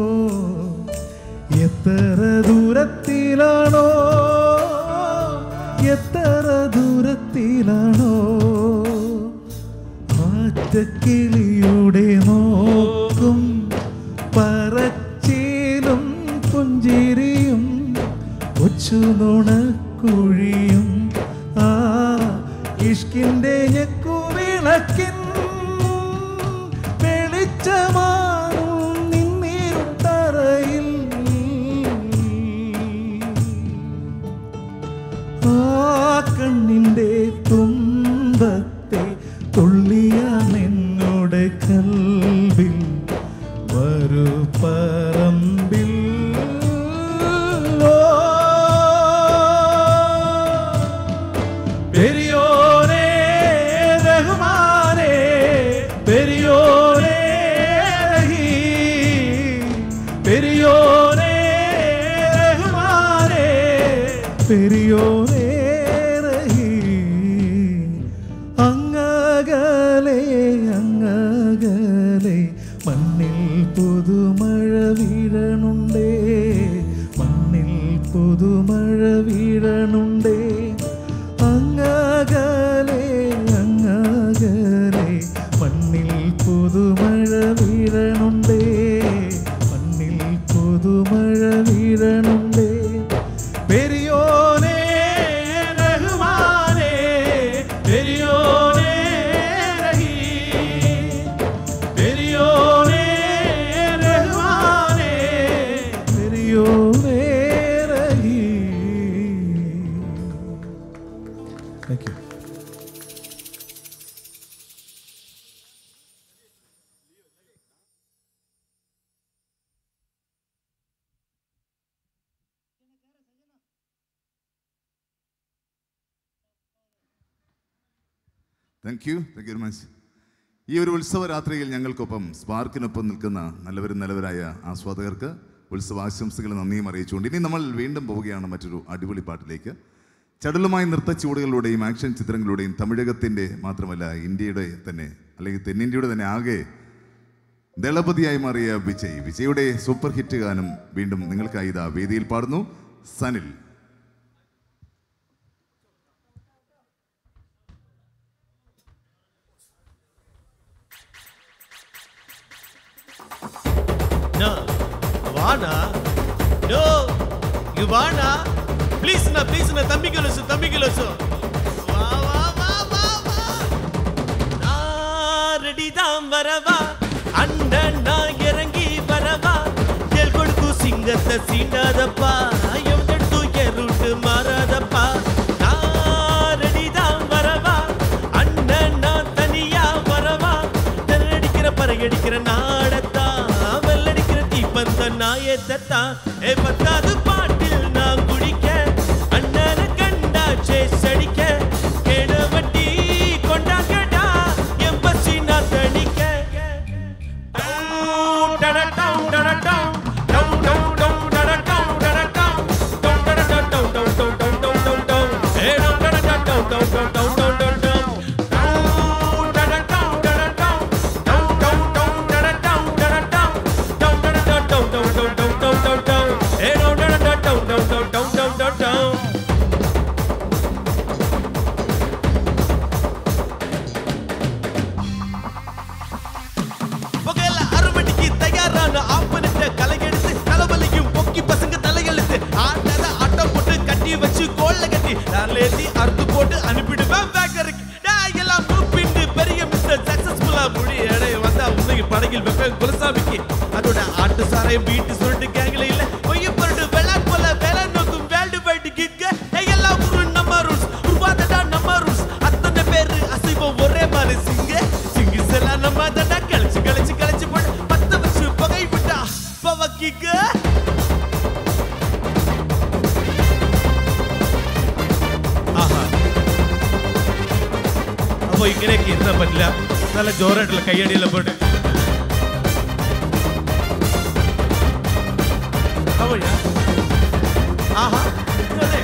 എത്ര ദൂരത്തിലാണോ എത്ര ദൂരത്തിലാണോ ആറ്റക്കിളിയുടെ നോക്കും പറച്ചിലും പുഞ്ചിരിയും കൊച്ചുനുണക്കുഴിയും ആ ഇഷ്കിന്റെ ഞെക്കുവിളക്കിൻ വെളിച്ചമാറും നിന്നിരുട്ടറയിൽ ആ കണ്ണിൻ്റെ തുമ്പത്തെ തുള്ളിയാണെന്നോട് കൽവിൽ വരു പറമ്പിൽ ഓ, പെരിയോനേ റഹ്മാനേ പെരിയോനേ റഹീം പെരിയോനേ റഹ്മാനേ പെരിയോനേ റഹീം അങ്ങകലെ അങ്ങകലെ മണ്ണിൽ പുതുമഴ വീഴണുണ്ടേ മണ്ണിൽ പുതുമഴ വീഴണുണ്ടേ അങ്ങകലെ അങ്ങകലെ മണ്ണിൽ പുതുമഴ വീഴണുണ്ടേ മണ്ണിൽ പുതുമഴ വീഴണുണ്ടേ പെരിയോനേ റഹ്മാനേ പെരിയോനേ റഹീം പെരിയോനേ റഹ്മാനേ പെരിയോനേ Rahim thank you thank you thank you very much ഈ ഒരു ഉത്സവ രാത്രിയിൽ ഞങ്ങൾക്കൊപ്പം സ്പാർക്കിനൊപ്പം നിൽക്കുന്ന നല്ലവരും നല്ലവരായ ആസ്വാദകർക്ക് ഉത്സവാശംസകൾ നന്ദിയും അറിയിച്ചുകൊണ്ട് ഇനി നമ്മൾ വീണ്ടും പോവുകയാണ് മറ്റൊരു അടിപൊളി പാട്ടിലേക്ക് ചടലുമായ നൃത്തച്ചുവടുകളിലൂടെയും ആക്ഷൻ ചിത്രങ്ങളിലൂടെയും തമിഴകത്തിൻ്റെ മാത്രമല്ല ഇന്ത്യയുടെ തന്നെ അല്ലെങ്കിൽ തെന്നിന്ത്യയുടെ തന്നെ ആകെ ദളപതിയായി മാറിയ വിജയ് വിജയുടെ സൂപ്പർ ഹിറ്റ് ഗാനം വീണ്ടും നിങ്ങൾക്കായി ഇതാ വേദിയിൽ പാടുന്നു സനിൽ No. வாடா நோ இங்க வாடா ப்ளீஸ் நான் ப்ளீஸ் நான் தம்பி கலசு தம்பி கலசு வா வா வா வா வா நான் ரெடி தான் வரவா அண்ணன் நான் இறங்கி வரவா கேள் கொடுக்கு சிங்கத்தை சீண்டாதப்பா எவ்வளவு எருட்டு மாறாதப்பா நான் ரெடி தான் வரவா அண்ணன் நான் தனியா வரவா தெரடிக்கிற பறையடிக்கிற நாடத்தான் வெள்ளடிக்கிற தீப்பந்த நாயத்தான் ஏ பத்தாவது பாட்டில் நான் குடிக்க அண்ணனை கண்டா சேஸ் அடிக்க கேட வட்டி கொண்டாங்கடா என் பசி நான் தணிக்க டடடம் டடடம் டம் டம் டம் டடடம் டடடம் டம் டடடம் டம் டம் டம் டம் டம் டம் டம் ஏ டம் டடடம் டம் டம் டம் டம் டம் டம் டம் டடடம் டடடம் டம் டம் டம் டடடம் டடடம் டம் டடடம் டம் டம் டம் டம் டம் டம் டம் ஏ டம் டடடம் டம் டம் டம் டம் டம் டம் டம் புகையில அறுவடைக்கு தயாரான ஆப்பனிட்ட கலையெடுத்து தலைவலிக்கும் பொக்கி பசங்க தலையெழுத்து ஆட்டத ஆட்டம் போட்டு கட்டி வச்சு கோல்ல கட்டி நான் ஏத்தி அறுத்து போட்டு அனுப்பிடுவேன் பேக்கருக்கு டேய், எல்லாம் கூப்பிட்டு பெரிய மிஸ்டர் சக்சஸ்ஃபுல்லா முடி எடை வந்தா உன்னைக்கு படகில் வைப்பேன் குலசாமிக்கு அதோட ஆட்டு சாரையும் வீட்டு சுருட்டு கேங்கல இல்ல பொய்ய பொருட்டு வெள்ளாட் போல வேலை நோக்கும் வேல்டு வைட்டு கிக்க எல்லாம் ஒரு நம்ம ரூல்ஸ் உருவாதடா நம்ம ரூல்ஸ் அத்தனை பேரு அசைவம் ஒரே மாதிரி சிங்க சிங்கி செல்லாம் நம்ம தடா கழிச்சு கழிச்சு கழிச்சு போட்டு பத்த வச்சு புகை விட்டா பவக்கிக்க ആഹാ അപ്പൊ ഇങ്ങനെയൊക്കെ ഇരുന്നാ പറ്റില്ല നല്ല ജോറായിട്ടുള്ള കയ്യടിയെല്ലാം പോട്ട് അപ്പൊ ഞാൻ ആഹാ അതെ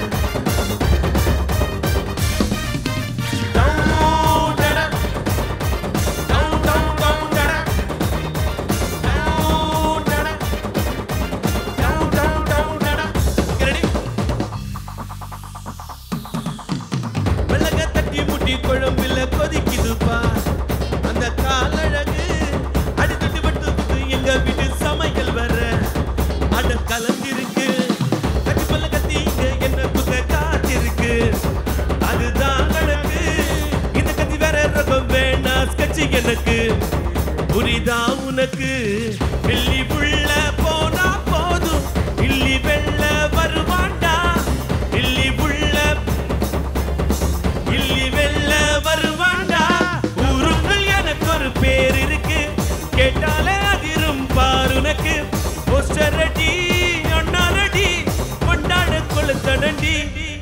வெள்ளக தட்டி முட்டி குழம்பில் கொதிக்குதுப்பா அந்த காலழகு அடித்தட்டு விட்டு எங்க வீட்டு சமையல் வர அட கலந்திருக்கு கட்டி பல்ல கத்தி இங்க என்ன குத்த காத்திருக்கு அதுதான் கணக்கு இந்த கத்தி வேற ரகம் வேணா ஸ்கட்சி எனக்கு புரிதா உனக்கு வெள்ளி புள்ள போனா போதும் இல்லி வெள்ள வருவாண்டா இல்லி புள்ள இல்லி வெள்ள வருவாண்டா ஊருக்குள் எனக்கு ஒரு பேர் இருக்கு கேட்டாலே அதிரும் பார் உனக்கு போஸ்டர் அடி ஒன்னாரடி கொண்டாட கொளுத்தனடி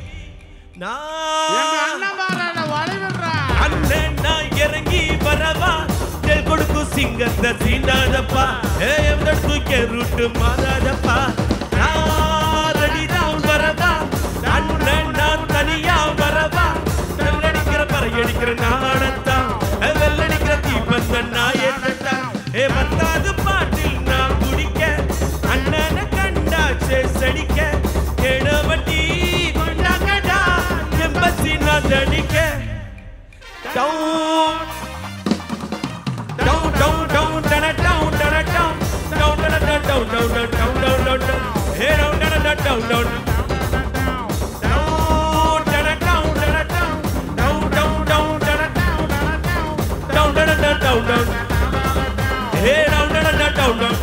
அண்ணன் நான் இறங்கி வரவா தெல் கொடுக்கும் சிங்கத்தை சீண்டாதப்பா ஏ ரூட்டு மாறாதப்பா நான் ரெடி தான் வரவா அண்ணன் நான் தனியா வரவா வெள்ளடிக்கிற பறையடிக்கிற நாடத்தான் வெள்ளடிக்கிற தீபந்த நாயத்தான் ஏ பத்தாவது பாட்டில் நான் குடிக்க அண்ணனை கண்டா சேசடிக்க கேடவட்டி கொண்டாங்கடா எம்பசி நான் தடிக்க டவுன் டவுன் டவுன் டவுன் டன டவுன் டன டவுன் டவுன் டன டவுன் டவுன் டவுன் டவுன் டவுன் டவுன் டவுன் ஹே டவுன் டன டவுன் டவுன் டவுன் டன டவுன் டன டவுன் டவுன் டவுன் டவுன் டன டவுன் டவுன் டன டவுன் டவுன் ஹே டவுன் டன டவுன் டவுன்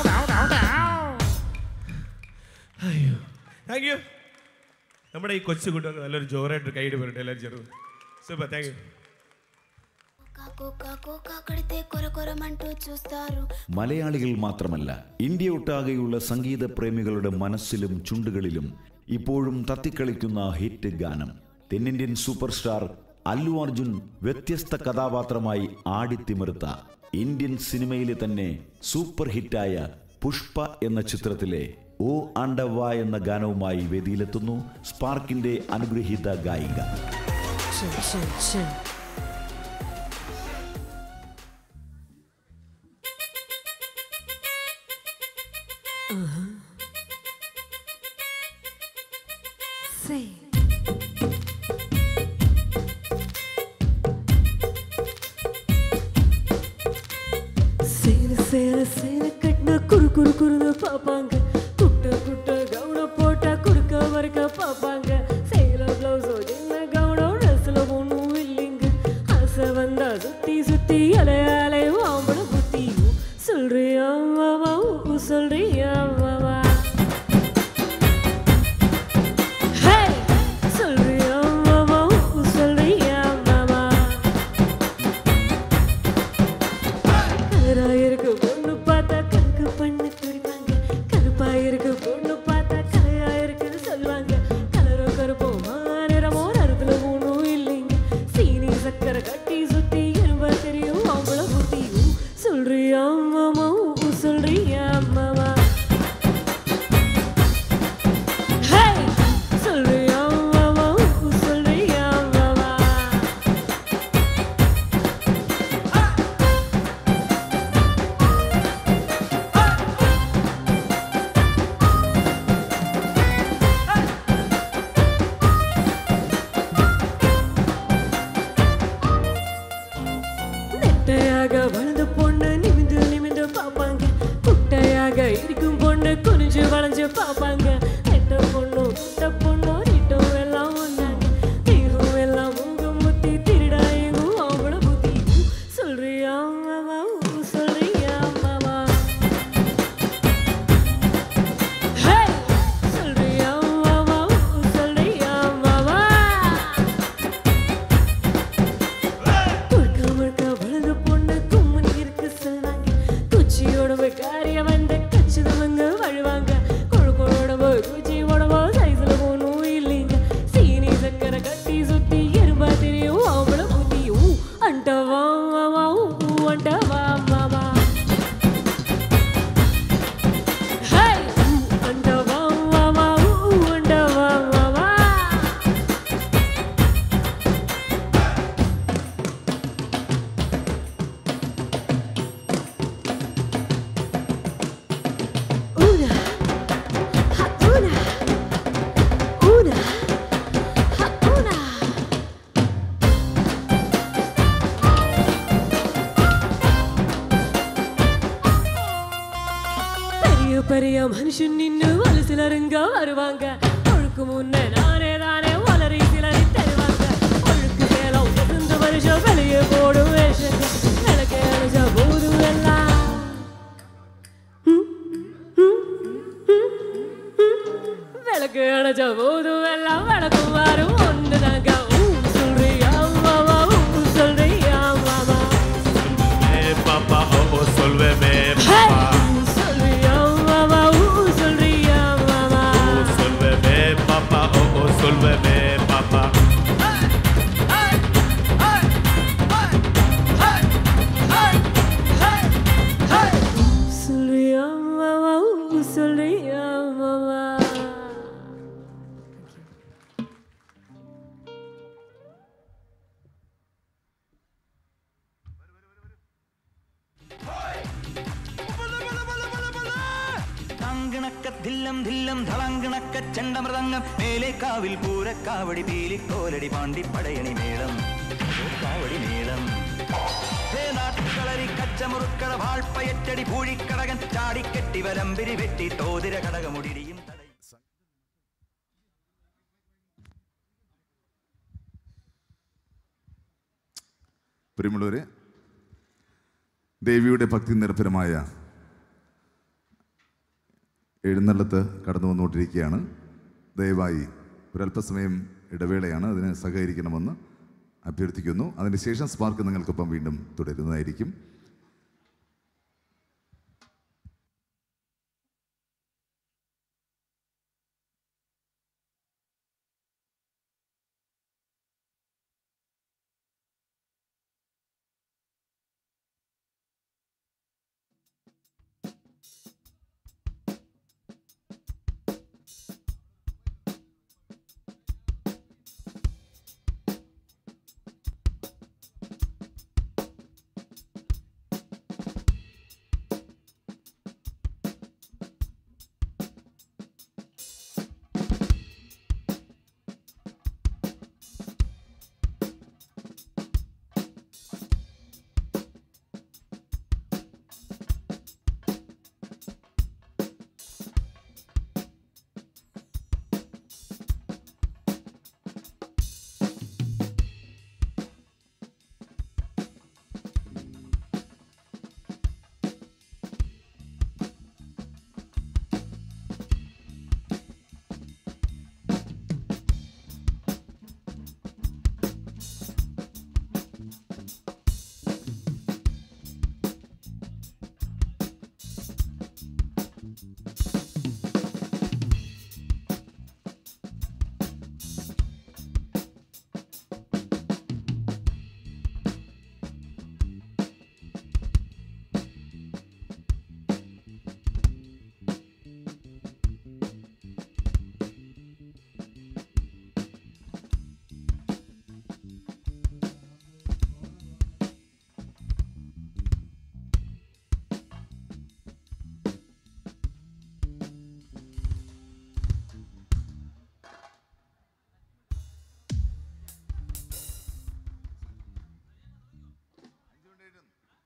അയ്യോ താങ്ക് യു നമ്മുടെ ഈ കൊച്ചു കുട്ടികൾക്ക് നല്ലൊരു ജോറായിട്ട് കൈയ്യടി പറയട്ടെ എല്ലാവരും ചേർന്ന് സൂപ്പർ താങ്ക് യു కోకా కోకా కడితే కొర కొరమంటూ చూస్తారు മലയാളികൾ മാത്രമല്ല ഇന്ത്യ ഒട്ടാകെയുള്ള സംഗീത പ്രേമികളുടെ മനസ്സിലും ചുണ്ടുകളിലും ഇപ്പോഴും തത്തിക്കളിക്കുന്ന ഹിറ്റ് ഗാനം തെന്നിന്ത്യൻ സൂപ്പർ സ്റ്റാർ അല്ലു അർജുൻ വ്യത്യസ്ത കഥാപാത്രമായി ആടിത്തിമിർത്ത ഇന്ത്യൻ സിനിമയിലെ തന്നെ സൂപ്പർ ഹിറ്റായ പുഷ്പ എന്ന ചിത്രത്തിലെ ഓ ആണ്ടവ എന്ന ഗാനവുമായി വേദിയിലെത്തുന്നു സ്പാർക്കിന്റെ അനുഗ്രഹീത ഗായിക Say. சேல சேல சேல கட்டின குறு குறு குறுன்னு பார்ப்பாங்க குட்ட குட்ட கவுனம் போட்டா குறுக்க மறுக்க பார்ப்பாங்க சேல பிளவுஸோ சின்ன கவுனம் ட்ரெஸ்ல ஒன்றும் இல்லைங்க ஆசை வந்தா சுத்தி சுத்தி அலைய அலையும் ஆம்பள புத்தியும் சொல்றியா மாமா ஊ சொல்றியா மாமா Hey! சொல்றியா மாமா ஊ சொல்றியா மாமா கலரா இருக்கு பொண்ணு பார்த்தா கணக்கு பண்ணு துடிப்பாங்க கருப்பா இருக்கு பொண்ணு பார்த்தா கலையா இருக்குன்னு சொல்லுவாங்க கலரோ கருப்போ மாநிறமோ நறுத்துல ஒன்றும் இல்லைங்க சீனி சக்கரை கட்டி சுத்தி எறும்பா தெரியும் அவங்கள புத்தியும் சொல்றியா மாமா ஊ சொல்றியா மாமா Hey! சொல்றியா மாமா ஊ சொல்றியா மாமா நெட்டையாக வளர்ந்த பொண்ணு நிமிந்து நிமிந்து வச்சு பாப்பாங்க எட்ட பொண்ணு கிட்ட பொண்ணு நீட்டும் எல்லாம் ஒன்னாங்க தீரும் எல்லாம் உங்க முத்தி திருடா எங்கும் அவள புத்தி சொல்றியா மாமா ஊ, சொல்றியா மாமா ஹே சொல்றியா மாமா ஊ, சொல்றியா மாமா முழுக்க முழுக்க வளர்ந்த பொண்ணு கும்மனி இருக்கு சொல்வாங்க குச்சியோட காரிய வந்து கச்சிதவங்க வழுவாங்க கொழு கொழோடவோ குச்சி உடவோ சைஸ்ல போகணும் இல்லைங்க சீனி சக்கரை கட்டி சுத்தி எறும்பா தெரியும் அவள புத்தியும் அண்டவா மாமா ஊ அண்டவா மாமா ஹே அண்டவா மாமா ஊ அண்டவா மாமா Una, ha, una, una, ha, una. பெரிய பெரிய மனுஷன் நின்னு ஒரு சிலருங்க வருவாங்க ஒழுக்கு முன்ன நானே தானே வளரி சிலரை தருவாங்க ஒழுக்கு சேலம் எந்த வருஷம் வெளியே போடும் வேஷங்க விளக்கு அழிச்ச போதும் எல்லாம் விளக்கு அணைச்ச போதும் எல்லாம் விளக்கும் வரும் ஒண்ணுதாங்க ஊ சொல்றியா மாமா ஊ சொல்றியா மாமா Papa, oh, oh, solveme, Hey! papa. ஊ சொல்றியா மாமா ஊ சொல்றியா மாமா Oh, solveme, papa, oh, oh, solveme, papa. சொல்றியா மாமா ஊ சொல்றியா மாமா താങ്കിണക്ക ധില്ലം ധില്ലം ധളങ്കിണക്ക ചെണ്ടമൃതംഗം മേലെ കാവിൽ പൂരക്കാവടി പീലിക്കോലടി പാണ്ടി പടയണി മേളം കാവടി മേളം ഹേ നാട്ടുകളരി കച്ചമുറുക്കള വാൾപ്പയറ്റടി പൂഴിക്കടകൻ ചാടിക്കെട്ടി വലമ്പിരി വെട്ടി തോതിര കടകമുടിയും പ്രിയമുള്ളവരെ ദേവിയുടെ ഭക്തി നിരഭരമായ എഴുന്നള്ളത്ത് കടന്നു വന്നുകൊണ്ടിരിക്കുകയാണ് ദയവായി ഒരല്പസമയം ഇടവേളയാണ് അതിന് സഹകരിക്കണമെന്ന് അഭ്യർത്ഥിക്കുന്നു അതിനുശേഷം സ്പാർക്ക് നിങ്ങൾക്കൊപ്പം വീണ്ടും തുടരുന്നതായിരിക്കും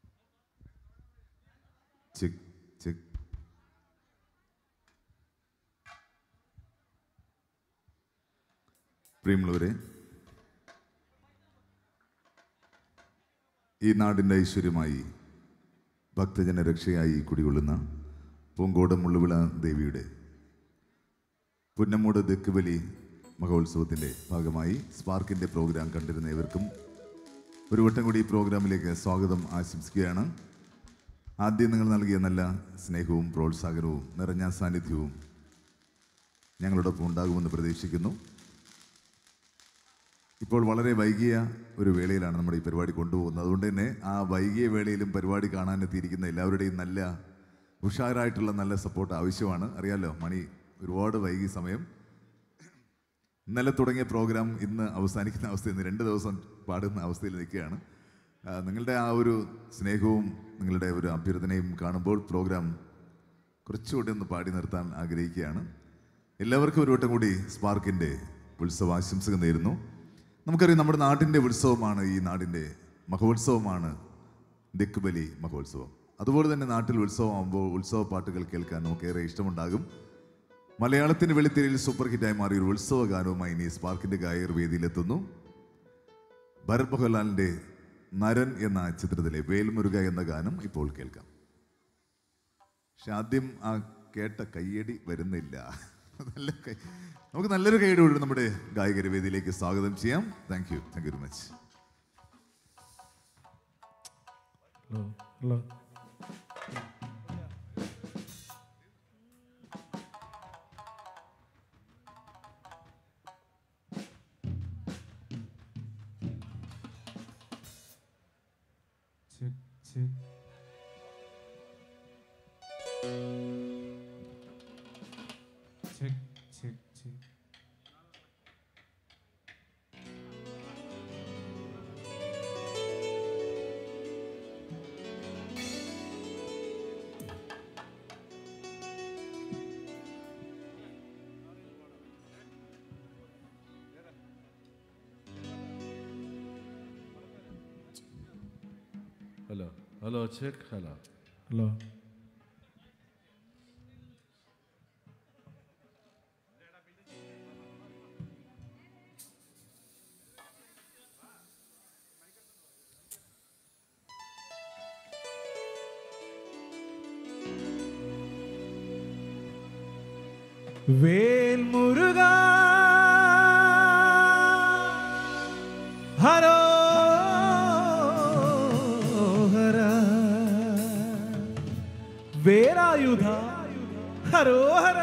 ചെക്ക് ചെക്ക് പ്രിയമുള്ളവരെ ഈ നാടിൻ്റെ ഐശ്വര്യമായി ഭക്തജന രക്ഷയായി കുടികൊള്ളുന്ന പൂങ്കോട് മുള്ളുവിള ദേവിയുടെ പുന്നമ്മൂട് ദക്കുബലി മഹോത്സവത്തിൻ്റെ ഭാഗമായി സ്പാർക്കിൻ്റെ പ്രോഗ്രാം കണ്ടിരുന്ന ഏവർക്കും ഒരു വട്ടം കൂടി ഈ പ്രോഗ്രാമിലേക്ക് സ്വാഗതം ആശംസിക്കുകയാണ് ആദ്യം നിങ്ങൾ നൽകിയ നല്ല സ്നേഹവും പ്രോത്സാഹനവും നിറഞ്ഞ സാന്നിധ്യവും ഞങ്ങളോടൊപ്പം ഉണ്ടാകുമെന്ന് പ്രതീക്ഷിക്കുന്നു ഇപ്പോൾ വളരെ വൈകിയ ഒരു വേളയിലാണ് നമ്മുടെ ഈ പരിപാടി കൊണ്ടുപോകുന്നത് അതുകൊണ്ട് തന്നെ ആ വൈകിയ വേളയിലും പരിപാടി കാണാനെത്തിയിരിക്കുന്ന എല്ലാവരുടെയും നല്ല ഉഷാറായിട്ടുള്ള നല്ല സപ്പോർട്ട് ആവശ്യമാണ് അറിയാലോ മണി ഒരുപാട് വൈകി സമയം ഇന്നലെ തുടങ്ങിയ പ്രോഗ്രാം ഇന്ന് അവസാനിക്കുന്ന അവസ്ഥയിൽ നിന്ന് രണ്ട് ദിവസം പാടുന്ന അവസ്ഥയിൽ നിൽക്കുകയാണ് ആ, നിങ്ങളുടെ ആ ഒരു സ്നേഹവും നിങ്ങളുടെ ഒരു അഭ്യർത്ഥനയും കാണുമ്പോൾ പ്രോഗ്രാം കുറച്ചുകൂടി ഒന്ന് പാടി നിർത്താൻ ആഗ്രഹിക്കുകയാണ് എല്ലാവർക്കും ഒരു വട്ടം കൂടി സ്പാർക്കിൻ്റെ ഉത്സവാശംസകൾ നേരുന്നു നമുക്കറിയാം നമ്മുടെ നാട്ടിൻ്റെ ഉത്സവമാണ് ഈ നാടിൻ്റെ മഹോത്സവമാണ് ദിക്കുബലി മഹോത്സവം അതുപോലെ തന്നെ നാട്ടിൽ ഉത്സവമാകുമ്പോൾ ഉത്സവ പാട്ടുകൾ കേൾക്കാൻ നമുക്കേറെ ഇഷ്ടമുണ്ടാകും മലയാളത്തിന്റെ വെളിത്തിരിയിൽ സൂപ്പർ ഹിറ്റായി മാറിയ ഒരു ഉത്സവ ഗാനവുമായി ഇനി സ്പാർക്കിന്റെ ഗായകർ വേദിയിലെത്തുന്നു ഭരത് മോഹൻലാലിന്റെ നരൻ എന്ന ചിത്രത്തിലെ വേൽമുരുക എന്ന ഗാനം ഇപ്പോൾ കേൾക്കാം പക്ഷെ ആദ്യം ആ കേട്ട കയ്യടി വരുന്നില്ല നല്ല കൈ- നമുക്ക് നല്ലൊരു കൈയടി കൂടി നമ്മുടെ ഗായകരെ വേദിയിലേക്ക് സ്വാഗതം ചെയ്യാം thank you thank you very much hello hello check check check check check hello hello check hello hello വേൽ മുരുക ഹരോ ഹര വേരായുധ ഹരോ ഹര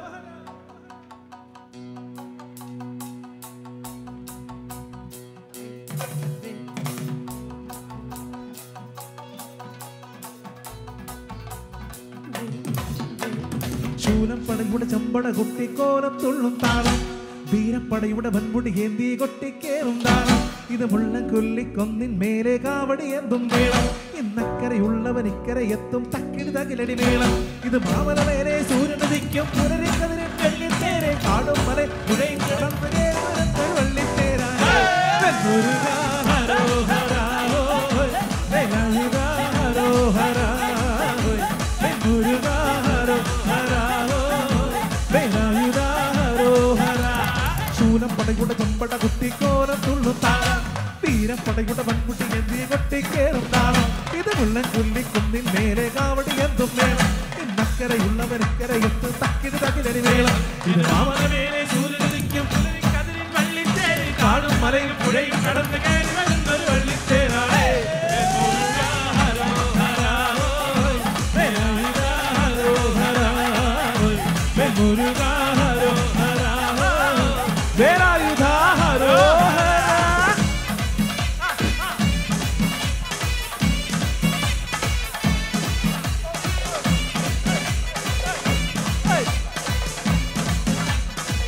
ശൂലപ്പടയുടെ ചമ്പട കുട്ടിക്കോലം തുള്ളും താളം വീരപ്പടയുടെ വൻമുടി ഏന്തി കൊട്ടിക്കേറും താളം ഇത് മുള്ളം കൊല്ലിക്കൊന്നിൻ മേലെ കാവടി എന്തും വേണം ഇന്നക്കരയുള്ളവൻ ഇക്കരെ എത്തും തക്കിടി തകിലടി വേണം ഇത് മാമല മേലെ സൂര്യനദിക്കും പുനരിക്കതിരെ വെള്ളിത്തേരെ കാടും മല പുഴയും കിടന്ന് കേറുന്നൊരു വെള്ളിത്തേരാ മുരുകാ ഹരോ ഹരാ ഹോയ്. വേലായുധാ ഹരോ ഹരാ ഹോയ്. മുരുകാ ഹരോ ഹരാ ഹോയ്. വേലായുധാ ഹരോ ഹരാ. ശൂലപ്പടയുടെ ചമ്പട കുത്തിക്കോലം തുള്ളും താളം വീരപ്പടയുടെ വൻകുട്ടി എന്തി കൊട്ടിക്കേറും താളം ഇത് മുള്ളൻ ചൊല്ലിക്കുന്നിൽ മേലെ കാവടി എന്തും വേണം ഇന്നക്കരയുള്ളവരക്കരെ എത്ത് തക്കിട് തകിലടി വേളം ഇത് മാമല മേലെ സൂര്യനുദിക്കും പുലരിക്കതിരിൻ വള്ളിത്തേര് കാടും മലയും പുഴയും കടന്ന് കയറി വരുന്നൊരു വള്ളിത്തേരാണ് ഹരോ ഹരാ ഹോയ്. വേലായുധാ ഹരോ ഹരാ ഹോയ്. വെൺമുരുകാ ഹരോ ഹരാ ഹോയ്. വേലായുധാ ഹരോ ഹരാ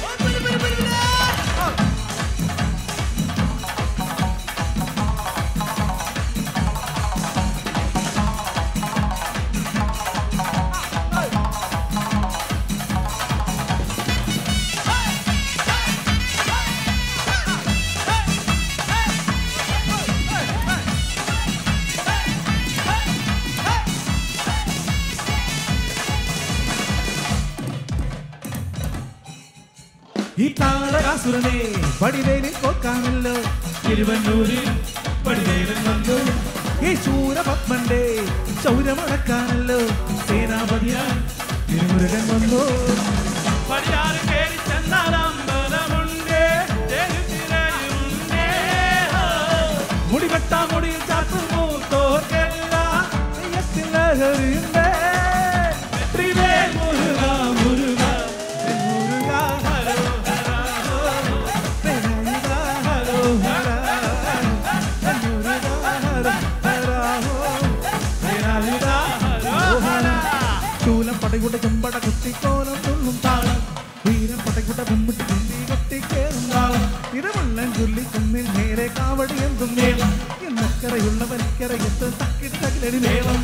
Hey! ഈ താളകാസുരനെ പടിവേലിൽ കൊക്കാമല്ലോ തിരുവന്നൂരിൽ പടിവേലൻ വന്നു ഈ ശൂരപത്മന്റെ ശൗര്യമടക്കാനല്ലോ സേനാപതിയായി തിരുമുരുകൻ വന്നു പടിയാറ് കേറി ചെന്നാൽ അമ്പലമുണ്ട് ചെറുതിരയുണ്ടേ മുടിവെട്ട മുടിയിൽ ചാത്തുമോ തോർക്കെല്ലാം നെയ്യത്തിൽ ലഹരിയുണ്ട് ത്രിവേൽ മുരുക മുരുക മുരുക ഹരോ ഹര ഹോ. മുരുക ഹരോ ഹര. മുരുക ഹര ഹര ഹോ. മുരുക ഹരോ ഹര. ശൂലം പടകുട ചെമ്പട കുത്തിക്കോലം തുള്ളും താളം വീരം പടകുട ബൊമ്മിട്ട് ചിന്തി കൊത്തിക്കേറും താളം ഇരുമുള്ളൻ ചൊല്ലി കുന്നിൽ നേരെ കാവടി എന്തും മേളം എന്നക്കരയുള്ളവൻ ഇക്കരയത്ത് തക്കിട്ട് തകിലടി മേളം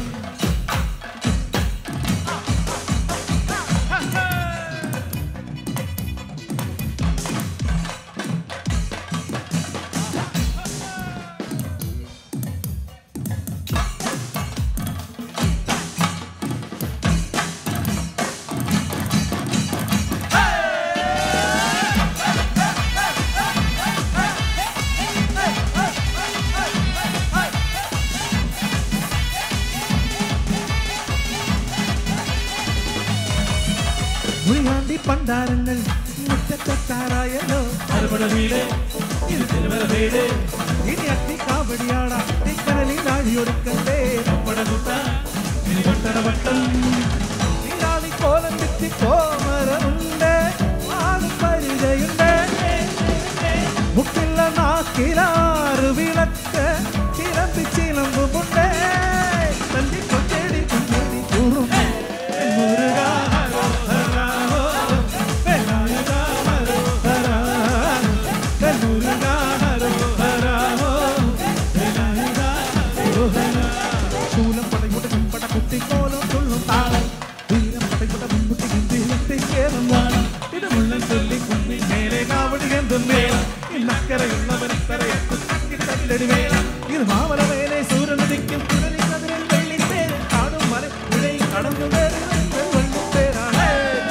മുഴിയാണ്ടി പണ്ടാരങ്ങൾ മുറ്റത്താറായല്ലോ അരപട വീട് ഇത് തിരുവല വീട് ഇനി അട്ടി കാവടിയാടാ തിക്കനലിൽ ആഴിയൊടുക്കണ്ടേ പടകുത്ത തിരുവട്ടടവട്ടം നീരാളി കോലം വിത്തി കോമരമുണ്ട് ആളും പരിചയുണ്ട് മുക്കില്ല നാക്കിലാറ് വിളക്ക് ചിലമ്പി ചിലമ്പുമുണ്ട് തല്ലി കൊണ്ടേടി കൊണ്ടേടി കൂറും മുരുക ഹരോ ഹര ഹോ. വെലായുധ ഹരോ ഹര. മുരുക ഹരോ ഹര ഹോ. വെലായുധ ഹരോ ഹര. ശൂലം പടയുടെ ചെമ്പട കുത്തിക്കോലം തുള്ളും താളം വീരം പടയുടെ മുൻകുട്ടി ഗന്ധിയിലെത്തി കേറും വാണം ഇത് മുള്ളൻ ചൊല്ലി കുന്നിൽ മേലെ കാവടി എന്തും വേണം ഇന്നക്കരയുള്ളവൻ ഇക്കരയത്ത് തക്കിത്തകിലടി വേണം ഇത് മാമല മേലെ സൂര്യനുദിക്കും കുടലിക്കതിരിൽ വെള്ളിത്തേര് കാണും മല പുഴയും കടന്നു വരുന്ന വെള്ളിത്തേരാണ്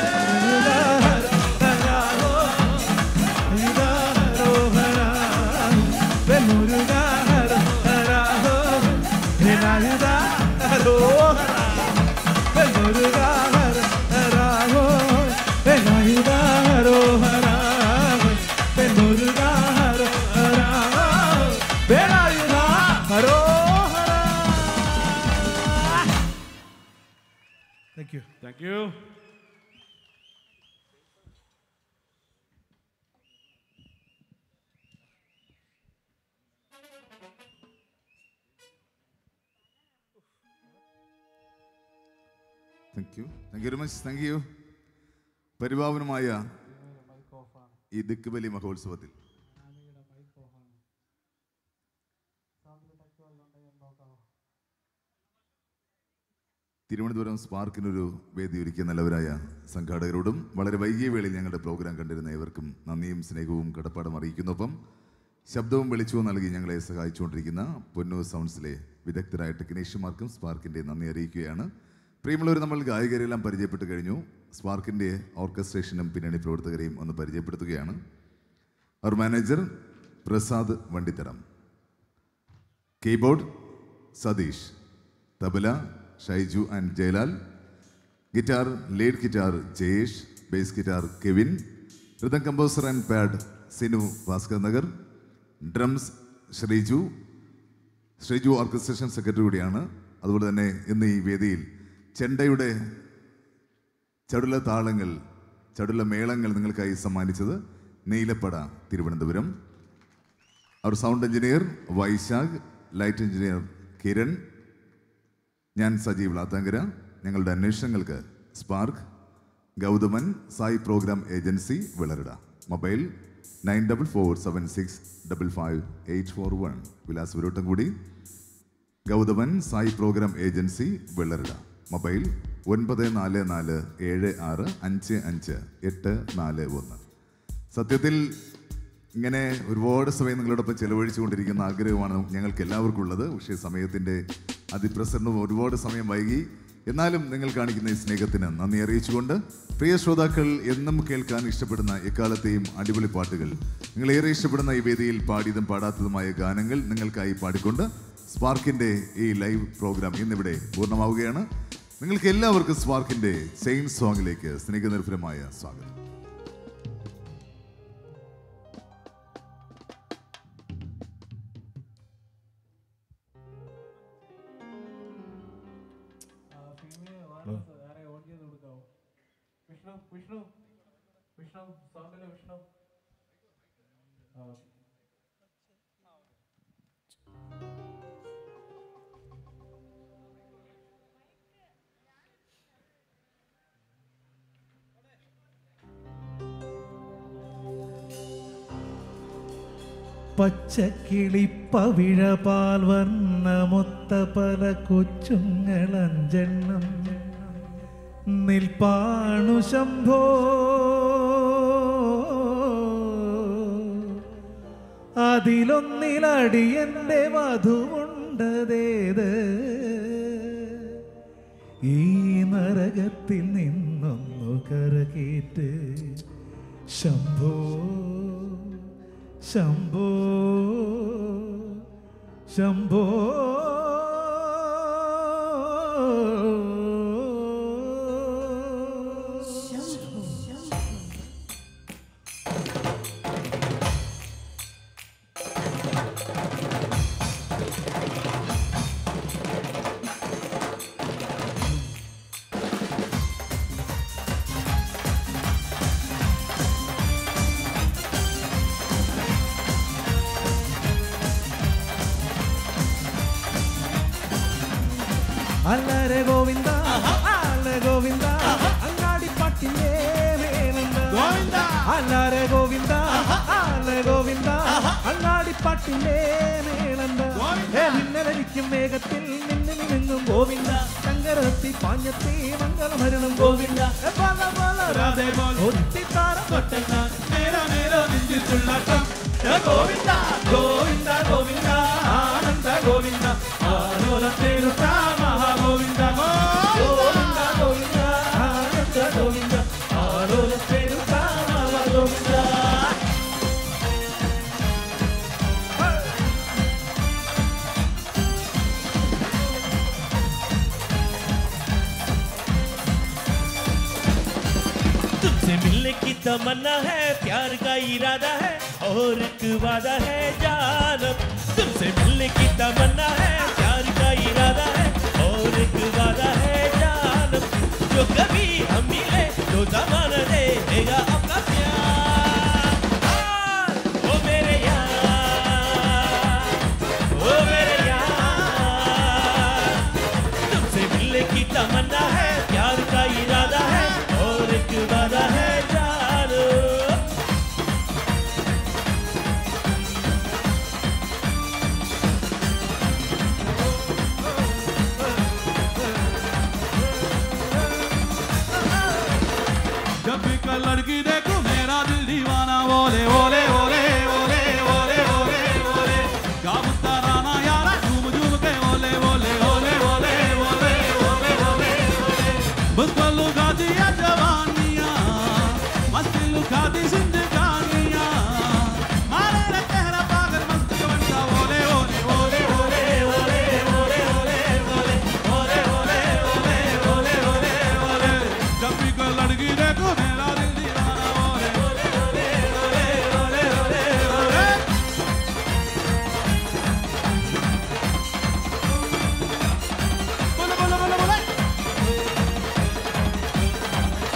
thank you thank you thank you thank you very much thank you പരിപാവനമായ ഈ ദിക്കുബലി മഹോത്സവത്തിൽ തിരുവനന്തപുരം സ്പാർക്കിനൊരു വേദി ഒരുക്കിയ നല്ലവരായ സംഘാടകരോടും വളരെ വൈകിയ വേളയിൽ ഞങ്ങളുടെ പ്രോഗ്രാം കണ്ടിരുന്ന ഏവർക്കും നന്ദിയും സ്നേഹവും കടപ്പാടും അറിയിക്കുന്നൊപ്പം ശബ്ദവും വെളിച്ചവും നൽകി ഞങ്ങളെ സഹായിച്ചുകൊണ്ടിരിക്കുന്ന പൊന്നൂർ സൗണ്ട്സിലെ വിദഗ്ധരായ ടെക്നീഷ്യന്മാർക്കും സ്പാർക്കിൻ്റെ നന്ദി അറിയിക്കുകയാണ് പ്രിയമുള്ളവർ നമ്മൾ ഗായകരെല്ലാം പരിചയപ്പെട്ട് കഴിഞ്ഞു സ്പാർക്കിൻ്റെ ഓർക്കസ്ട്രേഷനും പിന്നണി പ്രവർത്തകരെയും ഒന്ന് പരിചയപ്പെടുത്തുകയാണ് അവർ മാനേജർ പ്രസാദ് വണ്ടിത്തരം keyboard Sathish tabla Shaiju and Jayalal guitar lead guitar Jayesh bass guitar Kevin rhythm composer and pad Sinu Bhaskar Nagar drums Sreeju Sreeju orchestration secretary കൂടിയാണ് അതുപോലെ തന്നെ ഇന്ന് ഈ വേദിയിൽ ചെണ്ടയുടെ ചടുല താളങ്ങൾ ചടുല മേളങ്ങൾ നിങ്ങൾക്കായി സമ്മാനിച്ചത് നീലപ്പട തിരുവനന്തപുരം അവർ sound engineer Vaisakh light engineer Kiran ഞാൻ സജീവ് ലാത്താങ്കര ഞങ്ങളുടെ അന്വേഷണങ്ങൾക്ക് spark Gauthaman Sai program agency Vellarada mobile nine double four seven six double five eight four one വിലാസ് വിരോട്ടം കൂടി Gauthaman Sai program agency Vellarada mobile ഒൻപത് നാല് നാല് ഏഴ് ആറ് അഞ്ച് അഞ്ച് എട്ട് നാല് ഒന്ന് സത്യത്തിൽ ഇങ്ങനെ ഒരുപാട് സമയം നിങ്ങളോടൊപ്പം ചെലവഴിച്ചുകൊണ്ടിരിക്കുന്ന ആഗ്രഹമാണ് ഞങ്ങൾക്ക് എല്ലാവർക്കും ഉള്ളത് പക്ഷേ സമയത്തിൻ്റെ അതിപ്രസരണം ഒരുപാട് സമയം വൈകി എന്നാലും നിങ്ങൾ കാണിക്കുന്ന ഈ സ്നേഹത്തിന് നന്ദി അറിയിച്ചുകൊണ്ട് പ്രിയ ശ്രോതാക്കൾ എന്നും കേൾക്കാൻ ഇഷ്ടപ്പെടുന്ന എക്കാലത്തെയും അടിപൊളി പാട്ടുകൾ നിങ്ങൾ ഏറെ ഇഷ്ടപ്പെടുന്ന ഈ വേദിയിൽ പാടിയതും പാടാത്തതുമായ ഗാനങ്ങൾ നിങ്ങൾക്കായി പാടിക്കൊണ്ട് സ്പാർക്കിൻ്റെ ഈ ലൈവ് പ്രോഗ്രാം ഇന്നിവിടെ പൂർണ്ണമാവുകയാണ് നിങ്ങൾക്ക് എല്ലാവർക്കും സ്പാർക്കിൻ്റെ സെയിം സോങ്ങിലേക്ക് സ്നേഹനിർഭരമായ സ്വാഗതം വിഷ്ണു വിഷ്ണു വിഷ്ണു സൗണ്ടില് വിഷ്ണു പച്ചക്കിളിപ്പവിഴപാൽ വർണ്ണമൊത്ത പല കൊച്ചുങ്ങളഞ്ചെണ്ണം നിൽപ്പാണു ശംഭോ അതിലൊന്നിലടിയന്റെ വധുവുണ്ടതേത് ഈ നരകത്തിൽ നിന്നൊന്നു കരകേറ്റ് ശംഭോ ശംഭോ ശംഭോ അല്ലരെ ഗോവിന്ദ അല്ല ഗോവിന്ദ അങ്ങാടി പട്ടിന്റെ ഗോവിന്ദ അല്ലരെ ഗോവിന്ദ അല്ല ഗോവിന്ദ അങ്ങാടി പട്ടിന്റെ മേളന്ത മിന്നലരിക്കും വേഗത്തിൽ നിന്നിൽ നിന്നും ഗോവിന്ദ ശങ്കരത്തി പാഞ്ഞത്തി മംഗളമരണം ഗോവിന്ദ ഏ, പല പല രാധേ ഒത്തിത്താരം കൊട്ടെണ്ണ നേര നേര നെഞ്ചിച്ചുള്ളാട്ടം ഏ, ഗോവിന്ദ ഗോവിന്ദ ഗോവിന്ദ ആനന്ദ ഗോവിന്ദ ആലോലത്തേരുത്ത മഹാഗോവിന്ദ ഗോവിന്ദ ഗോവിന്ദ ആനന്ദ ഗോവിന്ദ ആലോലത്തേരുത്ത മഹാഗോവിന്ദ तुमसे मिलने की तमन्ना है प्यार का इरादा है और एक वादा है जानब तुमसे मिलने की तमन्ना है प्यार का इरादा है और एक वादा है जानब जो कभी हम मिले तो जमाना देगा अपना प्यार आ, ओ मेरे यार ओ मेरे यार तुमसे मिलने की तमन्ना है प्यार का इरादा है और एक वादा है जानो जब भी कोई लड़की देखो मेरा दिल दीवाना बोले बोले बोले बोले बोले बोले बोले गाबुता राना यारा झूम झूम के बोले बोले बोले बोले बोले बोले बोले बस को लुका दिया जवानियां मस्ती लुका दी जिंदगानियां मारे रे तेरा पागल मस्त बनता बोले बोले बोले बोले बोले बोले बोले बोले बोले बोले बोले बोले बोले बोले जब भी कोई लड़की देखो मेरा दिल दीवाना बोले बोले बोले बोले बोले बोले बोले बोले बोले बोले बोले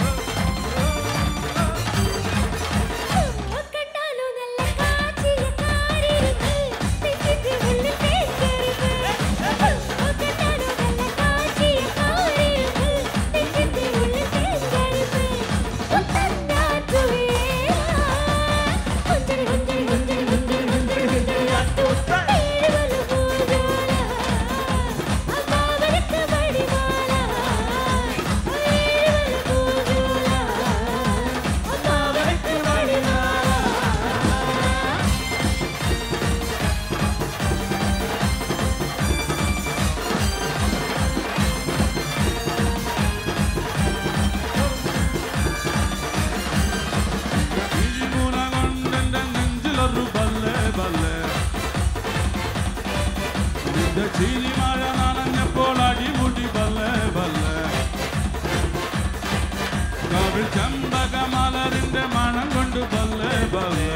ചെമ്പക മലരിന്റെ മണം കൊണ്ട് പല്ലേ പല്ലേ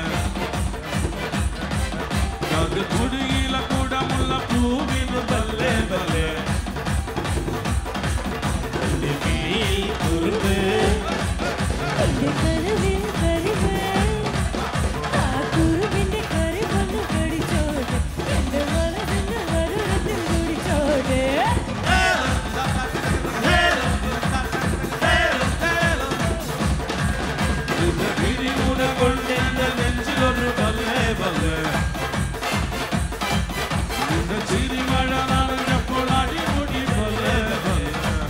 അത് കുടിയില കൂടമുള്ള പൂവിന് പല്ലേ പല്ലേ എന്റെ കിളിയിൽ കുറുമ്പ് നിന്റെ പിരിമുന കൊണ്ടെന്റെ നെഞ്ചിലൊരു പല്ലേ പല്ലേ നിന്റെ ചിരിമഴ നനഞ്ഞപ്പോൾ അടിമുടി പല്ലേ പല്ലേ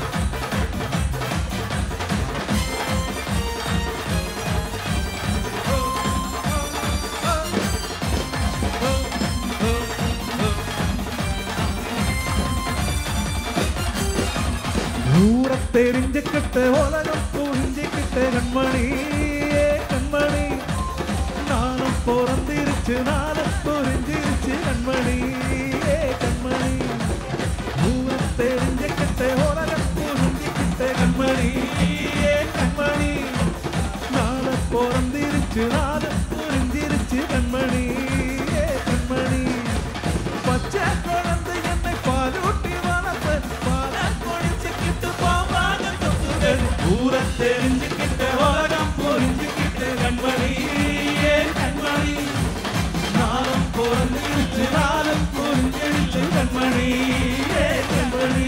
தூரத்தெரிஞ்சுக்கிட்டு உலகம் புரிஞ்சுக்கிட்டு கண்மணி ஏ கண்மணி நானும் பிறந்திருச்சு நானும் புரிஞ்சிருச்சு கண்மணி ஏ கண்மணி தூரத்தெரிஞ்சுக்கிட்டு உலகம் புரிஞ்சுக்கிட்டு கண்மணி ஏ கண்மணி நானும் பிறந்திருச்சு நானும் புரிஞ்சிருச்சு கண்மணி ஏ கண்மணி பச்சை குழந்தை என்னை பாலூட்டி வளர்த்த பால குடிச்சுக்கிட்டு போவாங்க தொங்குகள் ஊர தெரிஞ்சுக்கிட்ட உலகம் புரிஞ்சுக்கிட்ட கண்மணி ஏ கண்மணி நாளும் பிறந்திருச்சு நாளும் புரிஞ்சிருச்சு கண்மணி ஏ கண்மணி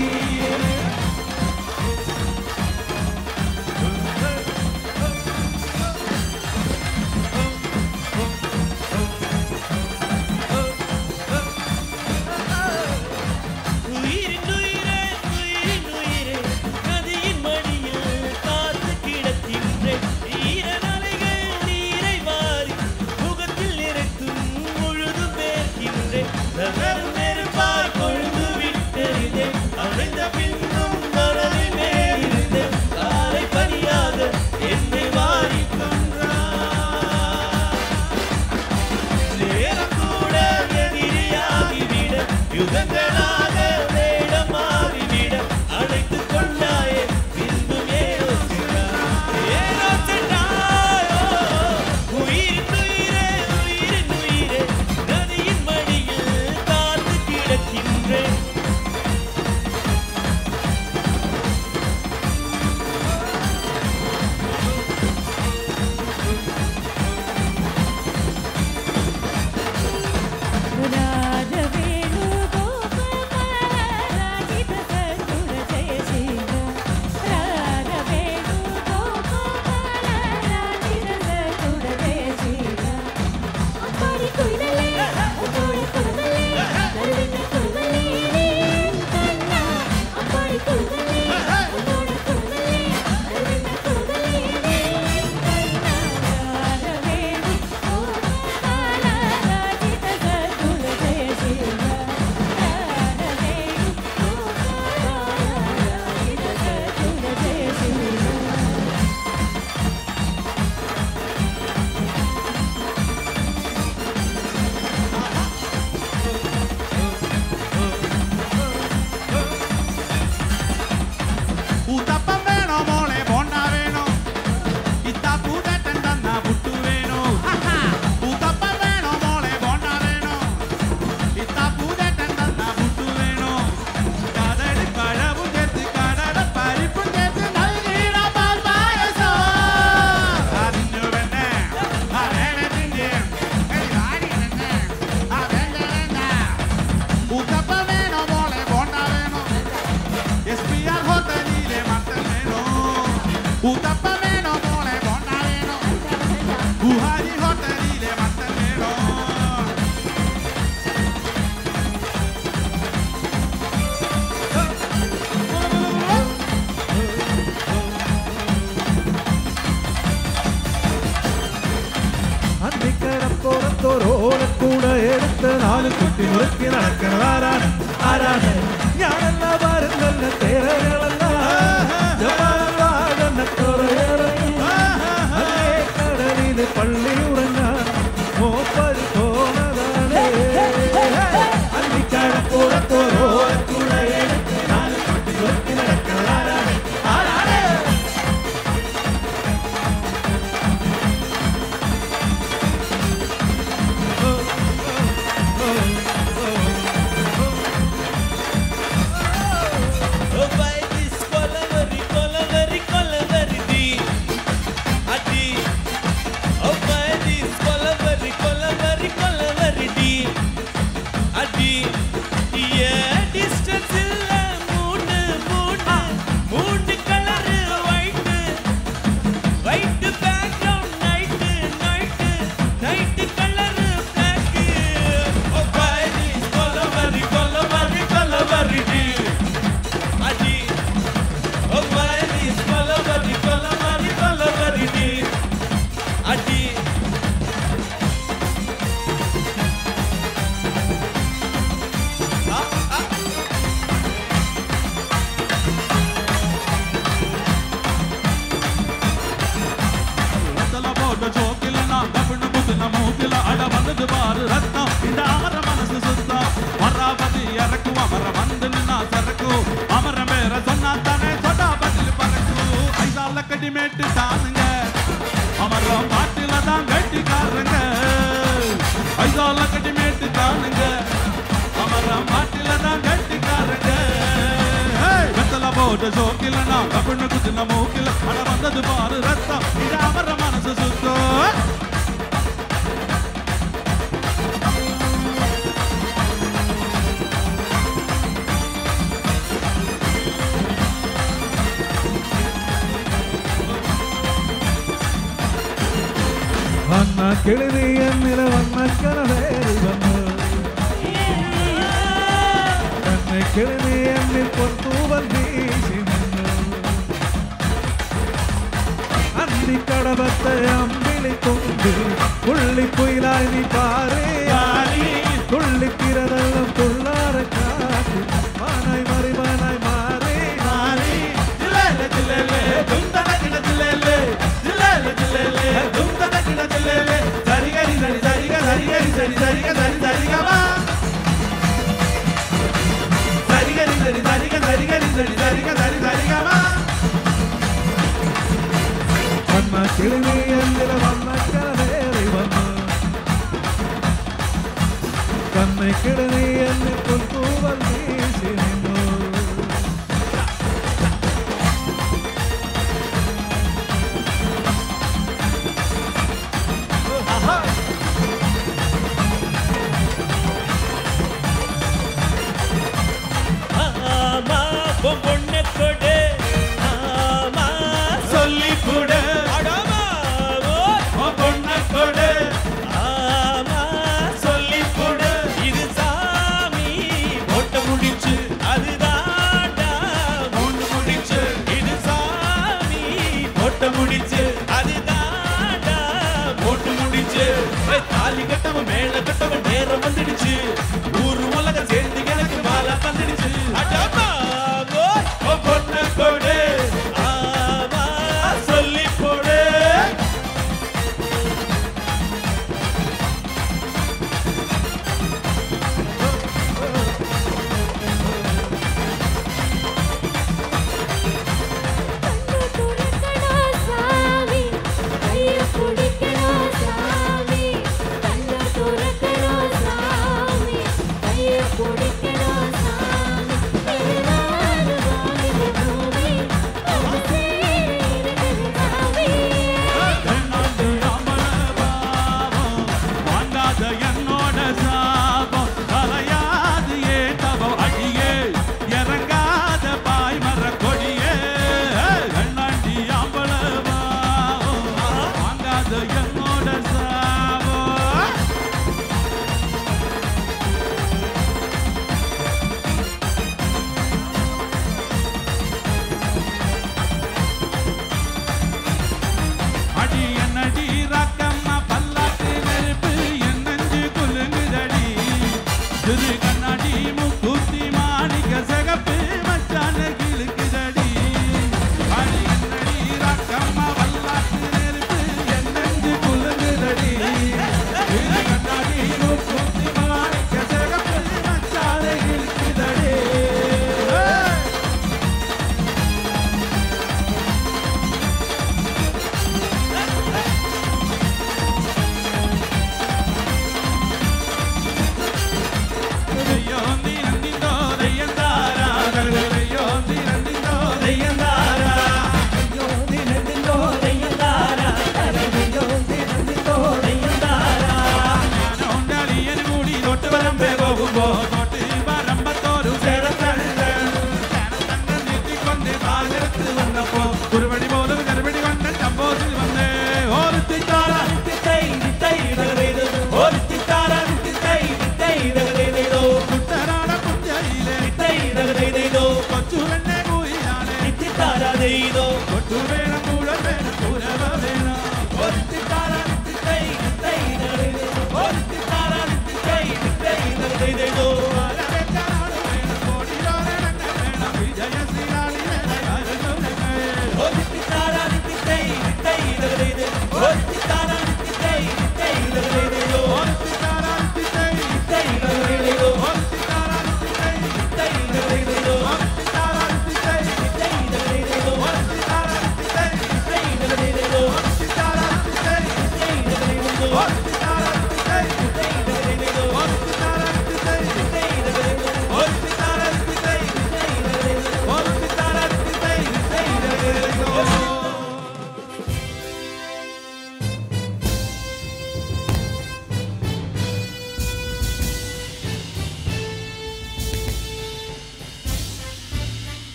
உயிரினுயிரே, உயிரினுயிரே, நதியின் மடியில் காத்து கிடக்கின்றேன். ஈரநலைகள் நீரை வாரி முகத்தில் நிறைக்கும் முழுதும் வேர்க்கின்றேன். நகரும் நெருப்பாய் கொழுந்து விட்டெறிந்தேன். அணைந்த பின்னும் மணலில் மேலிருந்தேன். காலை பனியாக என்னை வாரிக் கொன்றான். நேரம் கூட எதிரியாகிவிட யுகங்களாக வேடமாகிவிட அழைத்துக் கொண்டாயே பின்பும் ஏனோ சென்றாய். ஏனோ சென்றாயோ உயிரின் உயிரே உயிரின் உயிரே நதியின் மடியில் காத்து கிடக்கின்றேன் ഊത്തപ്പം വേണോ മോളെ ബോണ്ട വേണോ ഇത്താ പൂതട്ടൻ തന്ന പുട്ടു വേണോ ഊത്തപ്പം വേണോ മോളെ ബോണ്ട വേണോ ഇത്താ പൂതട്ടൻ തന്ന പുട്ടു വേണോ കടല് കഴവും ചേർത്ത് കടല പരിപ്പും ചേർത്ത് നൽകിയിട പാൽ പായസം അതിനു വേണ്ടേ അതേനത്തിന്റെ ഊത്തപ്പം വേണോ മോളെ ബോണ്ട വേണോ എസ് പി ആർ ഹോട്ടലിലെ മട്ടൻ വേണോ ഊത്തപ്പ വേണോ മോളെ ബോണ്ട വേണോ ഗുഹാരി ഹോട്ടലിലെ മട്ടൻ വേണോ അന്തിക്കരപ്പുറത്തൊരോരക്കൂടെ എടുത്ത് നാല് കുട്ടി മുറുക്കി നടക്കണതാരാണ് ആരാണ് ഞാനല്ല വരുന്നല്ല തേരകളല്ല കടലില് പള്ളി ഉറങ്ങാൻ മോപ്പത് പോണതാണ് അന്തിക്കരപ്പുറത്തൊരോരക്കൂടെ എടുത്ത് നാല് കുട്ടി മുറുക്കി നടക്കണതാരാണ് ആരാണ് பாரு ரத்தம் இந்த அமர மனசு சுத்தம் மராபதி இறக்கும் அமர வந்து நின்னா சரக்கும் அமர மேல சொன்னா தானே சொன்னா பதில் பறக்கும் ஐசால கடிமேட்டு தானுங்க அமரம் பாட்டில தான் கட்டிக்காரங்க ஐசால கடிமேட்டு தானுங்க அமரம் பாட்டில தான் கட்டிக்காரங்க ஏய், வெத்தல போட்டு சோக்கில நான் கப்பின்னு குத்தின மூக்கில அட வந்தது பாரு ரத்தம் இது அமர மனசு சுத்தம் വന്ന കിളിനി എന്നില വന്ന കനവേറി വന്നു തന്നെ കിളിനി എന്നിൽ പൊത്തൂവൽ വീശി നിന്നു അന്തിക്കടവത്തെ അമ്പിളി കൊണ്ടു പുള്ളിക്കുയിലായി നീ പാറേ തുള്ളിത്തിരതെല്ലാം തുള്ളാറെ കാട്ടി മാനായി മാറി മാനായി മാറി മാറി ജില്ലേലെ ജില്ലേലെ ദുംതടകിട ജില്ലേലെ ജില്ലേലെ ജില്ലേലെ ദുംതടകിട ജില്ലേലെ സരിഗരി സരി സരിഗ സരിഗരി സരി സരിഗ സരി സരിഗ വാ സരിഗരി സരി സരിഗ സരിഗരി സരി സരിഗ സരി സരിഗ വാ വന്ന കിളിനി എന്നില വന്ന കനവേറി വന്നു തന്നെ കിളിനി എന്നിൽ പൊത്തൂവൽ വീശി